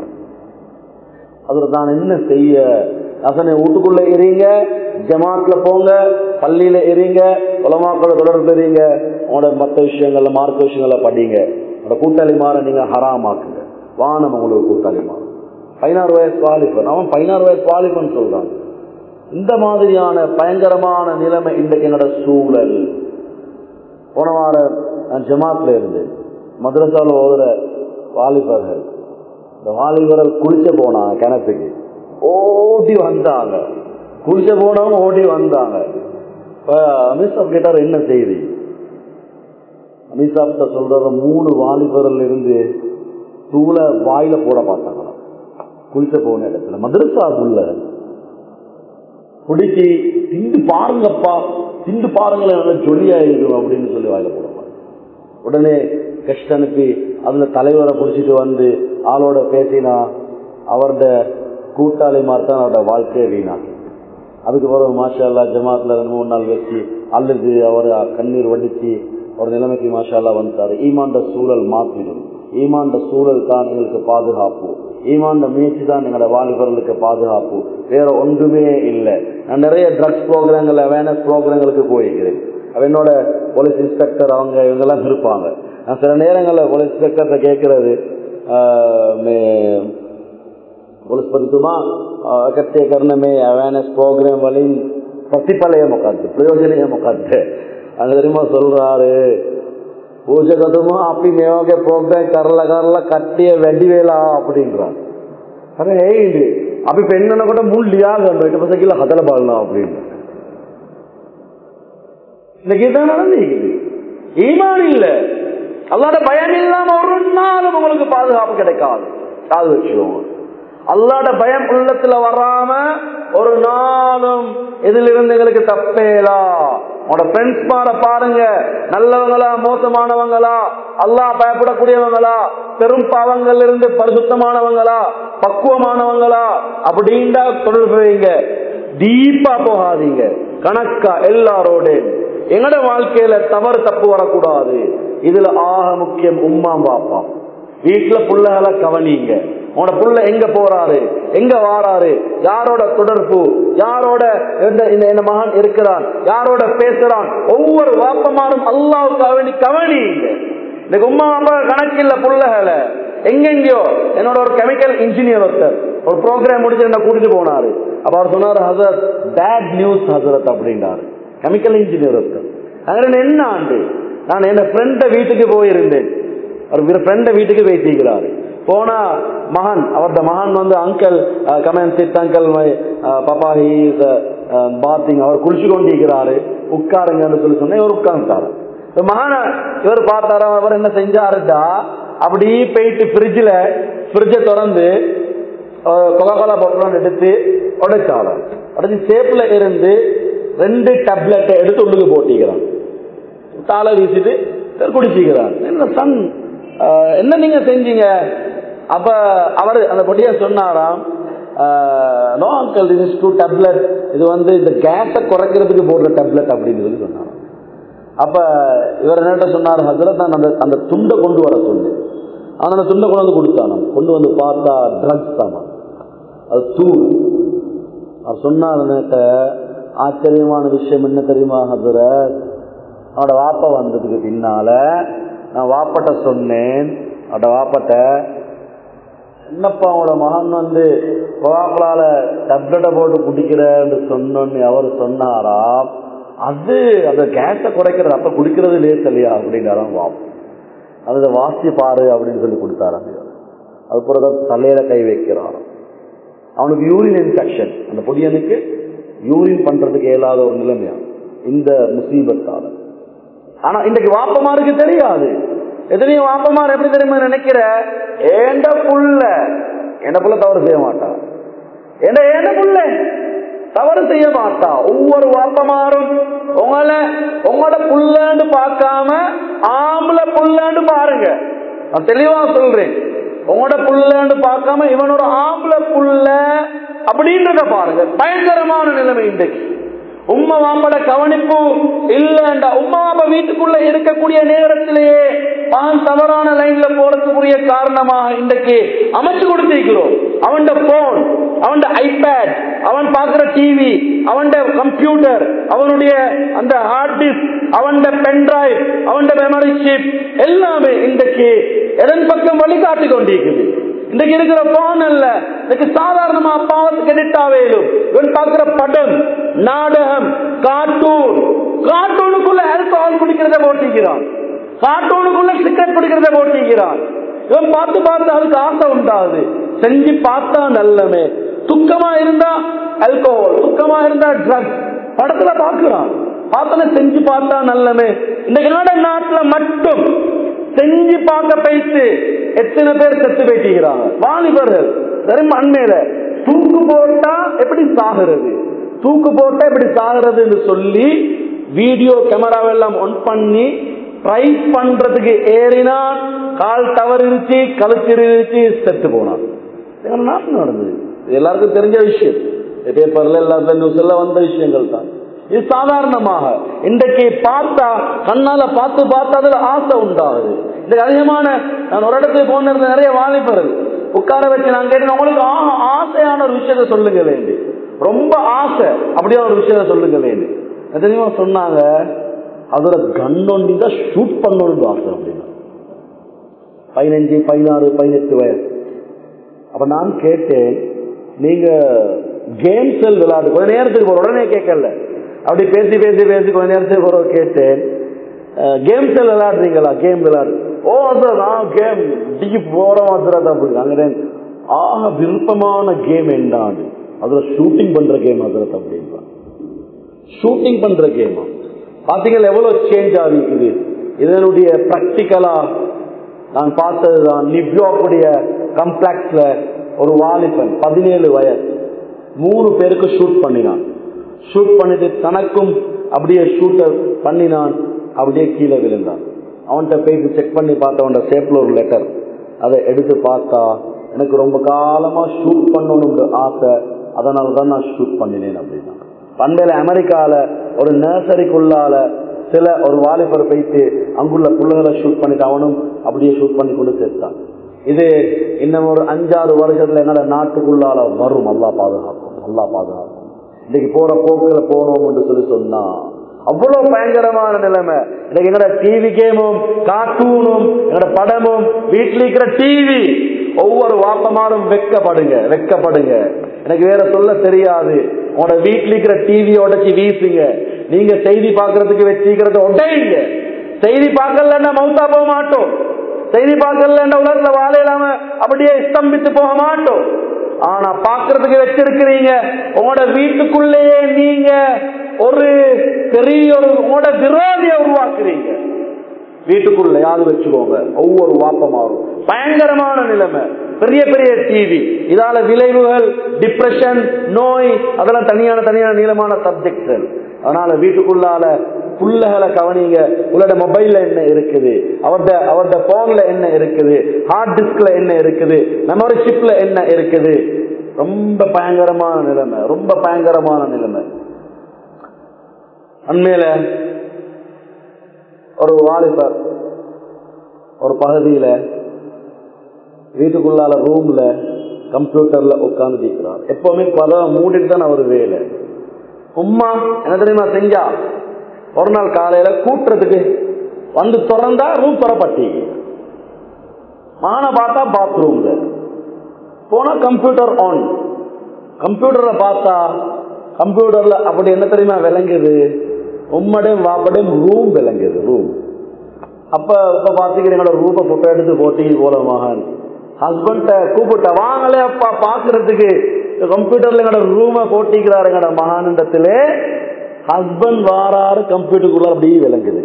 அதுல தான் என்ன செய்ய அசனை வீட்டுக்குள்ள எறீங்க ஜமாத்ல போங்க பள்ளியில எறீங்க உலமாக்கள தொடர்பு எறீங்க உங்களோட மற்ற விஷயங்கள்ல மார்க்க விஷயங்கள படிங்க உங்களோட கூட்டாளி மாற நீங்க ஹராமாக்குங்க வானம் உங்களுக்கு கூட்டாளி மாறும் பதினாறு வயசு வாலிபன் அவன் பதினாறு வயசு வாலிபன் சொல்றான் இந்த மாதிரியான பயங்கரமான நிலைமை இன்றைக்கு என்னோட சூழல் போன வாரம் நான் ஜமாத்ல இருந்து மதுரசாவில் ஓதுற வாலிபர்கள் இந்த வாலிபர்கள் குளிச்ச போனாங்க கிணத்துக்கு ஓடி வந்தாங்க குளிச்ச போனவங்க ஓடி வந்தாங்க அமித்ஷாப் கேட்டார் என்ன செய்தி அமித்ஷாப்ட சொல்ற மூணு வாலிபர்கள் இருந்து தூளை வாயில போட பார்த்தாங்களாம் குளிக்க போன இடத்துல மதரசாக்குள்ள குடிச்சு திண்டு பாருங்கப்பா திண்டு பாருங்களேன் நல்லா ஜொலியாயிடும் அப்படின்னு சொல்லி வாயில போடுவாங்க உடனே கஷ்ட அனுப்பி அதுல தலைவரை பிடிச்சிட்டு வந்து ஆளோட பேசினா அவரோட கூட்டாளி மாதிரி தான் அவரோட வாழ்க்கையை வீணாக்கும் அதுக்கு பிறகு மாஷா அல்லா ஜமாத்துல ரெண்டு மூணு நாள் வச்சு அல்லது அவர் கண்ணீர் வடிச்சு ஒரு நிலைமைக்கு மாஷா அல்லா வந்துட்டாரு ஈமாண்ட சூழல் மாத்திடும் ஈமாண்ட சூழல் தான் எங்களுக்கு பாதுகாப்பு ஈமாண்ட முயற்சி தான் எங்களோட வாலிபர்களுக்கு பாதுகாப்பு வேற ஒன்றுமே இல்லை நான் நிறைய ட்ரக்ஸ் ப்ரோக்ராம்கள் அவேர்னஸ் ப்ரோக்ராம்களுக்கு போயிருக்கிறேன் என்னோட போலீஸ் இன்ஸ்பெக்டர் அவங்க இவங்கெல்லாம் இருப்பாங்க நான் சில நேரங்களில் போலீஸ் இன்ஸ்பெக்டர்கிட்ட கேட்கறது पुलिस पंतुमा इकट्ठे करने में अवेयरनेस प्रोग्राम वाली प्रतिफल है मुकद्दे प्रयोजन है मुकद्दे अंदरिमा சொல்றாரு பூஜை கதுமா அப்படி மேவாக ப்ரோக்ராம் கரல கரல கட்டிய வெடி வேலா அப்படின்றான் అరే ఏంటి అవి పెన్న కూడా మూడు లియాగండు ఇటు పసకి ఇలా హతల బాలనా அப்படின்னு இன்னைக்கு இதான் நடந்துக்குது ஈமான் இல்ல அல்லாட பயம் இல்லாம ஒரு நாளும் உங்களுக்கு பாதுகாப்பு கிடைக்காது காது வச்சுக்கோங்க அல்லாட பயம் உள்ளத்துல வராம ஒரு நாளும் இதுல இருந்து எங்களுக்கு தப்பேலா உங்களோட ஃப்ரெண்ட்ஸ் மாற பாருங்க நல்லவங்களா மோசமானவங்களா அல்லாஹ் பயப்படக்கூடியவங்களா பெரும் பாவங்கள் இருந்து பரிசுத்தமானவங்களா பக்குவமானவங்களா அப்படின்டா தொடர்பு வைங்க டீப்பா போகாதீங்க கணக்கா எல்லாரோட எங்கட வாழ்க்கையில தவறு தப்பு வரக்கூடாது இதுல ஆக முக்கியம் உம்மா பாப்பா வீட்டுல புள்ளகளை கவனிங்க உன்னோட புள்ள எங்க போறாரு எங்க வாராரு யாரோட தொடர்பு யாரோட இந்த மகன் இருக்கிறான் யாரோட பேசுறான் ஒவ்வொரு வாப்பமாரும் அல்லாவுக்கு கவனி கவனிங்க இந்த உமா அப்பா கணக்கில்ல புள்ளகளை எங்கெங்கயோ என்னோட ஒரு கெமிக்கல் இன்ஜினியர் ஒருத்தர் ஒரு ப்ரோக்ராம் முடிச்சு என்ன கூட்டிட்டு போனாரு அப்ப அவர் சொன்னார் ஹசரத் பேட் நியூஸ் ஹசரத் அப்படின்னாரு கெமிக்கல் இன்ஜினியர் ஒருத்தர் அங்க என்ன ஆண்டு நான் என் ஃப்ரெண்ட வீட்டுக்கு போயிருந்தேன் ஒரு ஃப்ரெண்ட வீட்டுக்கு பேசிக்கிறாரு போனா மகன் அவரது மகன் வந்து uncle come on sit uncle papa he's bathing அவர் குளிச்சு கொண்டிருக்கிறாரு உட்காருங்கன்னு சொல்லி சொன்ன இவர் உட்கார்ந்துட்டாரு மகன இவர் பார்த்தாரு அவர் என்ன செஞ்சாருடா அப்படி போயிட்டு ஃப்ரிட்ஜில் ஃப்ரிட்ஜை திறந்து கொலகோலா பொட்டலாம் எடுத்து உடைச்சாரு உடச்சி சேப்ல இருந்து ரெண்டு டேப்லெட்டை எடுத்து உள்ளுக்கு போட்டிக்கிறான் தாளை வீசிட்டு குடிச்சிக்கிறான் என்ன சன் என்ன நீங்க செஞ்சீங்க அப்ப அவர் அந்த பொடிய சொன்னாராம் no uncle this is two tablet இது வந்து இந்த கேஸை குறைக்கிறதுக்கு போடுற டேப்லெட் அப்படின்னு சொல்லி சொன்னாராம் அப்ப இவர் என்ன சொன்னார் ஹசரத் நான் அந்த அந்த துண்டை கொண்டு வர சொல்லி அவன் அந்த துண்டை கொண்டு வந்து கொடுத்தானாம் கொண்டு வந்து பார்த்தா ட்ரக்ஸ் தானா அது தூள் அவர் சொன்னார் ஆச்சரியமான விஷயம் என்ன தெரியுமா ஹசரத் அவனோட வாப்பா வந்ததுக்கு பின்னால நான் வாப்பட்ட சொன்னேன் அவட வாப்பட்ட என்னப்பா அவனோட மகன் வந்து கோவாக்களால டப்லெட்டை போட்டு குடிக்கிறேன்னு சொன்னோன்னு அவர் சொன்னாராம் அது அந்த கேஸை குறைக்கிறது அப்ப குடிக்கிறது லேஸ் இல்லையா அப்படின்னாராம் வாப்பா அதை வாசி பாரு அப்படின்னு சொல்லி கொடுத்தாராம் அது பிறகு தலையில கை வைக்கிறாராம் அவனுக்கு யூரின் இன்ஃபெக்ஷன் அந்த பொடியனுக்கு யூரின் பண்றதுக்கு இயலாத ஒரு நிலைமையா இந்த முசீபத்தால ஆனா இன்றைக்கு வாப்பமாருக்கு தெரியாது எத்தனையும் வாப்பமார் எப்படி தெரியுமா நினைக்கிற ஏண்ட புள்ள என்ன புள்ள தவறு செய்ய மாட்டா என்ன ஏண்ட புள்ள தவறு செய்ய மாட்டா ஒவ்வொரு வாப்பமாரும் உங்களை உங்களோட புள்ளன்னு பார்க்காம ஆம்பளை புள்ளன்னு பாருங்க நான் தெளிவா சொல்றேன் உங்களோட புள்ளன்னு பார்க்காம இவனோட ஆம்பளை புள்ள அப்படின்றத பாருங்க பயங்கரமான நிலைமை இன்றைக்கு உம்மா வாப்பட கவனிப்பு இல்லண்டா உம்மா வாப்பா வீட்டுக்குள்ள இருக்கக்கூடிய நேரத்திலேயே தான் தவறான லைன்ல போறதுக்குரிய காரணமாக இன்றைக்கு அமைச்சு கொடுத்திருக்கிறோம் அவன் போன் அவன் ஐபேட் அவன் பார்க்கிற டிவி அவன் கம்ப்யூட்டர் அவனுடைய அந்த ஹார்ட் டிஸ்க் அவன் பென் டிரைவ் அவன் மெமரி சிப் எல்லாமே இன்றைக்கு எதன் பக்கம் வழிகாட்டி கொண்டிருக்குது இன்றைக்கு இருக்கிற போன் அல்ல இன்னைக்கு சாதாரணமா பாவத்துக்கு எடிட் ஆவேலும் இவன் பார்க்கிற படம் நாடகம் கார்ட்டூன் கார்ட்டூனுக்குள்ள ஆல்கஹால் குடிக்கிறத போட்டிக்கிறான் கார்ட்டூனுக்குள்ள சிகரெட் குடிக்கிறத போட்டிக்கிறான் இவன் பார்த்து பார்த்து அதுக்கு ஆசை உண்டாகுது செஞ்சு பார்த்தா நல்லமே துக்கமா இருந்தா ஆல்கஹால் துக்கமா இருந்தா ட்ரக்ஸ் படத்துல பாக்குறான் பார்த்தன செஞ்சு பார்த்தா நல்லமே இன்னைக்கு நாட நாட்டுல மட்டும் செஞ்சு பார்க்க பைத்து எத்தனை பேர் செத்து பேட்டிக்கிறாங்க வாலிபர்கள் வெறும் அண்மையில தூக்கு போட்டா எப்படி சாகிறது தூக்கு போட்டா எப்படி சாகிறதுன்னு சொல்லி வீடியோ கேமராவெல்லாம் ஒன் பண்ணி ட்ரை பண்றதுக்கு ஏறினான் கால் தவறிருச்சு கழுத்திருச்சு செத்து போனான் எங்க நாட்டில் நடந்தது இது எல்லாருக்கும் தெரிஞ்ச விஷயம் பேப்பர்ல எல்லா நியூஸ்ல வந்த விஷயங்கள் தான் இது சாதாரணமாக இன்றைக்கு பார்த்தா கண்ணால பார்த்து பார்த்து அதுல ஆசை உண்டாகுது இந்த அதிகமான நான் ஒரு இடத்துக்கு போனிருந்த நிறைய வாலிபர்கள் உட்கார வச்சு நான் கேட்டேன் உங்களுக்கு ஆ- ஆசையான ஒரு விஷயத்த சொல்லுங்க வேண்டி ரொம்ப ஆசை அப்படியே ஒரு விஷயத்த சொல்லுங்க வேண்டி என்ன தெரியுமா சொன்னாங்க அதோட கன் ஒண்டி தான் ஷூட் பண்ணணும்னு ஆசை அப்படின்னா பதினஞ்சு பதினாறு பதினெட்டு வயசு அப்ப நான் கேட்டேன் நீங்க கேம் செல் விளையாடு கொஞ்ச நேரத்துக்கு போற உடனே கேட்கல அப்படி பேசி பேசி பேசி கொஞ்ச நேரத்துக்கு போற கேட்டேன் கேம் செல் விளையாடுறீங்களா கேம் விளையாடு ஓ சார் நான் கேம் டிக்கு போற மாதிரி அப்படி அங்கே ஆக விருப்பமான கேம் என்னாடு அதுல ஷூட்டிங் பண்ற கேம் அதுல அப்படின்னா ஷூட்டிங் பண்ற கேமா பாத்தீங்களா எவ்வளவு சேஞ்ச் ஆகிக்குது இதனுடைய பிராக்டிக்கலா நான் பார்த்ததுதான் நிவ்யாக்குடைய கம்ப்ளெக்ஸ்ல ஒரு வாலிபன் பதினேழு வயசு மூணு பேருக்கு ஷூட் பண்ணினான் ஷூட் பண்ணிட்டு தனக்கும் அப்படியே ஷூட்டர் பண்ணினான் அப்படியே கீழே விழுந்தான் அவன்கிட்ட போயிட்டு செக் பண்ணி பார்த்தவன்ட சேப்ல ஒரு லெட்டர் அதை எடுத்து பார்த்தா எனக்கு ரொம்ப காலமா ஷூட் பண்ணணும்னு ஆசை அதனால தான் நான் ஷூட் பண்ணினேன் அப்படின்னா பண்டையில அமெரிக்கால ஒரு நர்சரிக்குள்ளால சில ஒரு வாலிபர் போயிட்டு அங்குள்ள பிள்ளைகளை ஷூட் பண்ணிட்டு அவனும் அப்படியே ஷூட் பண்ணி கொண்டு சேர்த்தான் இது இன்னும் ஒரு அஞ்சாறு வருஷத்துல என்னோட நாட்டுக்குள்ளால வரும் அல்லா பாதுகாக்கும் அல்லா பாதுகாக்கும் இன்னைக்கு போற போக்குல போனோம் என்று சொல்லி சொன்னா அவ்வளவு பயங்கரமான நிலைமை இன்னைக்கு என்னோட டிவி கேமும் கார்ட்டூனும் என்னோட படமும் வீட்டில் இருக்கிற டிவி ஒவ்வொரு வாப்பமாரும் வெக்கப்படுங்க வெக்கப்படுங்க எனக்கு வேற சொல்ல தெரியாது உங்களோட வீட்டில் இருக்கிற டிவி உடச்சி வீசுங்க நீங்க செய்தி பார்க்கறதுக்கு வச்சுக்கிறத உடையுங்க செய்தி பார்க்கலன்னா மவுத்தா போக மாட்டோம் செய்தி பார்க்கலன்னா உலகத்துல வாழ இல்லாம அப்படியே ஸ்தம்பித்து போக மாட்டோம் ஆனா பாக்குறதுக்கு வச்சிருக்கிறீங்க உங்களோட வீட்டுக்குள்ளேயே நீங்க ஒரு பெரிய ஒரு உங்களோட விரோதிய உருவாக்குறீங்க வீட்டுக்குள்ள யாரு வச்சுக்கோங்க ஒவ்வொரு வாப்பமாறும் பயங்கரமான நிலைமை பெரிய பெரிய டிவி இதால விளைவுகள் டிப்ரெஷன் நோய் அதெல்லாம் தனியான தனியான நீளமான சப்ஜெக்ட்கள் அதனால வீட்டுக்குள்ளால புள்ளகளை கவனிங்க உங்களோட மொபைல்ல என்ன இருக்குது அவர்ட அவர்ட போன்ல என்ன இருக்குது ஹார்ட் டிஸ்க்ல என்ன இருக்குது மெமரி சிப்ல என்ன இருக்குது ரொம்ப பயங்கரமான நிலைமை ரொம்ப பயங்கரமான நிலைமை அண்மையில ஒரு வாலிபர் ஒரு பகுதியில வீட்டுக்குள்ளால ரூம்ல கம்ப்யூட்டர்ல உட்கார்ந்து இருக்கிறார் எப்பவுமே கதவை மூடிட்டு தான் அவர் வேலை உம்மா என்ன தெரியுமா செஞ்சா ஒரு நாள் காலையில கூட்டுறதுக்கு வந்து திறந்தா ரூம் திறப்பட்டீங்க மான பார்த்தா பாத்ரூம்ல போனா கம்ப்யூட்டர் ஆன் கம்ப்யூட்டர்ல பார்த்தா கம்ப்யூட்டர்ல அப்படி என்ன தெரியுமா விளங்குது உம்மடையும் வாப்படையும் ரூம் விளங்குது ரூம் அப்ப இப்ப பாத்தீங்கன்னா ரூப போட்டோ எடுத்து போட்டீங்க போல மகன் ஹஸ்பண்ட கூப்பிட்ட வாங்களே அப்பா பாக்குறதுக்கு கம்ப்யூட்டர்ல எங்கட ரூம போட்டிக்கிறாரு எங்கட மகானண்டத்துல ஹஸ்பண்ட் வாராரு கம்ப்யூட்டருக்குள்ள அப்படியே விளங்குது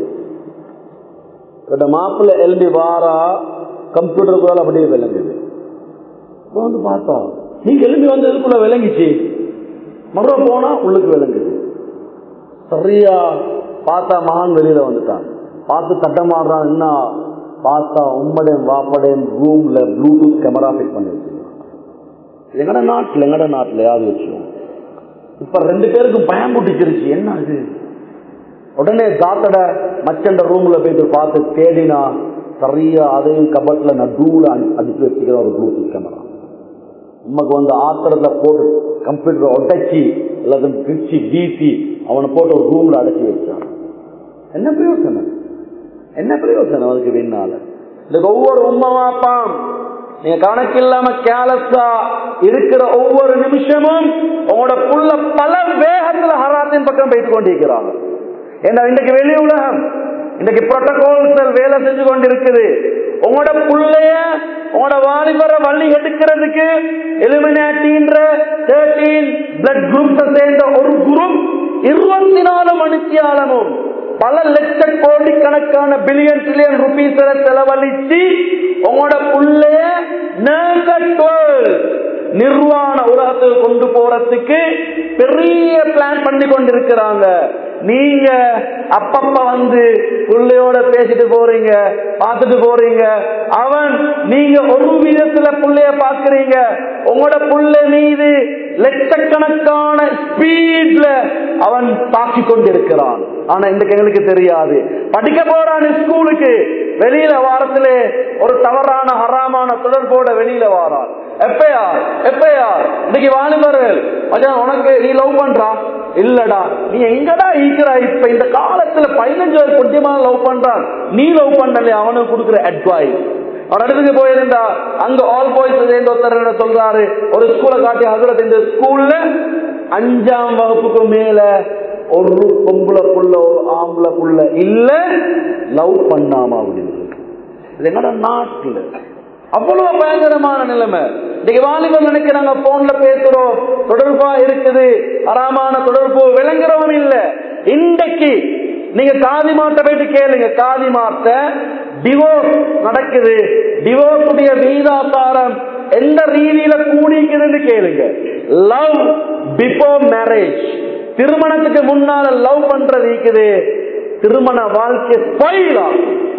எங்கட மாப்பிள்ள எல்பி வாரா கம்ப்யூட்டருக்குள்ள அப்படியே விளங்குது இப்ப வந்து பார்த்தோம் நீங்க எலும்பி வந்து இதுக்குள்ள விளங்கிச்சு மறுபடியும் போனா உள்ளுக்கு விளங்குது சரியா பார்த்தா மகான் வெளியில வந்துட்டான் பார்த்து தட்டமாடுறான் என்ன பார்த்தா உம்மடையும் வாப்படையும் ரூம்ல ப்ளூடூத் கேமரா ஃபிட் பண்ணி வச்சிருக்கான் எங்கட நாட்டுல எங்கட நாட்டுல யாரு வச்சோம் இப்ப ரெண்டு பேருக்கும் பயம் புட்டிச்சிருச்சு என்ன இது உடனே தாத்தட மச்சண்ட ரூம்ல போயிட்டு பார்த்து தேடினா சரியா அதையும் கபட்ல நடுவுல அடி- அடிச்சு வச்சுக்கிற ஒரு ப்ளூடூத் கேமரா உமக்கு வந்து ஆத்திரத்தை போட்டு கம்ப்யூட்டர் உடைச்சி எல்லாத்தையும் பிரிச்சு வீசி அவனை போட்டு ஒரு ரூம்ல அடைச்சி வச்சான் என்ன பிரயோசனம் என்ன பிரயோசனம் அதுக்கு பின்னால இதுக்கு ஒவ்வொரு உண்மைவாப்பாம் நீங்க கணக்கில்லாம கேலஸா இருக்கிற ஒவ்வொரு நிமிஷமும் உங்களோட புள்ள பல வேகத்துல ஹராத்தின் பக்கம் போயிட்டு கொண்டிருக்கிறாங்க ஏன்னா இன்றைக்கு வெளி உலகம் இன்றைக்கு புரோட்டோகால்ஸ் வேலை செஞ்சு கொண்டிருக்குது உங்களோட புள்ளைய உங்களோட வாலிபரை வள்ளி எடுக்கிறதுக்கு எலிமினாட்டின்ற தேர்ட்டீன் பிளட் குரூப்ஸ் சேர்ந்த ஒரு குரூப் இருபத்தி நாலு மணித்தியாலமும் பல லட்ச கோடி கணக்கான பில்லியன் ட்ரில்லியன் ருபீஸரை செலவழிச்சு உங்களோட புள்ளைய நிர்வாண உலகத்துக்கு கொண்டு போறதுக்கு பெரிய பிளான் பண்ணி கொண்டிருக்கிறாங்க நீங்க அப்பப்ப வந்து புள்ளையோட பேசிட்டு போறீங்க பார்த்துட்டு போறீங்க அவன் நீங்க ஒரு விதத்துல புள்ளைய பாக்குறீங்க உங்களோட புள்ள மீது லட்சக்கணக்கான ஸ்பீட்ல அவன் தாக்கி கொண்டிருக்கிறான் ஆனா இன்றைக்கு எங்களுக்கு தெரியாது படிக்க போறான் ஸ்கூலுக்கு வெளியில வாரத்திலே ஒரு தவறான ஹராமான தொடர்போட வெளியில வாரான் எப்பயா எப்பயா இன்னைக்கு வாலிபர்கள் மச்சான் உனக்கு நீ லவ் பண்றா இல்லடா நீ எங்கடா ஈக்கிறா இப்ப இந்த காலத்துல பதினஞ்சு வயசு குட்டியமா லவ் பண்றான் நீ லவ் பண்ணல அவனுக்கு கொடுக்குற அட்வைஸ் அவர் இடத்துக்கு போயிருந்தா அங்க ஆல் பாய்ஸ் சேர்ந்து ஒருத்தர் என்ன சொல்றாரு ஒரு ஸ்கூலை காட்டி ஹசரத் இந்த ஸ்கூல்ல அஞ்சாம் வகுப்புக்கு மேல ஒரு பொம்பளை புள்ள ஒரு ஆம்பளை புள்ள இல்ல லவ் பண்ணாம அப்படின்னு இது என்னோட நாட்டுல அவ்வளவு பயங்கரமான நிலைமை இன்னைக்கு வாலிபர் நினைக்கிறாங்க போன்ல பேசுறோம் தொடர்பா இருக்குது அறாமான தொடர்பு விளங்குறவன் இல்ல இன்றைக்கு நீங்க காதி மாட்ட போயிட்டு கேளுங்க காதி மாட்ட டிவோர்ஸ் நடக்குது டிவோர்ஸ் உடைய வீதாசாரம் எந்த ரீதியில கூடிக்குதுன்னு கேளுங்க லவ் பிஃபோர் மேரேஜ் திருமணத்துக்கு முன்னால லவ் பண்றது இருக்குது திருமண வாழ்க்கை ஸ்பைலா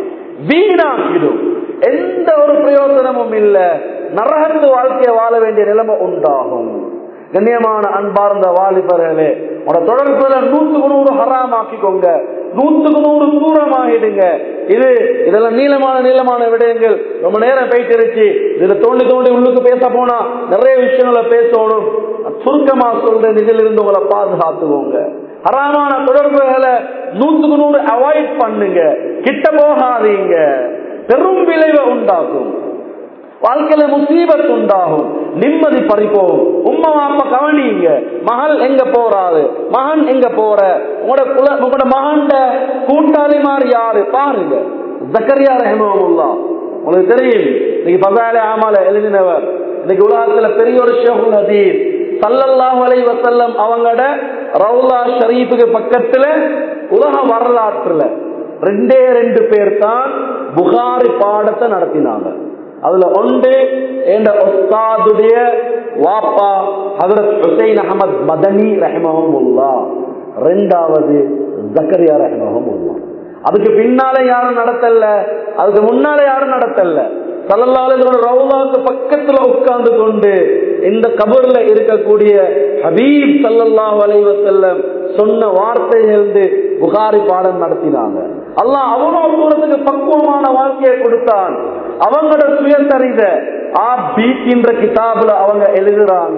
வீணாக்கிடும் எந்த ஒரு பிரயோஜனமும் இல்ல நரகத்து வாழ்க்கையை வாழ வேண்டிய நிலைமை உண்டாகும் கண்ணியமான அன்பார்ந்த வாலிபர்களே உன தொடர்புல நூத்துக்கு நூறு ஹராமாக்கிக்கோங்க நூத்துக்கு நூறு தூரமாகிடுங்க இது இதெல்லாம் நீளமான நீளமான விடயங்கள் ரொம்ப நேரம் போயிட்டு இருச்சு இதுல தோண்டி தோண்டி உள்ளுக்கு பேச போனா நிறைய விஷயங்களை பேசணும் சுருக்கமா சொல்றேன் இதில் இருந்து உங்களை பாதுகாத்துக்கோங்க ஹராமான தொடர்புகளை நூத்துக்கு நூறு அவாய்ட் பண்ணுங்க கிட்ட போகாதீங்க பெரும் விளைவை உண்டாக்கும் வாழ்க்கையில முசீபத் உண்டாகும் நிம்மதி பறிப்போம் உம்மா அப்பா கவனிங்க மகள் எங்க போறாரு மகன் எங்க போற உங்களோட குல உங்களோட மகன்ட கூட்டாளி மாதிரி யாரு பாருங்க ஜக்கரியா ரஹமுல்லா உங்களுக்கு தெரியும் இன்னைக்கு பசாலே ஆமால எழுதினவர் இன்னைக்கு உலகத்துல பெரிய ஒரு ஷேகுல் ஹதீஸ் சல்லல்லாஹு அலைஹி வஸல்லம் அவங்களோட ரவுலா ஷரீஃபுக்கு பக்கத்துல உலக வரலாற்றுல ரெண்டே ரெண்டு பேர் தான் புகாரி பாடத்தை நடத்தினாங்க அதுல ஒன்று என்ற ஒஸ்தாதுடைய வாப்பா ஹதரத் ஹுசைன் அகமது மதனி ரஹமஹமுல்லா ரெண்டாவது ஜக்கரியா ரஹமஹமுல்லா அதுக்கு பின்னால யாரும் நடத்தல அதுக்கு முன்னால யாரும் நடத்தல சல்லல்லாஹு ரவுலாவுக்கு பக்கத்துல உட்கார்ந்து கொண்டு இந்த கபர்ல இருக்கக்கூடிய ஹபீப் சல்லல்லாஹு அலைஹி வஸல்லம் சொன்ன வார்த்தைகள் புகாரி பாடம் நடத்தினாங்க அல்லாஹ் அவ்வளவு தூரத்துக்கு பக்குவமான வாழ்க்கையை கொடுத்தான் அவங்களோட சுயசரித ஆ பீக்கின்ற கிதாபுல அவங்க எழுதுறாங்க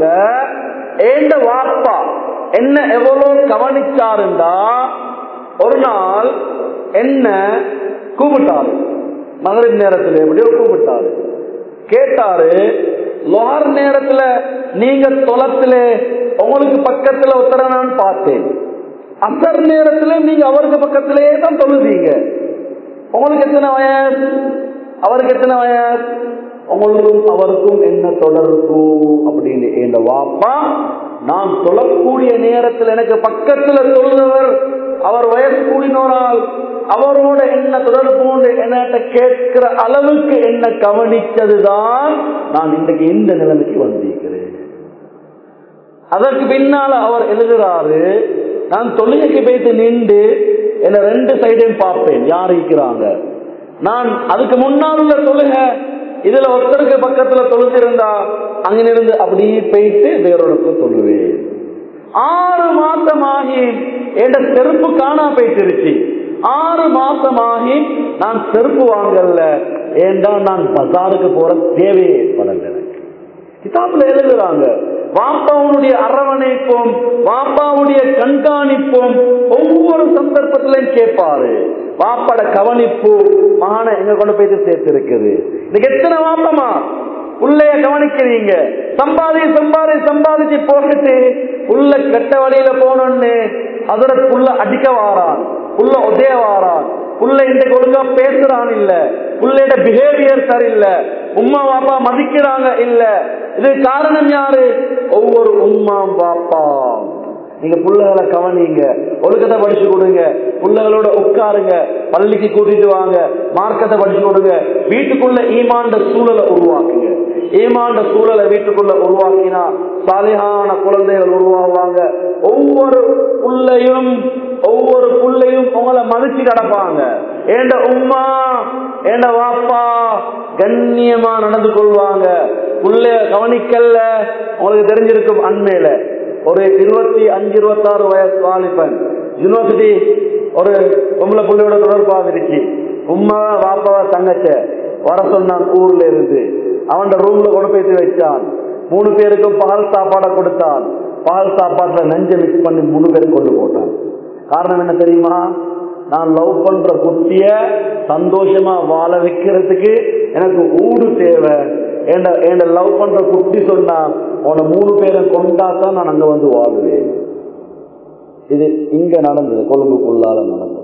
ஏண்ட வாப்பா என்ன எவ்வளவு கவனிச்சாருண்டா ஒரு நாள் என்ன கூப்பிட்டாரு மகளிர் நேரத்தில் எப்படியோ கூப்பிட்டாரு கேட்டாரு லோஹர் நேரத்துல நீங்க தொலத்துல உங்களுக்கு பக்கத்துல ஒருத்தர நான் பார்த்தேன் அசர் நேரத்துல நீங்க அவருக்கு பக்கத்திலேயே தான் தொழுதீங்க உங்களுக்கு எத்தனை வயசு அவருக்கு எத்தனை வயசு உங்களுக்கும் அவருக்கும் என்ன தொடர்பு அப்படின்னு இந்த வாப்பா நான் தொழக்கூடிய நேரத்தில் எனக்கு பக்கத்துல தொழுதவர் அவர் வயசு கூடினோரால் அவரோட என்ன தொடர்பு என்கிட்ட கேட்கிற அளவுக்கு என்ன கவனிச்சதுதான் நான் இன்றைக்கு இந்த நிலைமைக்கு வந்திருக்கிறேன் அதற்கு பின்னால அவர் எழுதுறாரு நான் தொழுகைக்கு போயிட்டு நின்று என்ன ரெண்டு சைடையும் பார்ப்பேன் யார் இருக்கிறாங்க நான் அதுக்கு முன்னால் உள்ள தொழுகை இதுல ஒருத்தருக்கு பக்கத்துல தொழுதிருந்தா அங்கிருந்து அப்படியே போயிட்டு வேறொருக்கு தொழுவேன் ஆறு மாசமாகி என் செருப்பு காணா போயிட்டுருச்சு ஆறு மாசமாகி நான் செருப்பு வாங்கல ஏண்டா நான் பசாருக்கு போற தேவையே படல எனக்கு கிதாப்ல எழுதுறாங்க வாப்பாவுடைய அரவணைப்பும் வாப்பாவுடைய கண்காணிப்பும் ஒவ்வொரு சந்தர்ப்பத்திலையும் கேட்பாரு வாப்பாட கவனிப்பு மகான எங்க கொண்டு போயிட்டு சேர்த்து இருக்குது இன்னைக்கு எத்தனை வாப்பமா உள்ளைய கவனிக்கிறீங்க சம்பாதி சம்பாதி சம்பாதிச்சு போட்டுட்டு உள்ள கெட்ட வழியில போனோன்னு அதோட புள்ள அடிக்க வாரான் புள்ள உதய வாரான் புள்ள இன்றைக்கு ஒழுங்கா பேசுறான் இல்ல புள்ளையோட பிஹேவியர் சரியில்லை உம்மா பாப்பா மதிக்கிறாங்க இல்ல இது காரணம் யாரு ஒவ்வொரு உம்மா பாப்பா நீங்க புள்ளைகளை கவனிங்க ஒழுக்கத்தை படிச்சு கொடுங்க புள்ளைகளோட உட்காருங்க பள்ளிக்கு கூட்டிட்டு வாங்க மார்க்கத்தை படிச்சு கொடுங்க வீட்டுக்குள்ள ஈமாண்ட சூழலை உருவாக்குங்க ஈமாண்ட சூழலை வீட்டுக்குள்ள உருவாக்கினா சாலிகான குழந்தைகள் உருவாகுவாங்க ஒவ்வொரு புள்ளையும் ஒவ்வொரு புள்ளையும் உங்களை மதிச்சு கிடப்பாங்க ஏண்ட உம்மா ஏண்ட வாப்பா கண்ணியமா நடந்து கொள்வாங்க புள்ளைய கவனிக்கல உங்களுக்கு தெரிஞ்சிருக்கும் அண்மையில ஒரு இருபத்தி அஞ்சு இருபத்தாறு வயசு வாலிபன் யூனிவர்சிட்டி ஒரு பொம்பளை புள்ளையோட தொடர்பாக உம்மா வாப்பாவா தங்கச்ச வர சொன்னான் ஊர்ல இருந்து அவன் ரூம்ல கொண்டு போய் வச்சான் மூணு பேருக்கும் பால் சாப்பாடை கொடுத்தான் பால் சாப்பாட்டுல நஞ்ச மிக்ஸ் பண்ணி மூணு பேரும் கொண்டு போட்டான் காரணம் என்ன தெரியுமா நான் லவ் பண்ற குட்டிய சந்தோஷமா வாழ வைக்கிறதுக்கு எனக்கு ஊடு தேவை என் லவ் பண்ற குட்டி சொன்னா உன மூணு பேரை கொண்டாதான் நான் அங்க வந்து வாழுவேன் இது இங்க நடந்தது கொழும்புக்குள்ளால நடந்தது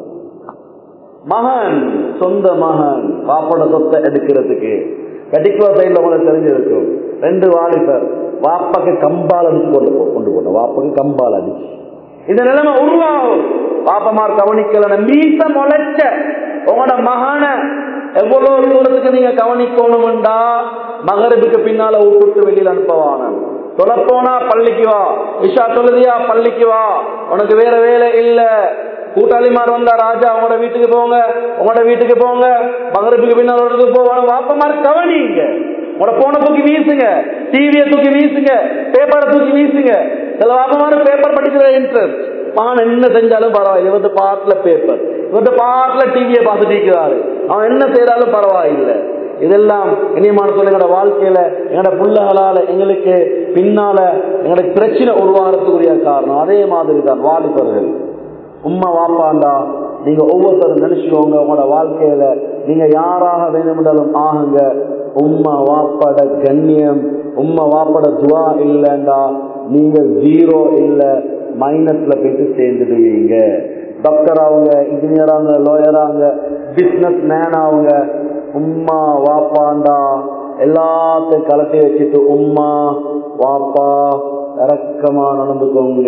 மகன் சொந்த மகன் பாப்போட சொத்தை எடுக்கிறதுக்கு கட்டிக்குவா சைட்ல உங்களுக்கு தெரிஞ்சிருக்கும் ரெண்டு வாலிபர் வாப்பாக்கு கம்பால் அடிச்சு கொண்டு போ கொண்டு போட்டோம் வாப்பாக்கு கம்பால் அடிச்சு இந்த நிலைமை உருவாகும் பாப்பமார் கவனிக்கல மீச முளைச்ச உங்களோட மகான எவ்வளவு தூரத்துக்கு நீங்க கவனிக்கணும்டா மகரபுக்கு பின்னால விட்டு வெளியில அனுப்பவான தொலைப்போனா பள்ளிக்கு வா விஷா தொழுதியா பள்ளிக்கு வா உனக்கு வேற வேலை இல்ல கூட்டாளிமார் வந்தா ராஜா உங்களோட வீட்டுக்கு போங்க உங்களோட வீட்டுக்கு போங்க மகரப்புக்கு பின்னால் இடத்துக்கு போவாங்க வாப்பமார் கவனிங்க உங்களோட போனை தூக்கி வீசுங்க டிவியை தூக்கி வீசுங்க பேப்பரை தூக்கி வீசுங்க சில வாப்பமார் பேப்பர் படிக்கிற இன்ட்ரெஸ்ட் மகன் என்ன செஞ்சாலும் பரவாயில்லை இவத்து பாட்டுல பேப்பர் இவத்து பாட்டுல டிவியை பார்த்துட்டு இருக்கிறாரு அவன் என்ன செய்யறாலும் பரவாயில்லை இதெல்லாம் இனியமான சொல்ல எங்களோட வாழ்க்கையில எங்களோட புள்ளகளால எங்களுக்கு பின்னால எங்களுக்கு பிரச்சனை உருவாகிறதுக்குரிய காரணம் அதே மாதிரி தான் வாலிபர்கள் உம்மா வாப்பாண்டா நீங்க ஒவ்வொருத்தரும் நினைச்சுக்கோங்க உங்களோட வாழ்க்கையில நீங்க யாராக வேணும்னாலும் ஆகுங்க உம்மா வாப்பட கண்ணியம் உம்மா வாப்பட துவா இல்லைண்டா நீங்க ஜீரோ இல்ல மைனஸ்ல போயிட்டு சேர்ந்துடுவீங்க டாக்டர் ஆகுங்க இன்ஜினியர் ஆகுங்க லாயர் ஆகுங்க பிசினஸ் மேன் ஆகுங்க உம்மா வாப்பாண்டா எல்லாத்தையும் கலட்டி வச்சுட்டு உம்மா வாப்பா இறக்கமா நடந்துக்கோங்க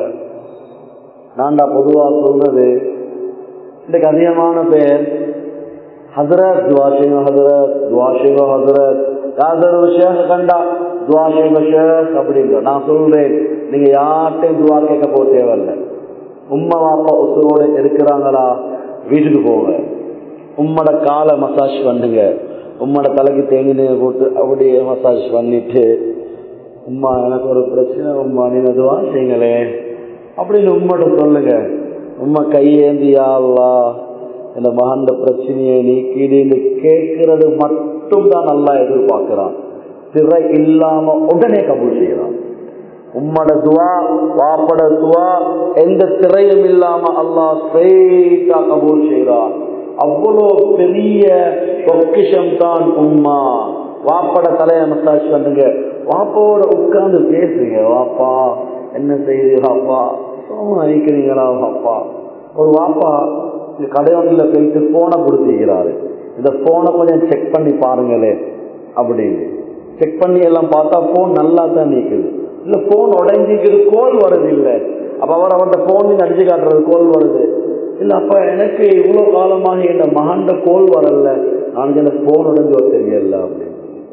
நான்டா பொதுவா சொல்றது இதுக்கு அதிகமான பேர் ஹசரத் துவாஷிங்க ஹசரத் துவாஷிங்க ஹசரத் யாதர் ஷேக் கண்டா துவாஷிங்க ஷேக் அப்படின்ற நான் சொல்றேன் நீங்க யார்ட்டையும் துவா கேட்க போக தேவையில்ல உம்மா வாப்பா உசுரோட இருக்கிறாங்களா வீட்டுக்கு போங்க உம்மோட காலை மசாஜ் பண்ணுங்க உம்மோட தலைக்கு தேங்கினு போட்டு அப்படியே மசாஜ் பண்ணிட்டு உம்மா எனக்கு ஒரு பிரச்சனை உம்மா நீங்க துவா செய்யுங்களே அப்படின்னு உம்மோட சொல்லுங்க உம்மா கையேந்தியா அல்லா இந்த மகந்த பிரச்சனையை நீக்கிடுன்னு கேட்கறது மட்டும் தான் நல்லா எதிர்பார்க்கிறான் திரை இல்லாம உடனே கபூல் செய்யறான் உம்மட துவா வாப்பட துவா எந்த திரையும் இல்லாம அல்லாஹ் ஸ்ட்ரெயிட்டா கபூல் செய்யறான் அவ்வளோ பெரிய பொக்கிஷம் தான் உம்மா வாப்பட தலைய மசாஜ் பண்ணுங்க வாப்பாவோட உட்கார்ந்து பேசுங்க வாப்பா என்ன செய்யுது வாப்பா சோமா நினைக்கிறீங்களா வாப்பா ஒரு வாப்பா இந்த கடையொன்றில் போயிட்டு போனை கொடுத்துக்கிறாரு இந்த போனை கொஞ்சம் செக் பண்ணி பாருங்களே அப்படின்னு செக் பண்ணி எல்லாம் பார்த்தா போன் நல்லா தான் நீக்குது இல்ல போன் உடஞ்சிக்குது கோல் வருது இல்ல அப்ப அவர் அவர்கிட்ட போன் அடிச்சு காட்டுறது கோல் வருது இல்ல அப்ப எனக்கு இவ்வளவு காலமாக என் மகண்ட கோல் வரல நான் எனக்கு போன் உடஞ்சோ தெரியல அப்படின்னு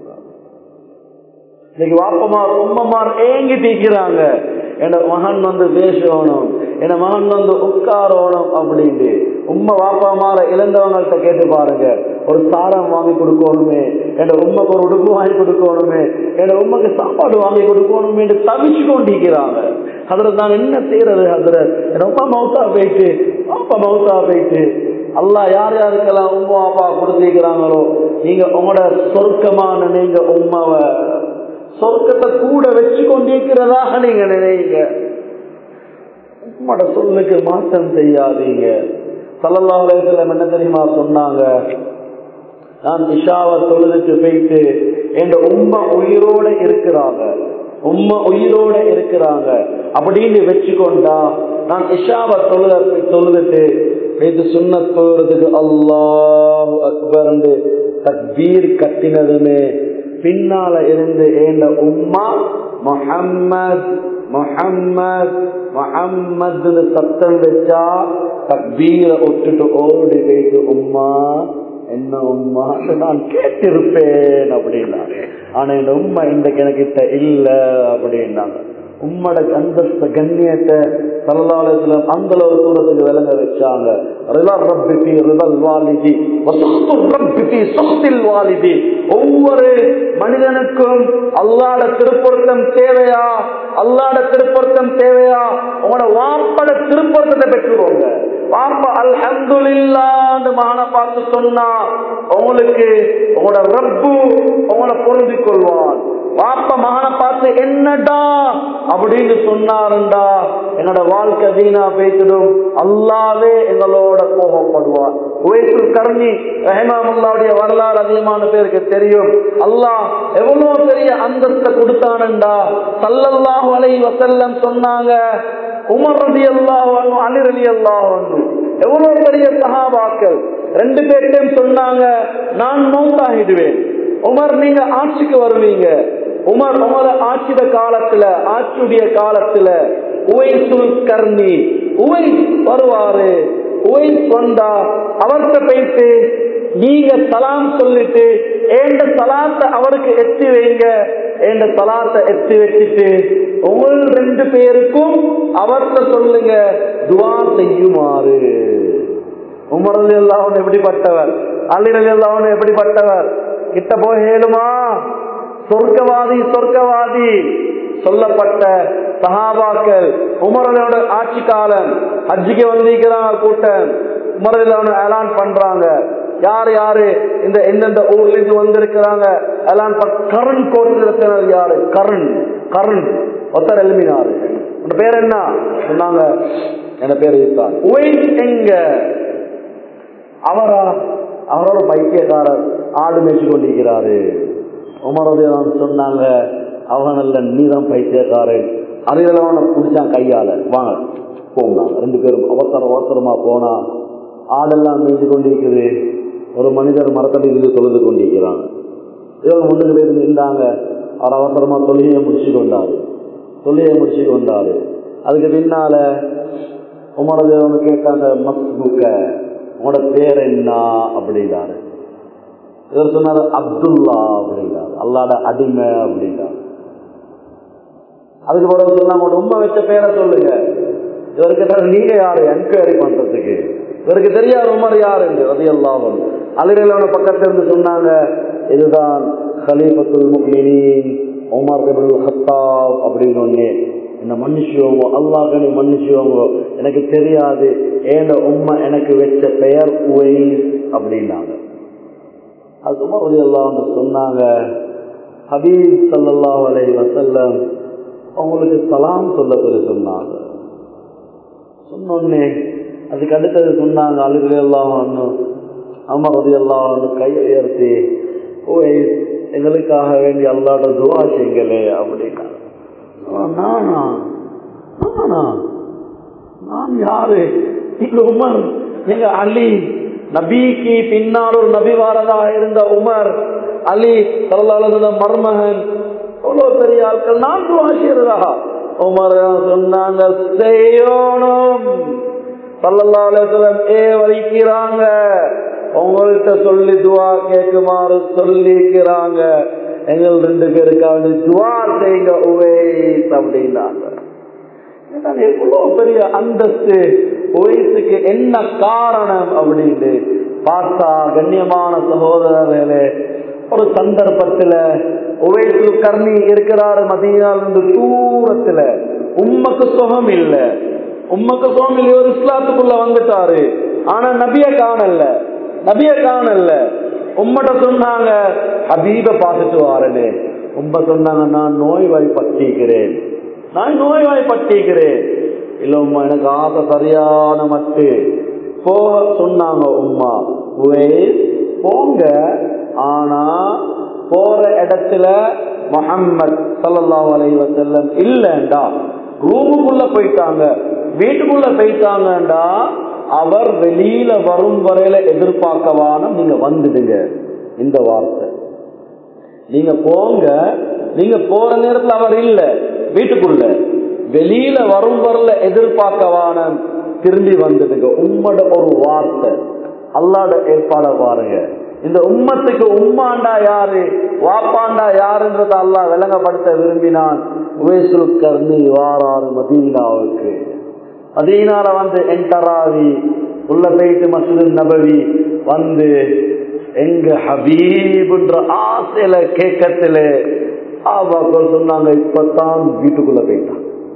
இன்னைக்கு வாப்பமார் உம்மமார் ஏங்கி தீக்கிறாங்க என் மகன் வந்து பேசணும் என் மகன் வந்து உட்காரணும் அப்படின்னு உண்மை வாப்பா மாற இழந்தவங்கள்ட்ட கேட்டு பாருங்க ஒரு சாரம் வாங்கி கொடுக்கணுமே என் உண்மைக்கு ஒரு உடுப்பு வாங்கி கொடுக்கணுமே என் உண்மைக்கு சாப்பாடு வாங்கி கொடுக்கணுமே தவிச்சு கொண்டிருக்கிறாங்க அதுல நான் என்ன செய்யறது அதுல என் உமா மவுத்தா போயிட்டு பாப்பா மவுத்தா போயிட்டு அல்லா யார் யாருக்கெல்லாம் உமா அப்பா கொடுத்திருக்கிறாங்களோ நீங்க உங்களோட சொர்க்கமான நீங்க உமாவை சொர்க்கத்தை கூட வச்சு கொண்டிருக்கிறதாக நீங்க நினைங்க உம்மோட சொல்லுக்கு மாற்றம் செய்யாதீங்க சல்லல்லாஹுலேசலம் என்ன தெரியுமா சொன்னாங்க நான் இஷாவை தொழுதுக்கு போயிட்டு எங்க உண்மை உயிரோட இருக்கிறாங்க உண்மை உயிரோட இருக்கிறாங்க அப்படின்னு வச்சுக்கொண்டா நான் இஷாவை தொழுத தொழுதுட்டு போயிட்டு சுண்ண தொழுறதுக்கு அல்லாஹ் அக்பர் தக்பீர் கட்டினதுமே பின்னால இருந்து ஏண்ட உம்மா முஹம்மத் முஹம்மத் முஹம்மதுன்னு சத்தம் வச்சா தக்பீர ஒட்டுட்டு ஓடி வைத்து உம்மா என்ன உம்மா நான் கேட்டிருப்பேன் அப்படின்னாங்க ஆனா இந்த உம்மா இந்த கிணக்கிட்ட இல்ல அப்படின்னாங்க உம்மோட அந்தஸ்த கண்ணியத்தை சரலாலயத்துல அந்த அளவு தூரத்துக்கு விளங்க வச்சாங்க ஒவ்வொரு மனிதனுக்கும் அல்லாட திருப்பொருத்தம் தேவையா அல்லாட திருப்பொருத்தம் தேவையா உங்களோட வாப்பட திருப்பொருத்தத்தை பெற்றுக்கோங்க வாப்ப அல்ஹம்துலில்லான்னு மகன பார்த்து சொன்னா உங்களுக்கு உங்களோட ரப்பு உங்களோட பொருந்திக் கொள்வான் வாப்ப மகனை பார்த்து என்னடா அப்படின்னு சொன்னாருண்டா என்னோட வாழ்க்கை வீணா பேசிடும் அல்லாவே எங்களோட கோபப்படுவார் உயசுல் கர்ணி ரஹமாமுல்லாவுடைய வரலாறு அதிகமான பேருக்கு தெரியும் அல்லாஹ் எவ்வளவு பெரிய அந்தஸ்தை கொடுத்தானண்டா சல்லல்லாஹு அலை வசல்லம் சொன்னாங்க உமர் ரதி அல்லாஹ் அலி ரலி அல்லாஹ் எவ்வளவு பெரிய சகாபாக்கள் ரெண்டு பேர்ட்டையும் சொன்னாங்க நான் மௌத்தாகிடுவேன் உமர் நீங்க ஆட்சிக்கு வருவீங்க உமர் உமர ஆட்சித காலத்துல ஆட்சியுடைய காலத்துல உவைசுல் கர்ணி உவை வருவாரு உவைஸ் வந்தா அவர்கிட்ட போயிட்டு நீங்க சலாம் சொல்லிட்டு ஏண்ட சலாத்தை அவருக்கு எத்தி வைங்க ஏண்ட சலாத்தை எத்தி வச்சுட்டு உங்கள் ரெண்டு பேருக்கும் அவர்கிட்ட சொல்லுங்க துவா செய்யுமாறு உமரது எல்லாம் எப்படிப்பட்டவர் அலிரது எல்லாம் எப்படிப்பட்டவர் கிட்ட போய் ஏழுமா சொர்க்கவாதி சொர்க்கவாதி சொல்லப்பட்ட சஹாபாக்கள் உமரனோட ஆட்சி காலம் ஹஜ்ஜிக்கு வந்திருக்கிறாங்க கூட்டம் உமரனோட ஏலான் பண்றாங்க யார் யாரு இந்த எந்தெந்த ஊர்ல இருந்து வந்திருக்கிறாங்க எல்லாம் கரண் கோட்டினர் யாரு கரண் கரண் ஒத்தர் எழுமினாரு உன் பேர் என்ன சொன்னாங்க என்ன பேர் இருக்கார் எங்க அவரா அவரோட பைத்தியக்காரர் ஆடு மேய்ச்சி கொண்டிருக்கிறாரு உமரதேவன் சொன்னாங்க அவனல்ல நீதான் பைத்தியக்காரன் அதில் அவனை பிடிச்சான் கையால வாங்க போனாங்க ரெண்டு பேரும் அவசர அவசரமா போனா ஆடெல்லாம் மேய்ச்சி கொண்டிருக்குது ஒரு மனிதர் மரத்தடியில் இருந்து தொழுது கொண்டிருக்கிறாங்க இவங்க முன்னுக்கு இருந்து நின்றாங்க அவர் அவசரமா தொழிலை முடிச்சு கொண்டாரு தொழிலை முடிச்சு கொண்டாரு அதுக்கு பின்னால உமரதேவனு கேட்டாங்க மஸ்புக்க உங்களோட பேர் என்ன அப்படின்னாரு இவர் சொன்னாரு அப்துல்லா அப்படின்னாரு அல்லாட அடிமை அப்படின்னாரு அதுக்கு பிறகு சொன்னாங்க உண்மை வச்ச பேரை சொல்லுங்க இவருக்கு நீங்க யாரு என்கொயரி பண்றதுக்கு இவருக்கு தெரியாது உமர் யாரு அது எல்லாம் அலிரலவன பக்கத்துல இருந்து சொன்னாங்க இதுதான் ஹலீஃபத்துல் முக்மினீன் உமர் இப்னுல் ஹத்தாப் அப்படின்னு ஒண்ணு என்ன மன்னிச்சுவோங்க அல்லாஹ் மன்னிச்சுவோங்க எனக்கு தெரியாது ஏன உம்மை எனக்கு வச்ச பெயர் உவைஸ் அப்படின்னாங்க அது உமர் ரதி அல்லாஹ் சொன்னாங்க ஹபீப் சல்லாஹ் அலை வசல்லம் அவங்களுக்கு சலாம் சொல்ல சொல்லி சொன்னாங்க சொன்னோடனே அதுக்கு அடுத்தது சொன்னாங்க அழுகலை எல்லாம் ஒன்றும் அமர் ரதி அல்லாஹ் கையை உயர்த்தி உவைஸ் எங்களுக்காக வேண்டி அல்லாட துவா செய்யுங்களே அப்படின்னா நானா நானா நான் யாரு இல்ல உமர் எங்க அலி நபிக்கு பின்னால் ஒரு நபி வாரதா இருந்த உமர் அலி சரலாள மருமகன் அவ்வளவு பெரிய ஆட்கள் நான் துவா செய்யறதா உமர் சொன்னாங்க செய்யணும் சல்லல்லாஹு ஏ வலிக்கிறாங்க உங்கள்கிட்ட சொல்லி துவா கேட்குமாறு சொல்லிக்கிறாங்க எங்கள் ரெண்டு பேருக்காவது துவா செய்யுங்க உவேஸ் அப்படின்னாங்க எவ்வளவு பெரிய அந்தஸ்து உவேசுக்கு என்ன காரணம் அப்படின்னு பார்த்தா கண்ணியமான சகோதரர்களே ஒரு சந்தர்ப்பத்துல உவேசு கர்ணி இருக்கிறாரு மதியால் இருந்து தூரத்துல உம்மக்கு சுகம் இல்ல உம்மக்கு சுகம் இல்ல ஒரு இஸ்லாத்துக்குள்ள வந்துட்டாரு ஆனா நபிய காணல நபிய காணல உம்மட்ட சொன்னாங்க ஹபீப பார்த்துட்டு வாரனே உம்ம சொன்னாங்க நான் நோய்வாய் பட்டிக்கிறேன் நான் நோய்வாய் பட்டிக்கிறேன் இல்ல உம்மா எனக்கு ஆசை சரியான மட்டு போக சொன்னாங்க உம்மா போங்க ஆனா போற இடத்துல முகம்மது சல்லாஹ் அலை வசல்லம் இல்லண்டா ரூமுக்குள்ள போயிட்டாங்க வீட்டுக்குள்ள போயிட்டாங்கண்டா அவர் வெளியில வரும் வரையில எதிர்பார்க்கவான நீங்க வந்துடுங்க இந்த வார்த்தை நீங்க போங்க நீங்க போற நேரத்துல அவர் இல்ல வீட்டுக்குள்ள வெளியில வரும் வரல எதிர்பார்க்கவான திரும்பி வந்துடுங்க உம்மட ஒரு வார்த்தை அல்லாட ஏற்பாட பாருங்க இந்த உம்மத்துக்கு உம்மாண்டா யாரு வாப்பாண்டா யாருன்றத அல்லாஹ் விளங்கப்படுத்த விரும்பினான் உவேசுல் கர்ணி வாராறு மதீனாவுக்கு மதீனால வந்து என்டராவி உள்ள போயிட்டு மசூது நபவி வந்து எங்க ஹபீப்ன்ற ஆசையில கேட்கத்துல ஆபாக்கள் சொன்னாங்க இப்பதான் வீட்டுக்குள்ள போயிட்டான்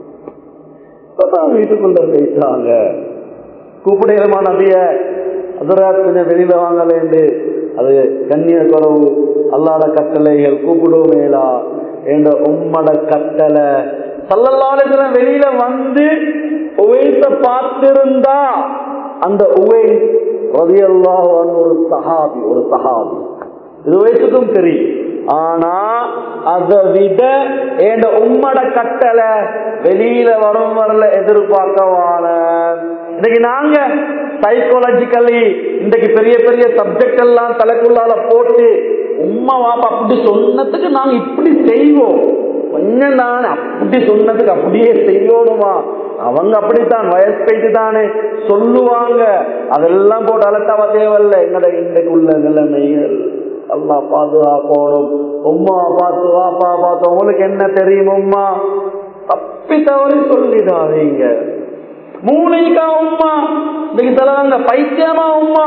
இப்பதான் வீட்டுக்குள்ள போயிட்டாங்க கூப்பிடுகிறமா நபிய அதராத் கொஞ்சம் வெளியில வாங்கலேண்டு அது கண்ணிய குறவு அல்லாத கட்டளைகள் கூப்பிடுவோமேலா என்ற உம்மட கட்டளை சல்லல்லால வெளியில வந்து உவைத்த பார்த்திருந்தா அந்த உவை ரதியல்லாஹ் ஒரு சஹாபி ஒரு சஹாபி இது வயசுக்கும் தெரியும் ஆனா அதை விட என் உம்மட கட்டளை வெளியில வரும் வரல எதிர்பார்க்கவான இன்னைக்கு நாங்க சைக்காலஜிக்கலி இன்னைக்கு பெரிய பெரிய சப்ஜெக்ட் எல்லாம் தலைக்குள்ளால போட்டு உம்மா வாப்பா அப்படி சொன்னதுக்கு நாங்க இப்படி செய்வோம் கொஞ்சம் தானே அப்படி சொன்னதுக்கு அப்படியே செய்யணுமா அவங்க அப்படித்தான் வயசு போயிட்டு தானே சொல்லுவாங்க அதெல்லாம் போட்டு அலட்டாவா தேவையில்ல எங்கட இன்றைக்கு உள்ள நிலைமைகள் அல்லா பாதுகாக்கணும் உம்மா பார்த்து வாப்பா பார்த்து உங்களுக்கு என்ன தெரியும் உம்மா தப்பி தவறி சொல்லிடாதீங்க மூளைக்கா உம்மா இன்னைக்கு தலைவங்க பைத்தியமா உம்மா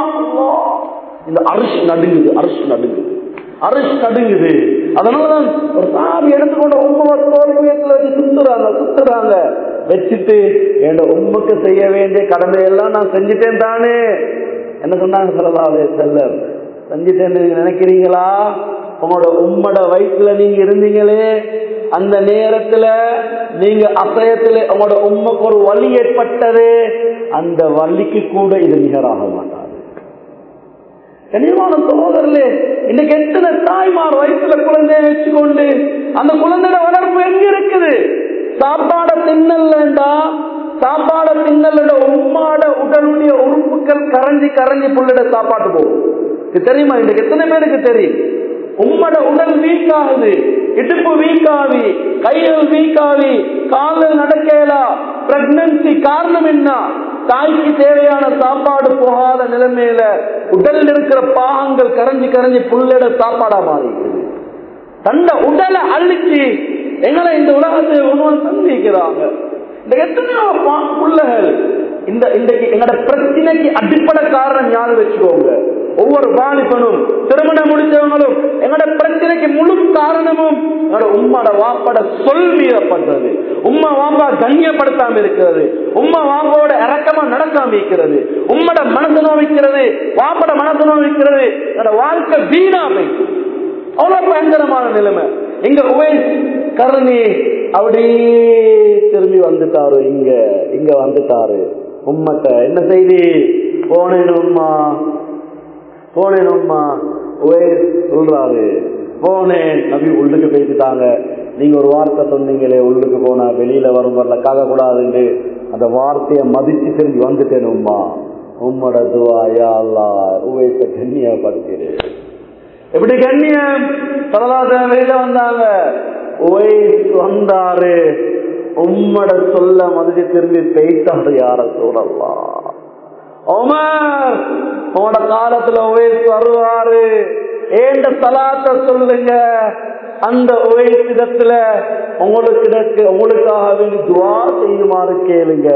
இந்த அரிசி நடுங்குது அரிசி நடுங்குது அரிசி நடுங்குது அதனாலதான் ஒரு சாமி எடுத்துக்கொண்ட உண்மை தோல்வியத்துல வச்சு சுத்துறாங்க சுத்துறாங்க வச்சுட்டு என் உண்மைக்கு செய்ய வேண்டிய கடமையெல்லாம் நான் செஞ்சுட்டேன் தானே என்ன சொன்னாங்க சொல்லலாவே செல்லம் செஞ்சுட்டேன் நீங்க நினைக்கிறீங்களா உங்களோட உம்மோட வயிற்றுல நீங்க இருந்தீங்களே அந்த நேரத்துல நீங்க அசயத்துல உங்களோட உண்மைக்கு ஒரு வலி ஏற்பட்டது அந்த வலிக்கு கூட இது நிகராக மாட்டாது கனிவான சகோதரர்களே இன்னைக்கு எத்தனை தாய்மார் வயிற்றுல குழந்தைய வச்சுக்கொண்டு அந்த குழந்தையோட வளர்ப்பு எங்க இருக்குது சாப்பாட தின்னல்லண்டா சாப்பாட தின்னல்ல உம்மாட உடலுடைய உறுப்புகள் கரைஞ்சி கரைஞ்சி புள்ளிட சாப்பாட்டு போகும் இது தெரியுமா இன்னைக்கு எத்தனை பேருக்கு தெரியும் உம்மட உடல் வீக் ஆகுது இடுப்பு வீக் ஆகி கைகள் வீக் ஆகி காலில் நடக்கலா பிரெக்னன்சி காரணம் என்ன தாய்க்கு தேவையான சாப்பாடு போகாத நிலைமையில உடலில் இருக்கிற பாகங்கள் கரைஞ்சி கரைஞ்சி புள்ளிட சாப்பாடா மாறி தந்த உடலை அழிச்சு எங்களை இந்த உலகத்தை ஒருவன் சந்திக்கிறாங்க இந்த எத்தனையோ பிள்ளைகள் இந்த இன்றைக்கு எங்களோட பிரச்சனைக்கு அடிப்படை காரணம் யாரு வச்சுக்கோங்க ஒவ்வொரு பாலிப்பனும் திருமணம் முடிச்சவங்களும் எங்களோட பிரச்சனைக்கு முழு காரணமும் எங்களோட உம்மோட வாப்பட சொல் மீறப்பட்டது உம்மா வாப்பா கண்ணியப்படுத்தாம இருக்கிறது உம்மா வாப்பாவோட இறக்கமா நடக்காம இருக்கிறது உம்மோட மனசு நோவிக்கிறது வாப்பட மனசு நோவிக்கிறது என்னோட வாழ்க்கை வீணா போயிட்டு அவ்வளவு பயங்கரமான நிலைமை இங்க உவேஸ் கருணி அப்படியே திரும்பி வந்துட்டாரு இங்க இங்க வந்துட்டாரு உம்மட்ட என்ன செய்தி போனேன் உம்மா போனேன் உம்மா உவேஸ் சொல்றாரு போனேன் நபி உள்ளுக்கு பேசிட்டாங்க நீங்க ஒரு வார்த்தை சொன்னீங்களே உள்ளுக்கு போனா வெளியில வரும் வரல காக்க கூடாதுன்னு அந்த வார்த்தையை மதிச்சு திரும்பி வந்துட்டேன் உம்மா உம்மோட துவா யா அல்லா உவேச கண்ணியப்படுத்திடு எப்படி கண்ணியம் சரதாச வெளியில வந்தாங்க உவேஸ் வந்தாரு உம்மட சொல்ல மதிச்சு திரும்பி பெய்தாரு யார சொல்லலாம் உமர் உன்னோட காலத்துல உவேஸ் வருவாரு ஏண்ட சலாத்த சொல்லுங்க அந்த உவேசிடத்துல உங்களுக்கு இடக்கு உங்களுக்காக வேண்டி துவா செய்யுமாறு கேளுங்க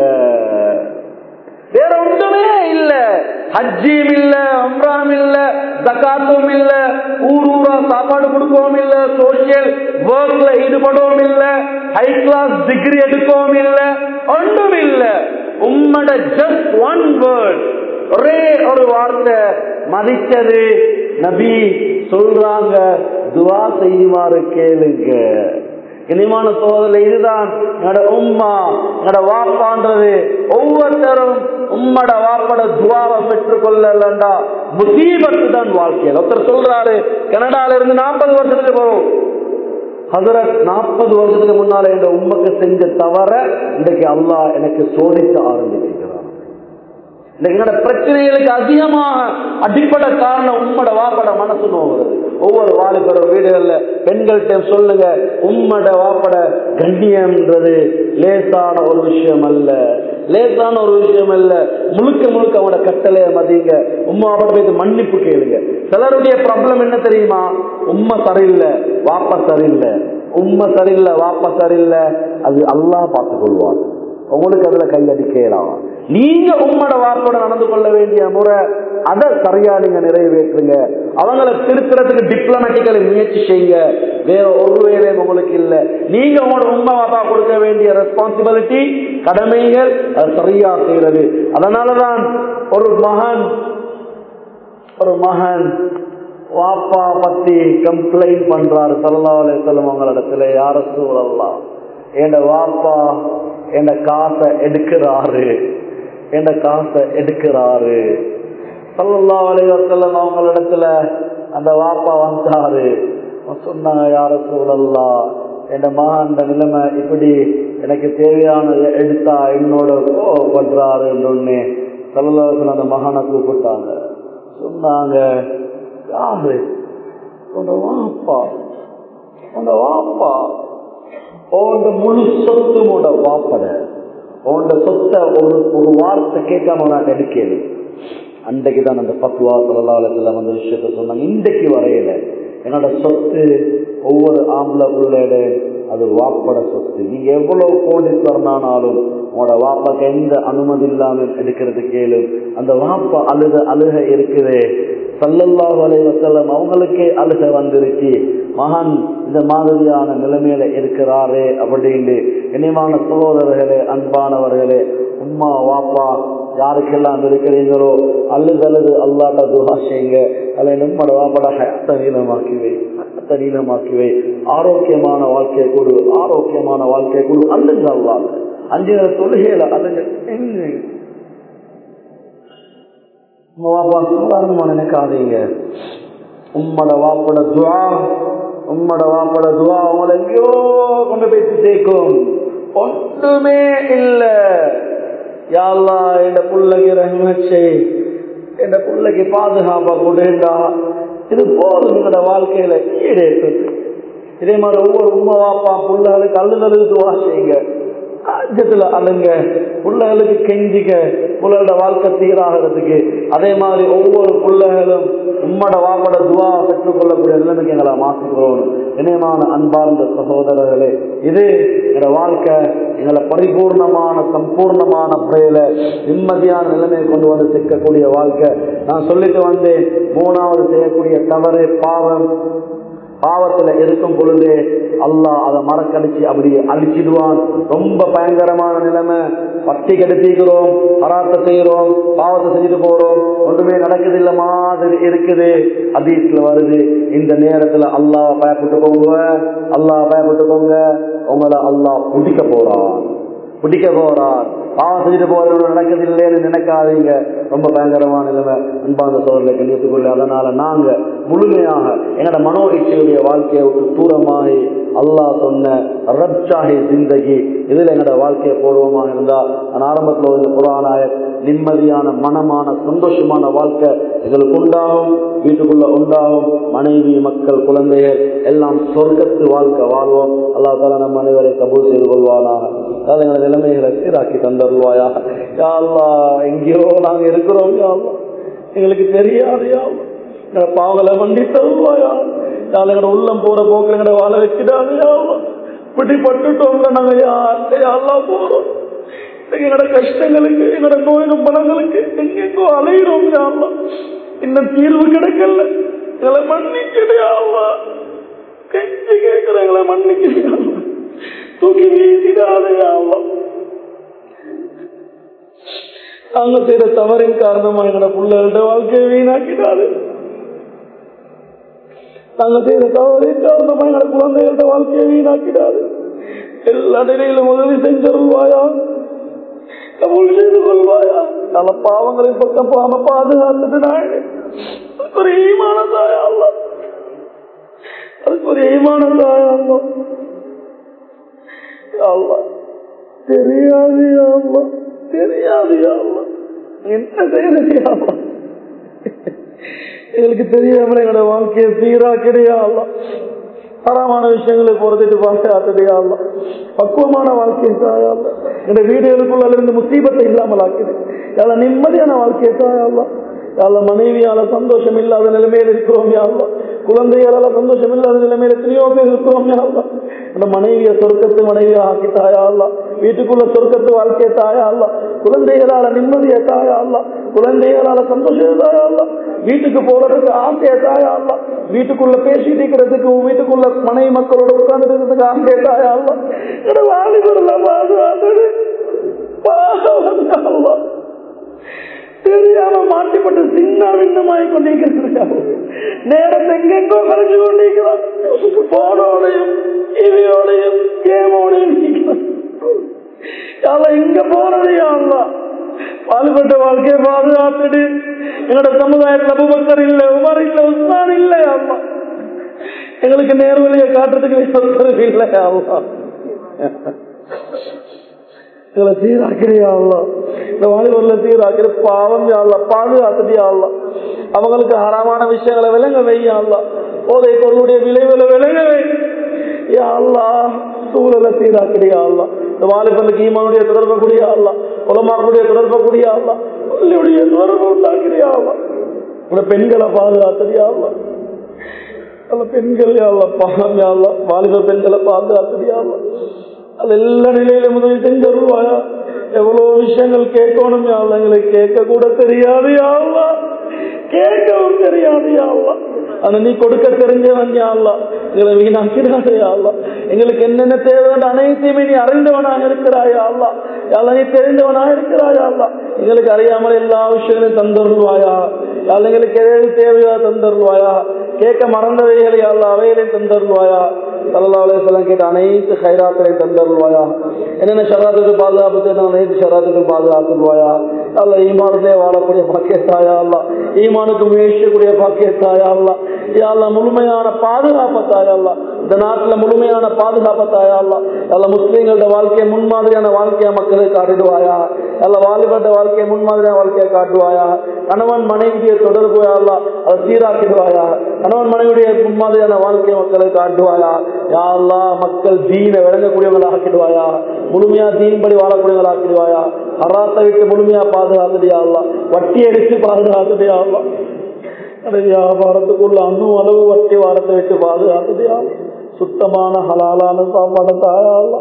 வேற ஒன்றுமே இல்ல ஹஜ்ஜியும் இல்ல அம்ராம் இல்ல ஜக்காத்தும் இல்ல ஊர் ஊரா சாப்பாடு கொடுக்கவும் இல்ல சோசியல் ஒர்க்ல ஈடுபடவும் இல்ல ஹை கிளாஸ் டிகிரி எடுக்கவும் இல்ல ஒன்றும் இல்ல உம்மட ஜஸ்ட் ஒன் வேர்ட் ஒரே ஒரு வார்த்தை மதிச்சது நபி சொல்றாங்க துவா செய்யுமாறு கேளுங்க இனிமான சோதனை இதுதான் என்னோட உம்மா என்னோட வாப்பான்றது ஒவ்வொருத்தரும் உம்மட வாப்பட துவாவை பெற்றுக் கொள்ளலண்டா முசீபத்து தான் வாழ்க்கையில் ஒருத்தர் சொல்றாரு கனடால இருந்து நாற்பது வருஷத்துக்கு போகும் ஹசரத் நாற்பது வருஷத்துக்கு முன்னால என்ற உம்மக்கு செஞ்ச தவற இன்றைக்கு அல்லாஹ் எனக்கு சோதிக்க ஆரம்பிக்கிறார் எங்களோட பிரச்சனைகளுக்கு அதிகமாக அடிப்படை காரணம் உம்மட வாப்பட மனசு நோகிறது ஒவ்வொரு வாலிபரும் வீடுகள்ல பெண்கள்கிட்ட சொல்லுங்க உம்மட வாப்பட கண்ணியம்ன்றது லேசான ஒரு விஷயம் அல்ல லேசான ஒரு விஷயம் அல்ல முழுக்க முழுக்க அவனோட கட்டளைய மதிங்க உம்மா அவட போய் மன்னிப்பு கேளுங்க சிலருடைய ப்ராப்ளம் என்ன தெரியுமா உம்மா சரியில்லை வாப்பா சரியில்லை உம்மை சரியில்லை வாப்பா சரியில்லை அது அல்லாஹ் பார்த்துக் கொள்வார் உங்களுக்கு அதுல கையடிக்கலாம் நீங்க உம்மோட வாப்போட நடந்து கொள்ள வேண்டிய முறை அதை சரியா நீங்க நிறைவேற்றுங்க அவங்கள திருத்துறதுக்கு டிப்ளமேட்டிக்கலி முயற்சி செய்யுங்க வேற ஒரு வேலையும் உங்களுக்கு இல்ல நீங்க உங்களோட உண்மை வாப்பா கொடுக்க வேண்டிய ரெஸ்பான்சிபிலிட்டி கடமைகள் அது சரியா செய்யறது அதனாலதான் ஒரு மகன் ஒரு மகன் வாப்பா பத்தி கம்ப்ளைண்ட் பண்றாரு சல்லா அலையம் அவங்களிடத்துல யார சூழல்லாம் என் வாப்பா என் காசை எடுக்கிறாரு என் காசை எடுக்கிறாரு சல்லா அலைவசல்லம் அவங்களிடத்துல அந்த வாப்பா வந்தாரு சொன்னாங்க யார சூழல்லாம் என் மகன் அந்த நிலைமை இப்படி எனக்கு தேவையானதை எடுத்தா என்னோட பண்றாருன்னு சல்லா அந்த மகனை கூப்பிட்டாங்க சொன்னாங்க யாரு உங்க வாப்பா உங்க வாப்பா உங்க முழு சொத்தும் உட வாப்பட உன்னோட சொத்தை ஒரு ஒரு வார்த்தை கேட்காம நான் எடுக்கல அன்றைக்கு தான் அந்த பத்துவா சொல்லலாம் அந்த விஷயத்த சொன்னாங்க இன்றைக்கு வரையில என்னோட சொத்து ஒவ்வொரு ஆம்பளை பிள்ளையோட அது வாப்பட சொத்து நீங்க எவ்வளவு கோடீஸ்வரனானாலும் உங்களோட வாப்பாக்கு எந்த அனுமதி இல்லாம எடுக்கிறது கேளு அந்த வாப்பா அழுக அழுக இருக்குது சல்லல்லா வலைவசல்லம் அவங்களுக்கே அழுக வந்துருச்சு மகன் இந்த மாதிரியான நிலைமையில இருக்கிறாரே அப்படின்னு இனிமான சகோதரர்களே அன்பானவர்களே உம்மா வாப்பா யாருக்கெல்லாம் இருக்கிறீங்களோ அல்லது அல்லது அல்லாட்ட துவா செய்யுங்க அல்ல நம்மட வாப்பட ஹயத்த நீளமாக்கிவை ஹயத்த நீளமாக்கிவை ஆரோக்கியமான வாழ்க்கையை கொடு ஆரோக்கியமான வாழ்க்கையை கொடு அல்லது அல்லாத அஞ்சு நேர தொழுகையில அல்லது எங்க உங்க வாப்பா சாதாரணமா நினைக்காதீங்க உம்மட வாப்பட துவா உம்மட வாப்பட துவா அவங்களை எங்கேயோ கொண்டு போய் சேர்க்கும் ஒன்றுமே இல்ல யாழ்லா என் பிள்ளைக்கு ரஹ்மச்சை என் பிள்ளைக்கு பாதுகாப்பா கொடுண்டா இது போதும் எங்களோட வாழ்க்கையில ஈடேற்றது இதே மாதிரி ஒவ்வொரு உண்மை வாப்பா பிள்ளைகளுக்கு அள்ளுதலுக்கு துவா செய்யுங்க அஜத்துல அழுங்க பிள்ளைகளுக்கு கெஞ்சிக்க பிள்ளைகளோட வாழ்க்கை சீராகிறதுக்கு அதே மாதிரி ஒவ்வொரு பிள்ளைகளும் உம்மட வாப்பட துவா பெற்றுக் கொள்ளக்கூடிய நிலைமைக்கு எங்களை மாற்றிக்கிறோம் இணையமான அன்பார்ந்த சகோதரர்களே இது எங்களோட வாழ்க்கை எங்களை பரிபூர்ணமான சம்பூர்ணமான முறையில நிம்மதியான நிலைமையை கொண்டு வந்து சிக்கக்கூடிய வாழ்க்கை நான் சொல்லிட்டு வந்தேன் மூணாவது செய்யக்கூடிய தவறு பாவம் பாவத்துல இருக்கும் பொழுது அல்லாஹ் அதை மறக்கடிச்சு அப்படியே அழிச்சிடுவான் ரொம்ப பயங்கரமான நிலைமை பட்டி கெடுத்திக்கிறோம் ஹராத்த செய்யறோம் பாவத்தை செஞ்சுட்டு போறோம் ஒன்றுமே நடக்குது இல்ல மாதிரி இருக்குது அதீஸ்ல வருது இந்த நேரத்துல அல்லாஹ் பயப்பட்டுக்கோங்க அல்லாஹ் பயப்பட்டுக்கோங்க உங்களை அல்லாஹ் பிடிக்க போறான் பிடிக்க போறான் பாவம் செஞ்சுட்டு போறது நடக்குது இல்லைன்னு நினைக்காதீங்க ரொம்ப பயங்கரமான நிலைமை அன்பான சோழர்களை கண்டித்துக்கொள்ள அதனால நாங்க முழுமையாக எங்களோட மனோ இச்சையுடைய வாழ்க்கையை விட்டு தூரமாகி அல்லாஹ் சொன்ன ரப்சாஹி சிந்தகி இதுல எங்களோட வாழ்க்கையை போடுவோமாக இருந்தா நான் ஆரம்பத்தில் ஒரு புறானாய நிம்மதியான மனமான சந்தோஷமான வாழ்க்கை எங்களுக்கு உண்டாகும் வீட்டுக்குள்ள உண்டாகும் மனைவி மக்கள் குழந்தைகள் எல்லாம் சொர்க்கத்து வாழ்க்கை வாழ்வோம் அல்லா தால நம் அனைவரை கபூல் செய்து கொள்வானாக அதாவது எங்களை நிலைமைகளை சீராக்கி தந்தருவாயா யாழ்லா எங்கேயோ நாங்க இருக்கிறோம் யாழ்லா எங்களுக்கு தெரியாது யாழ்லா எங்களை பாவங்களை மண்டி தருவாயா யாழ் எங்களோட உள்ளம் போற போக்கில் எங்களை வாழ வச்சுடாது யாழ்லா இப்படி பட்டுட்டோம்ல நாங்க யார்கிட்ட யாழ்லா போறோம் எங்களோட கஷ்டங்களுக்கு எங்களோட நோயினும் பணங்களுக்கு எங்கெங்கோ அலையிறோம் யாழ்லா இன்னும் தீர்வு கிடைக்கல எங்களை மன்னிக்கிடையாவா கெஞ்சி கேட்கிற எங்களை மன்னிக்கிடையாவா தூக்கி வீசிடாதையாவா நாங்க செய்த தவறின் காரணமா எங்களோட பிள்ளைகளோட வாழ்க்கையை வீணாக்கிடாது நாங்க செய்த தவறின் காரணமா எங்களோட குழந்தைகளோட வாழ்க்கையை வீணாக்கிடாது எல்லா நிலையிலும் உதவி செஞ்சருள்வாயா கபூல் செய்து கொள்வாயா பல பாவங்களின் பக்கம் போகாம பாதுகாத்துட்டு நான் ஒரு ஈமானதாயா அல்ல அதுக்கு ஒரு ஈமானதாயா அல்ல அல்ல தெரியாது அல்ல தெரியாது அல்ல என்ன செய்யறது அல்ல எங்களுக்கு தெரியாமல எங்களோட வாழ்க்கையை சீரா கிடையாது தரமான விஷயங்களை பொறுத்துட்டு பார்த்து ஆத்ததையா அல்ல பக்குவமான வாழ்க்கையை தாயால இந்த வீடுகளுக்குள்ள இருந்து முசீபத்தை இல்லாமல் ஆக்குது யால நிம்மதியான வாழ்க்கையை தாயால யால மனைவியால சந்தோஷம் இல்லாத நிலைமையில் இருக்கிறோம் யாழ்லா குழந்தைகளால சந்தோஷம் இல்லாத நிலைமையில் எத்தனையோ பேர் இருக்கிறோம் யாழ்லா அந்த மனைவிய சொர்க்கத்து மனைவியா ஆக்கி தாயா அல்ல வீட்டுக்குள்ள சொர்க்கத்து வாழ்க்கையை தாயா அல்ல குழந்தைகளால நிம்மதியை தாயா அல்ல குழந்தைகளால சந்தோஷம் தாயா அல்ல வீட்டுக்கு போறதுக்கு ஆசையை தாயா அல்ல வீட்டுக்குள்ள பேசிட்டு இருக்கிறதுக்கு வீட்டுக்குள்ள மனைவி மக்களோட உட்கார்ந்து இருக்கிறதுக்கு ஆசையை தாயா அல்ல வாலிபர்ல பாதுகாத்து பாவம் தெரியாம மாட்டிப்பட்டு சின்ன விண்ணமாய் கொண்டிருக்கிறார் நேரத்தை எங்கெங்கோ கலைஞ்சு கொண்டிருக்கிறார் போனோடையும் இவையோடையும் கேமோடையும் இங்க போறது யாருலாம் பாடுபட்ட வாழ்க்கையை பாதுகாத்துடு எங்களோட சமுதாயத்தில் அபுபக்கர் இல்லை உமர் இல்லை உஸ்மான் இல்லை அம்மா எங்களுக்கு நேர்வழியை காட்டுறதுக்கு இல்லை அம்மா எங்களை சீராக்கிறியா இந்த வாலிபர்ல சீராக்கிற பாவம் யாழ்ல பாதுகாத்துட்டியா அவங்களுக்கு ஹராமான விஷயங்களை விளங்க வையாள்லா போதை பொருளுடைய விளைவுகளை விளங்க வை யாழ்லா சூழலை சீராக்கிறியா அல்லா இந்த வாலிபனுக்கு ஈமானுடைய தொடர்பு கூடிய அல்லா உலமாக்களுடைய தொடர்பு கூடிய அல்லா பள்ளியுடைய தொடர்பு உண்டாக்கிறியா அல்லா உங்களோட பெண்களை பாதுகாத்துறியா அல்லா அல்ல பெண்கள் யாழ்லா பாவம் யாழ்லா வாலிப பெண்களை பாதுகாத்துறியா அல்லா அது எல்லா நிலையிலும் உதவி செஞ்சருவாயா எவ்வளவு விஷயங்கள் கேட்கணும் யாழ்லா எங்களுக்கு கேட்க கூட தெரியாது யாழ்லா கேட்கவும் தெரியாது யாழ்லா ஆனா நீ கொடுக்க தெரிஞ்சவன் யாழ்லா எங்களை வீணாக்கிறாரே யாழ்லா எங்களுக்கு என்னென்ன தேவை அனைத்தையுமே நீ அறிந்தவனாக இருக்கிறாயா அல்லா யாழ்லா நீ தெரிந்தவனாக இருக்கிறாயா அல்லா எங்களுக்கு அறியாமல் எல்லா விஷயங்களையும் தந்தருவாயா யாழ் எங்களுக்கு எதாவது தேவையா தந்தருவாயா கேட்க மறந்தவைகளை அல்ல அவைகளையும் தந்தருவாயா சல்லாஹ் கேட்ட அனைத்து ஹைராக்களையும் தந்தருவாயா என்னென்ன ஷராத்துக்கு பாதுகாப்பு தேவை அனைத்து ஷராத்துக்கு பாதுகாத்துருவாயா அல்ல ஈமானத்திலே வாழக்கூடிய பாக்கியத்தாயா அல்ல ஈமானுக்கு முயற்சிக்கூடிய பாக்கியத்தாயா அல்ல யாழ்ல முழுமையான பாதுகாப்பத்தாயா அல்ல இந்த நாட்டுல முழுமையான பாதுகாப்பத்தாயா அல்ல அல்ல முஸ்லீம்களோட வாழ்க்கையை முன்மாதிரியான வாழ்க்கையை மக்களுக்கு காட்டிடுவாயா அல்ல வாலிபட்ட வாழ்க்கையை முன்மாதிரியான வாழ்க்கையை காட்டுவாயா கணவன் மனைவிய தொடர்பு அல்ல அதை சீராக்கிடுவாயா கணவன் மனைவியுடைய முன்மாதிரியான வாழ்க்கையை மக்களுக்கு காட்டுவாயா யாழ்லா மக்கள் தீனை விளங்கக்கூடியவங்களை ஆக்கிடுவாயா முழுமையா தீன்படி வாழக்கூடியவங்களை ஆக்கிடுவாயா அராத்தை விட்டு முழுமையா பாதுகாத்துடியா வட்டி அடிச்சு பாதுகாத்துடியா அந்த வியாபாரத்துக்குள்ள அண்ணும் அளவு வட்டி வாரத்தை விட்டு பாதுகாத்துடியா சுத்தமான ஹலாலான சாப்பாடு தாயாளா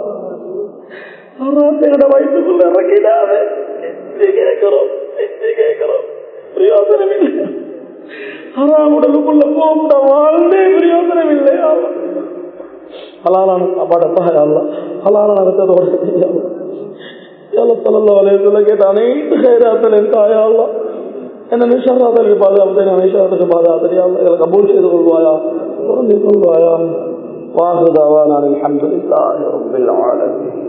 அராத்தையோட வயிற்றுக்குள்ள இறக்கிடாது கேட்கிறோம் கேட்கிறோம் பிரயோசனம் இல்லை ஹராம் உடலுக்குள்ள போகுண்ட வாழ்ந்தே பிரயோசனம் இல்லையா ஹலாலான சாப்பாடு தாயாளா ஹலாலான ரத்தத்தோட கேட்ட அனைத்து கைராத்தலையும் தாயாளா என்ன நிஷாராதலுக்கு பாதுகாப்பு நிஷாரத்துக்கு பாதுகாப்பு எங்களை கபூல் செய்து கொள்வாயா பொருந்திக் கொள்வாயா வாகுதாவா நான் அலமதுல்லாஹி ரப்பில் ஆலமீன்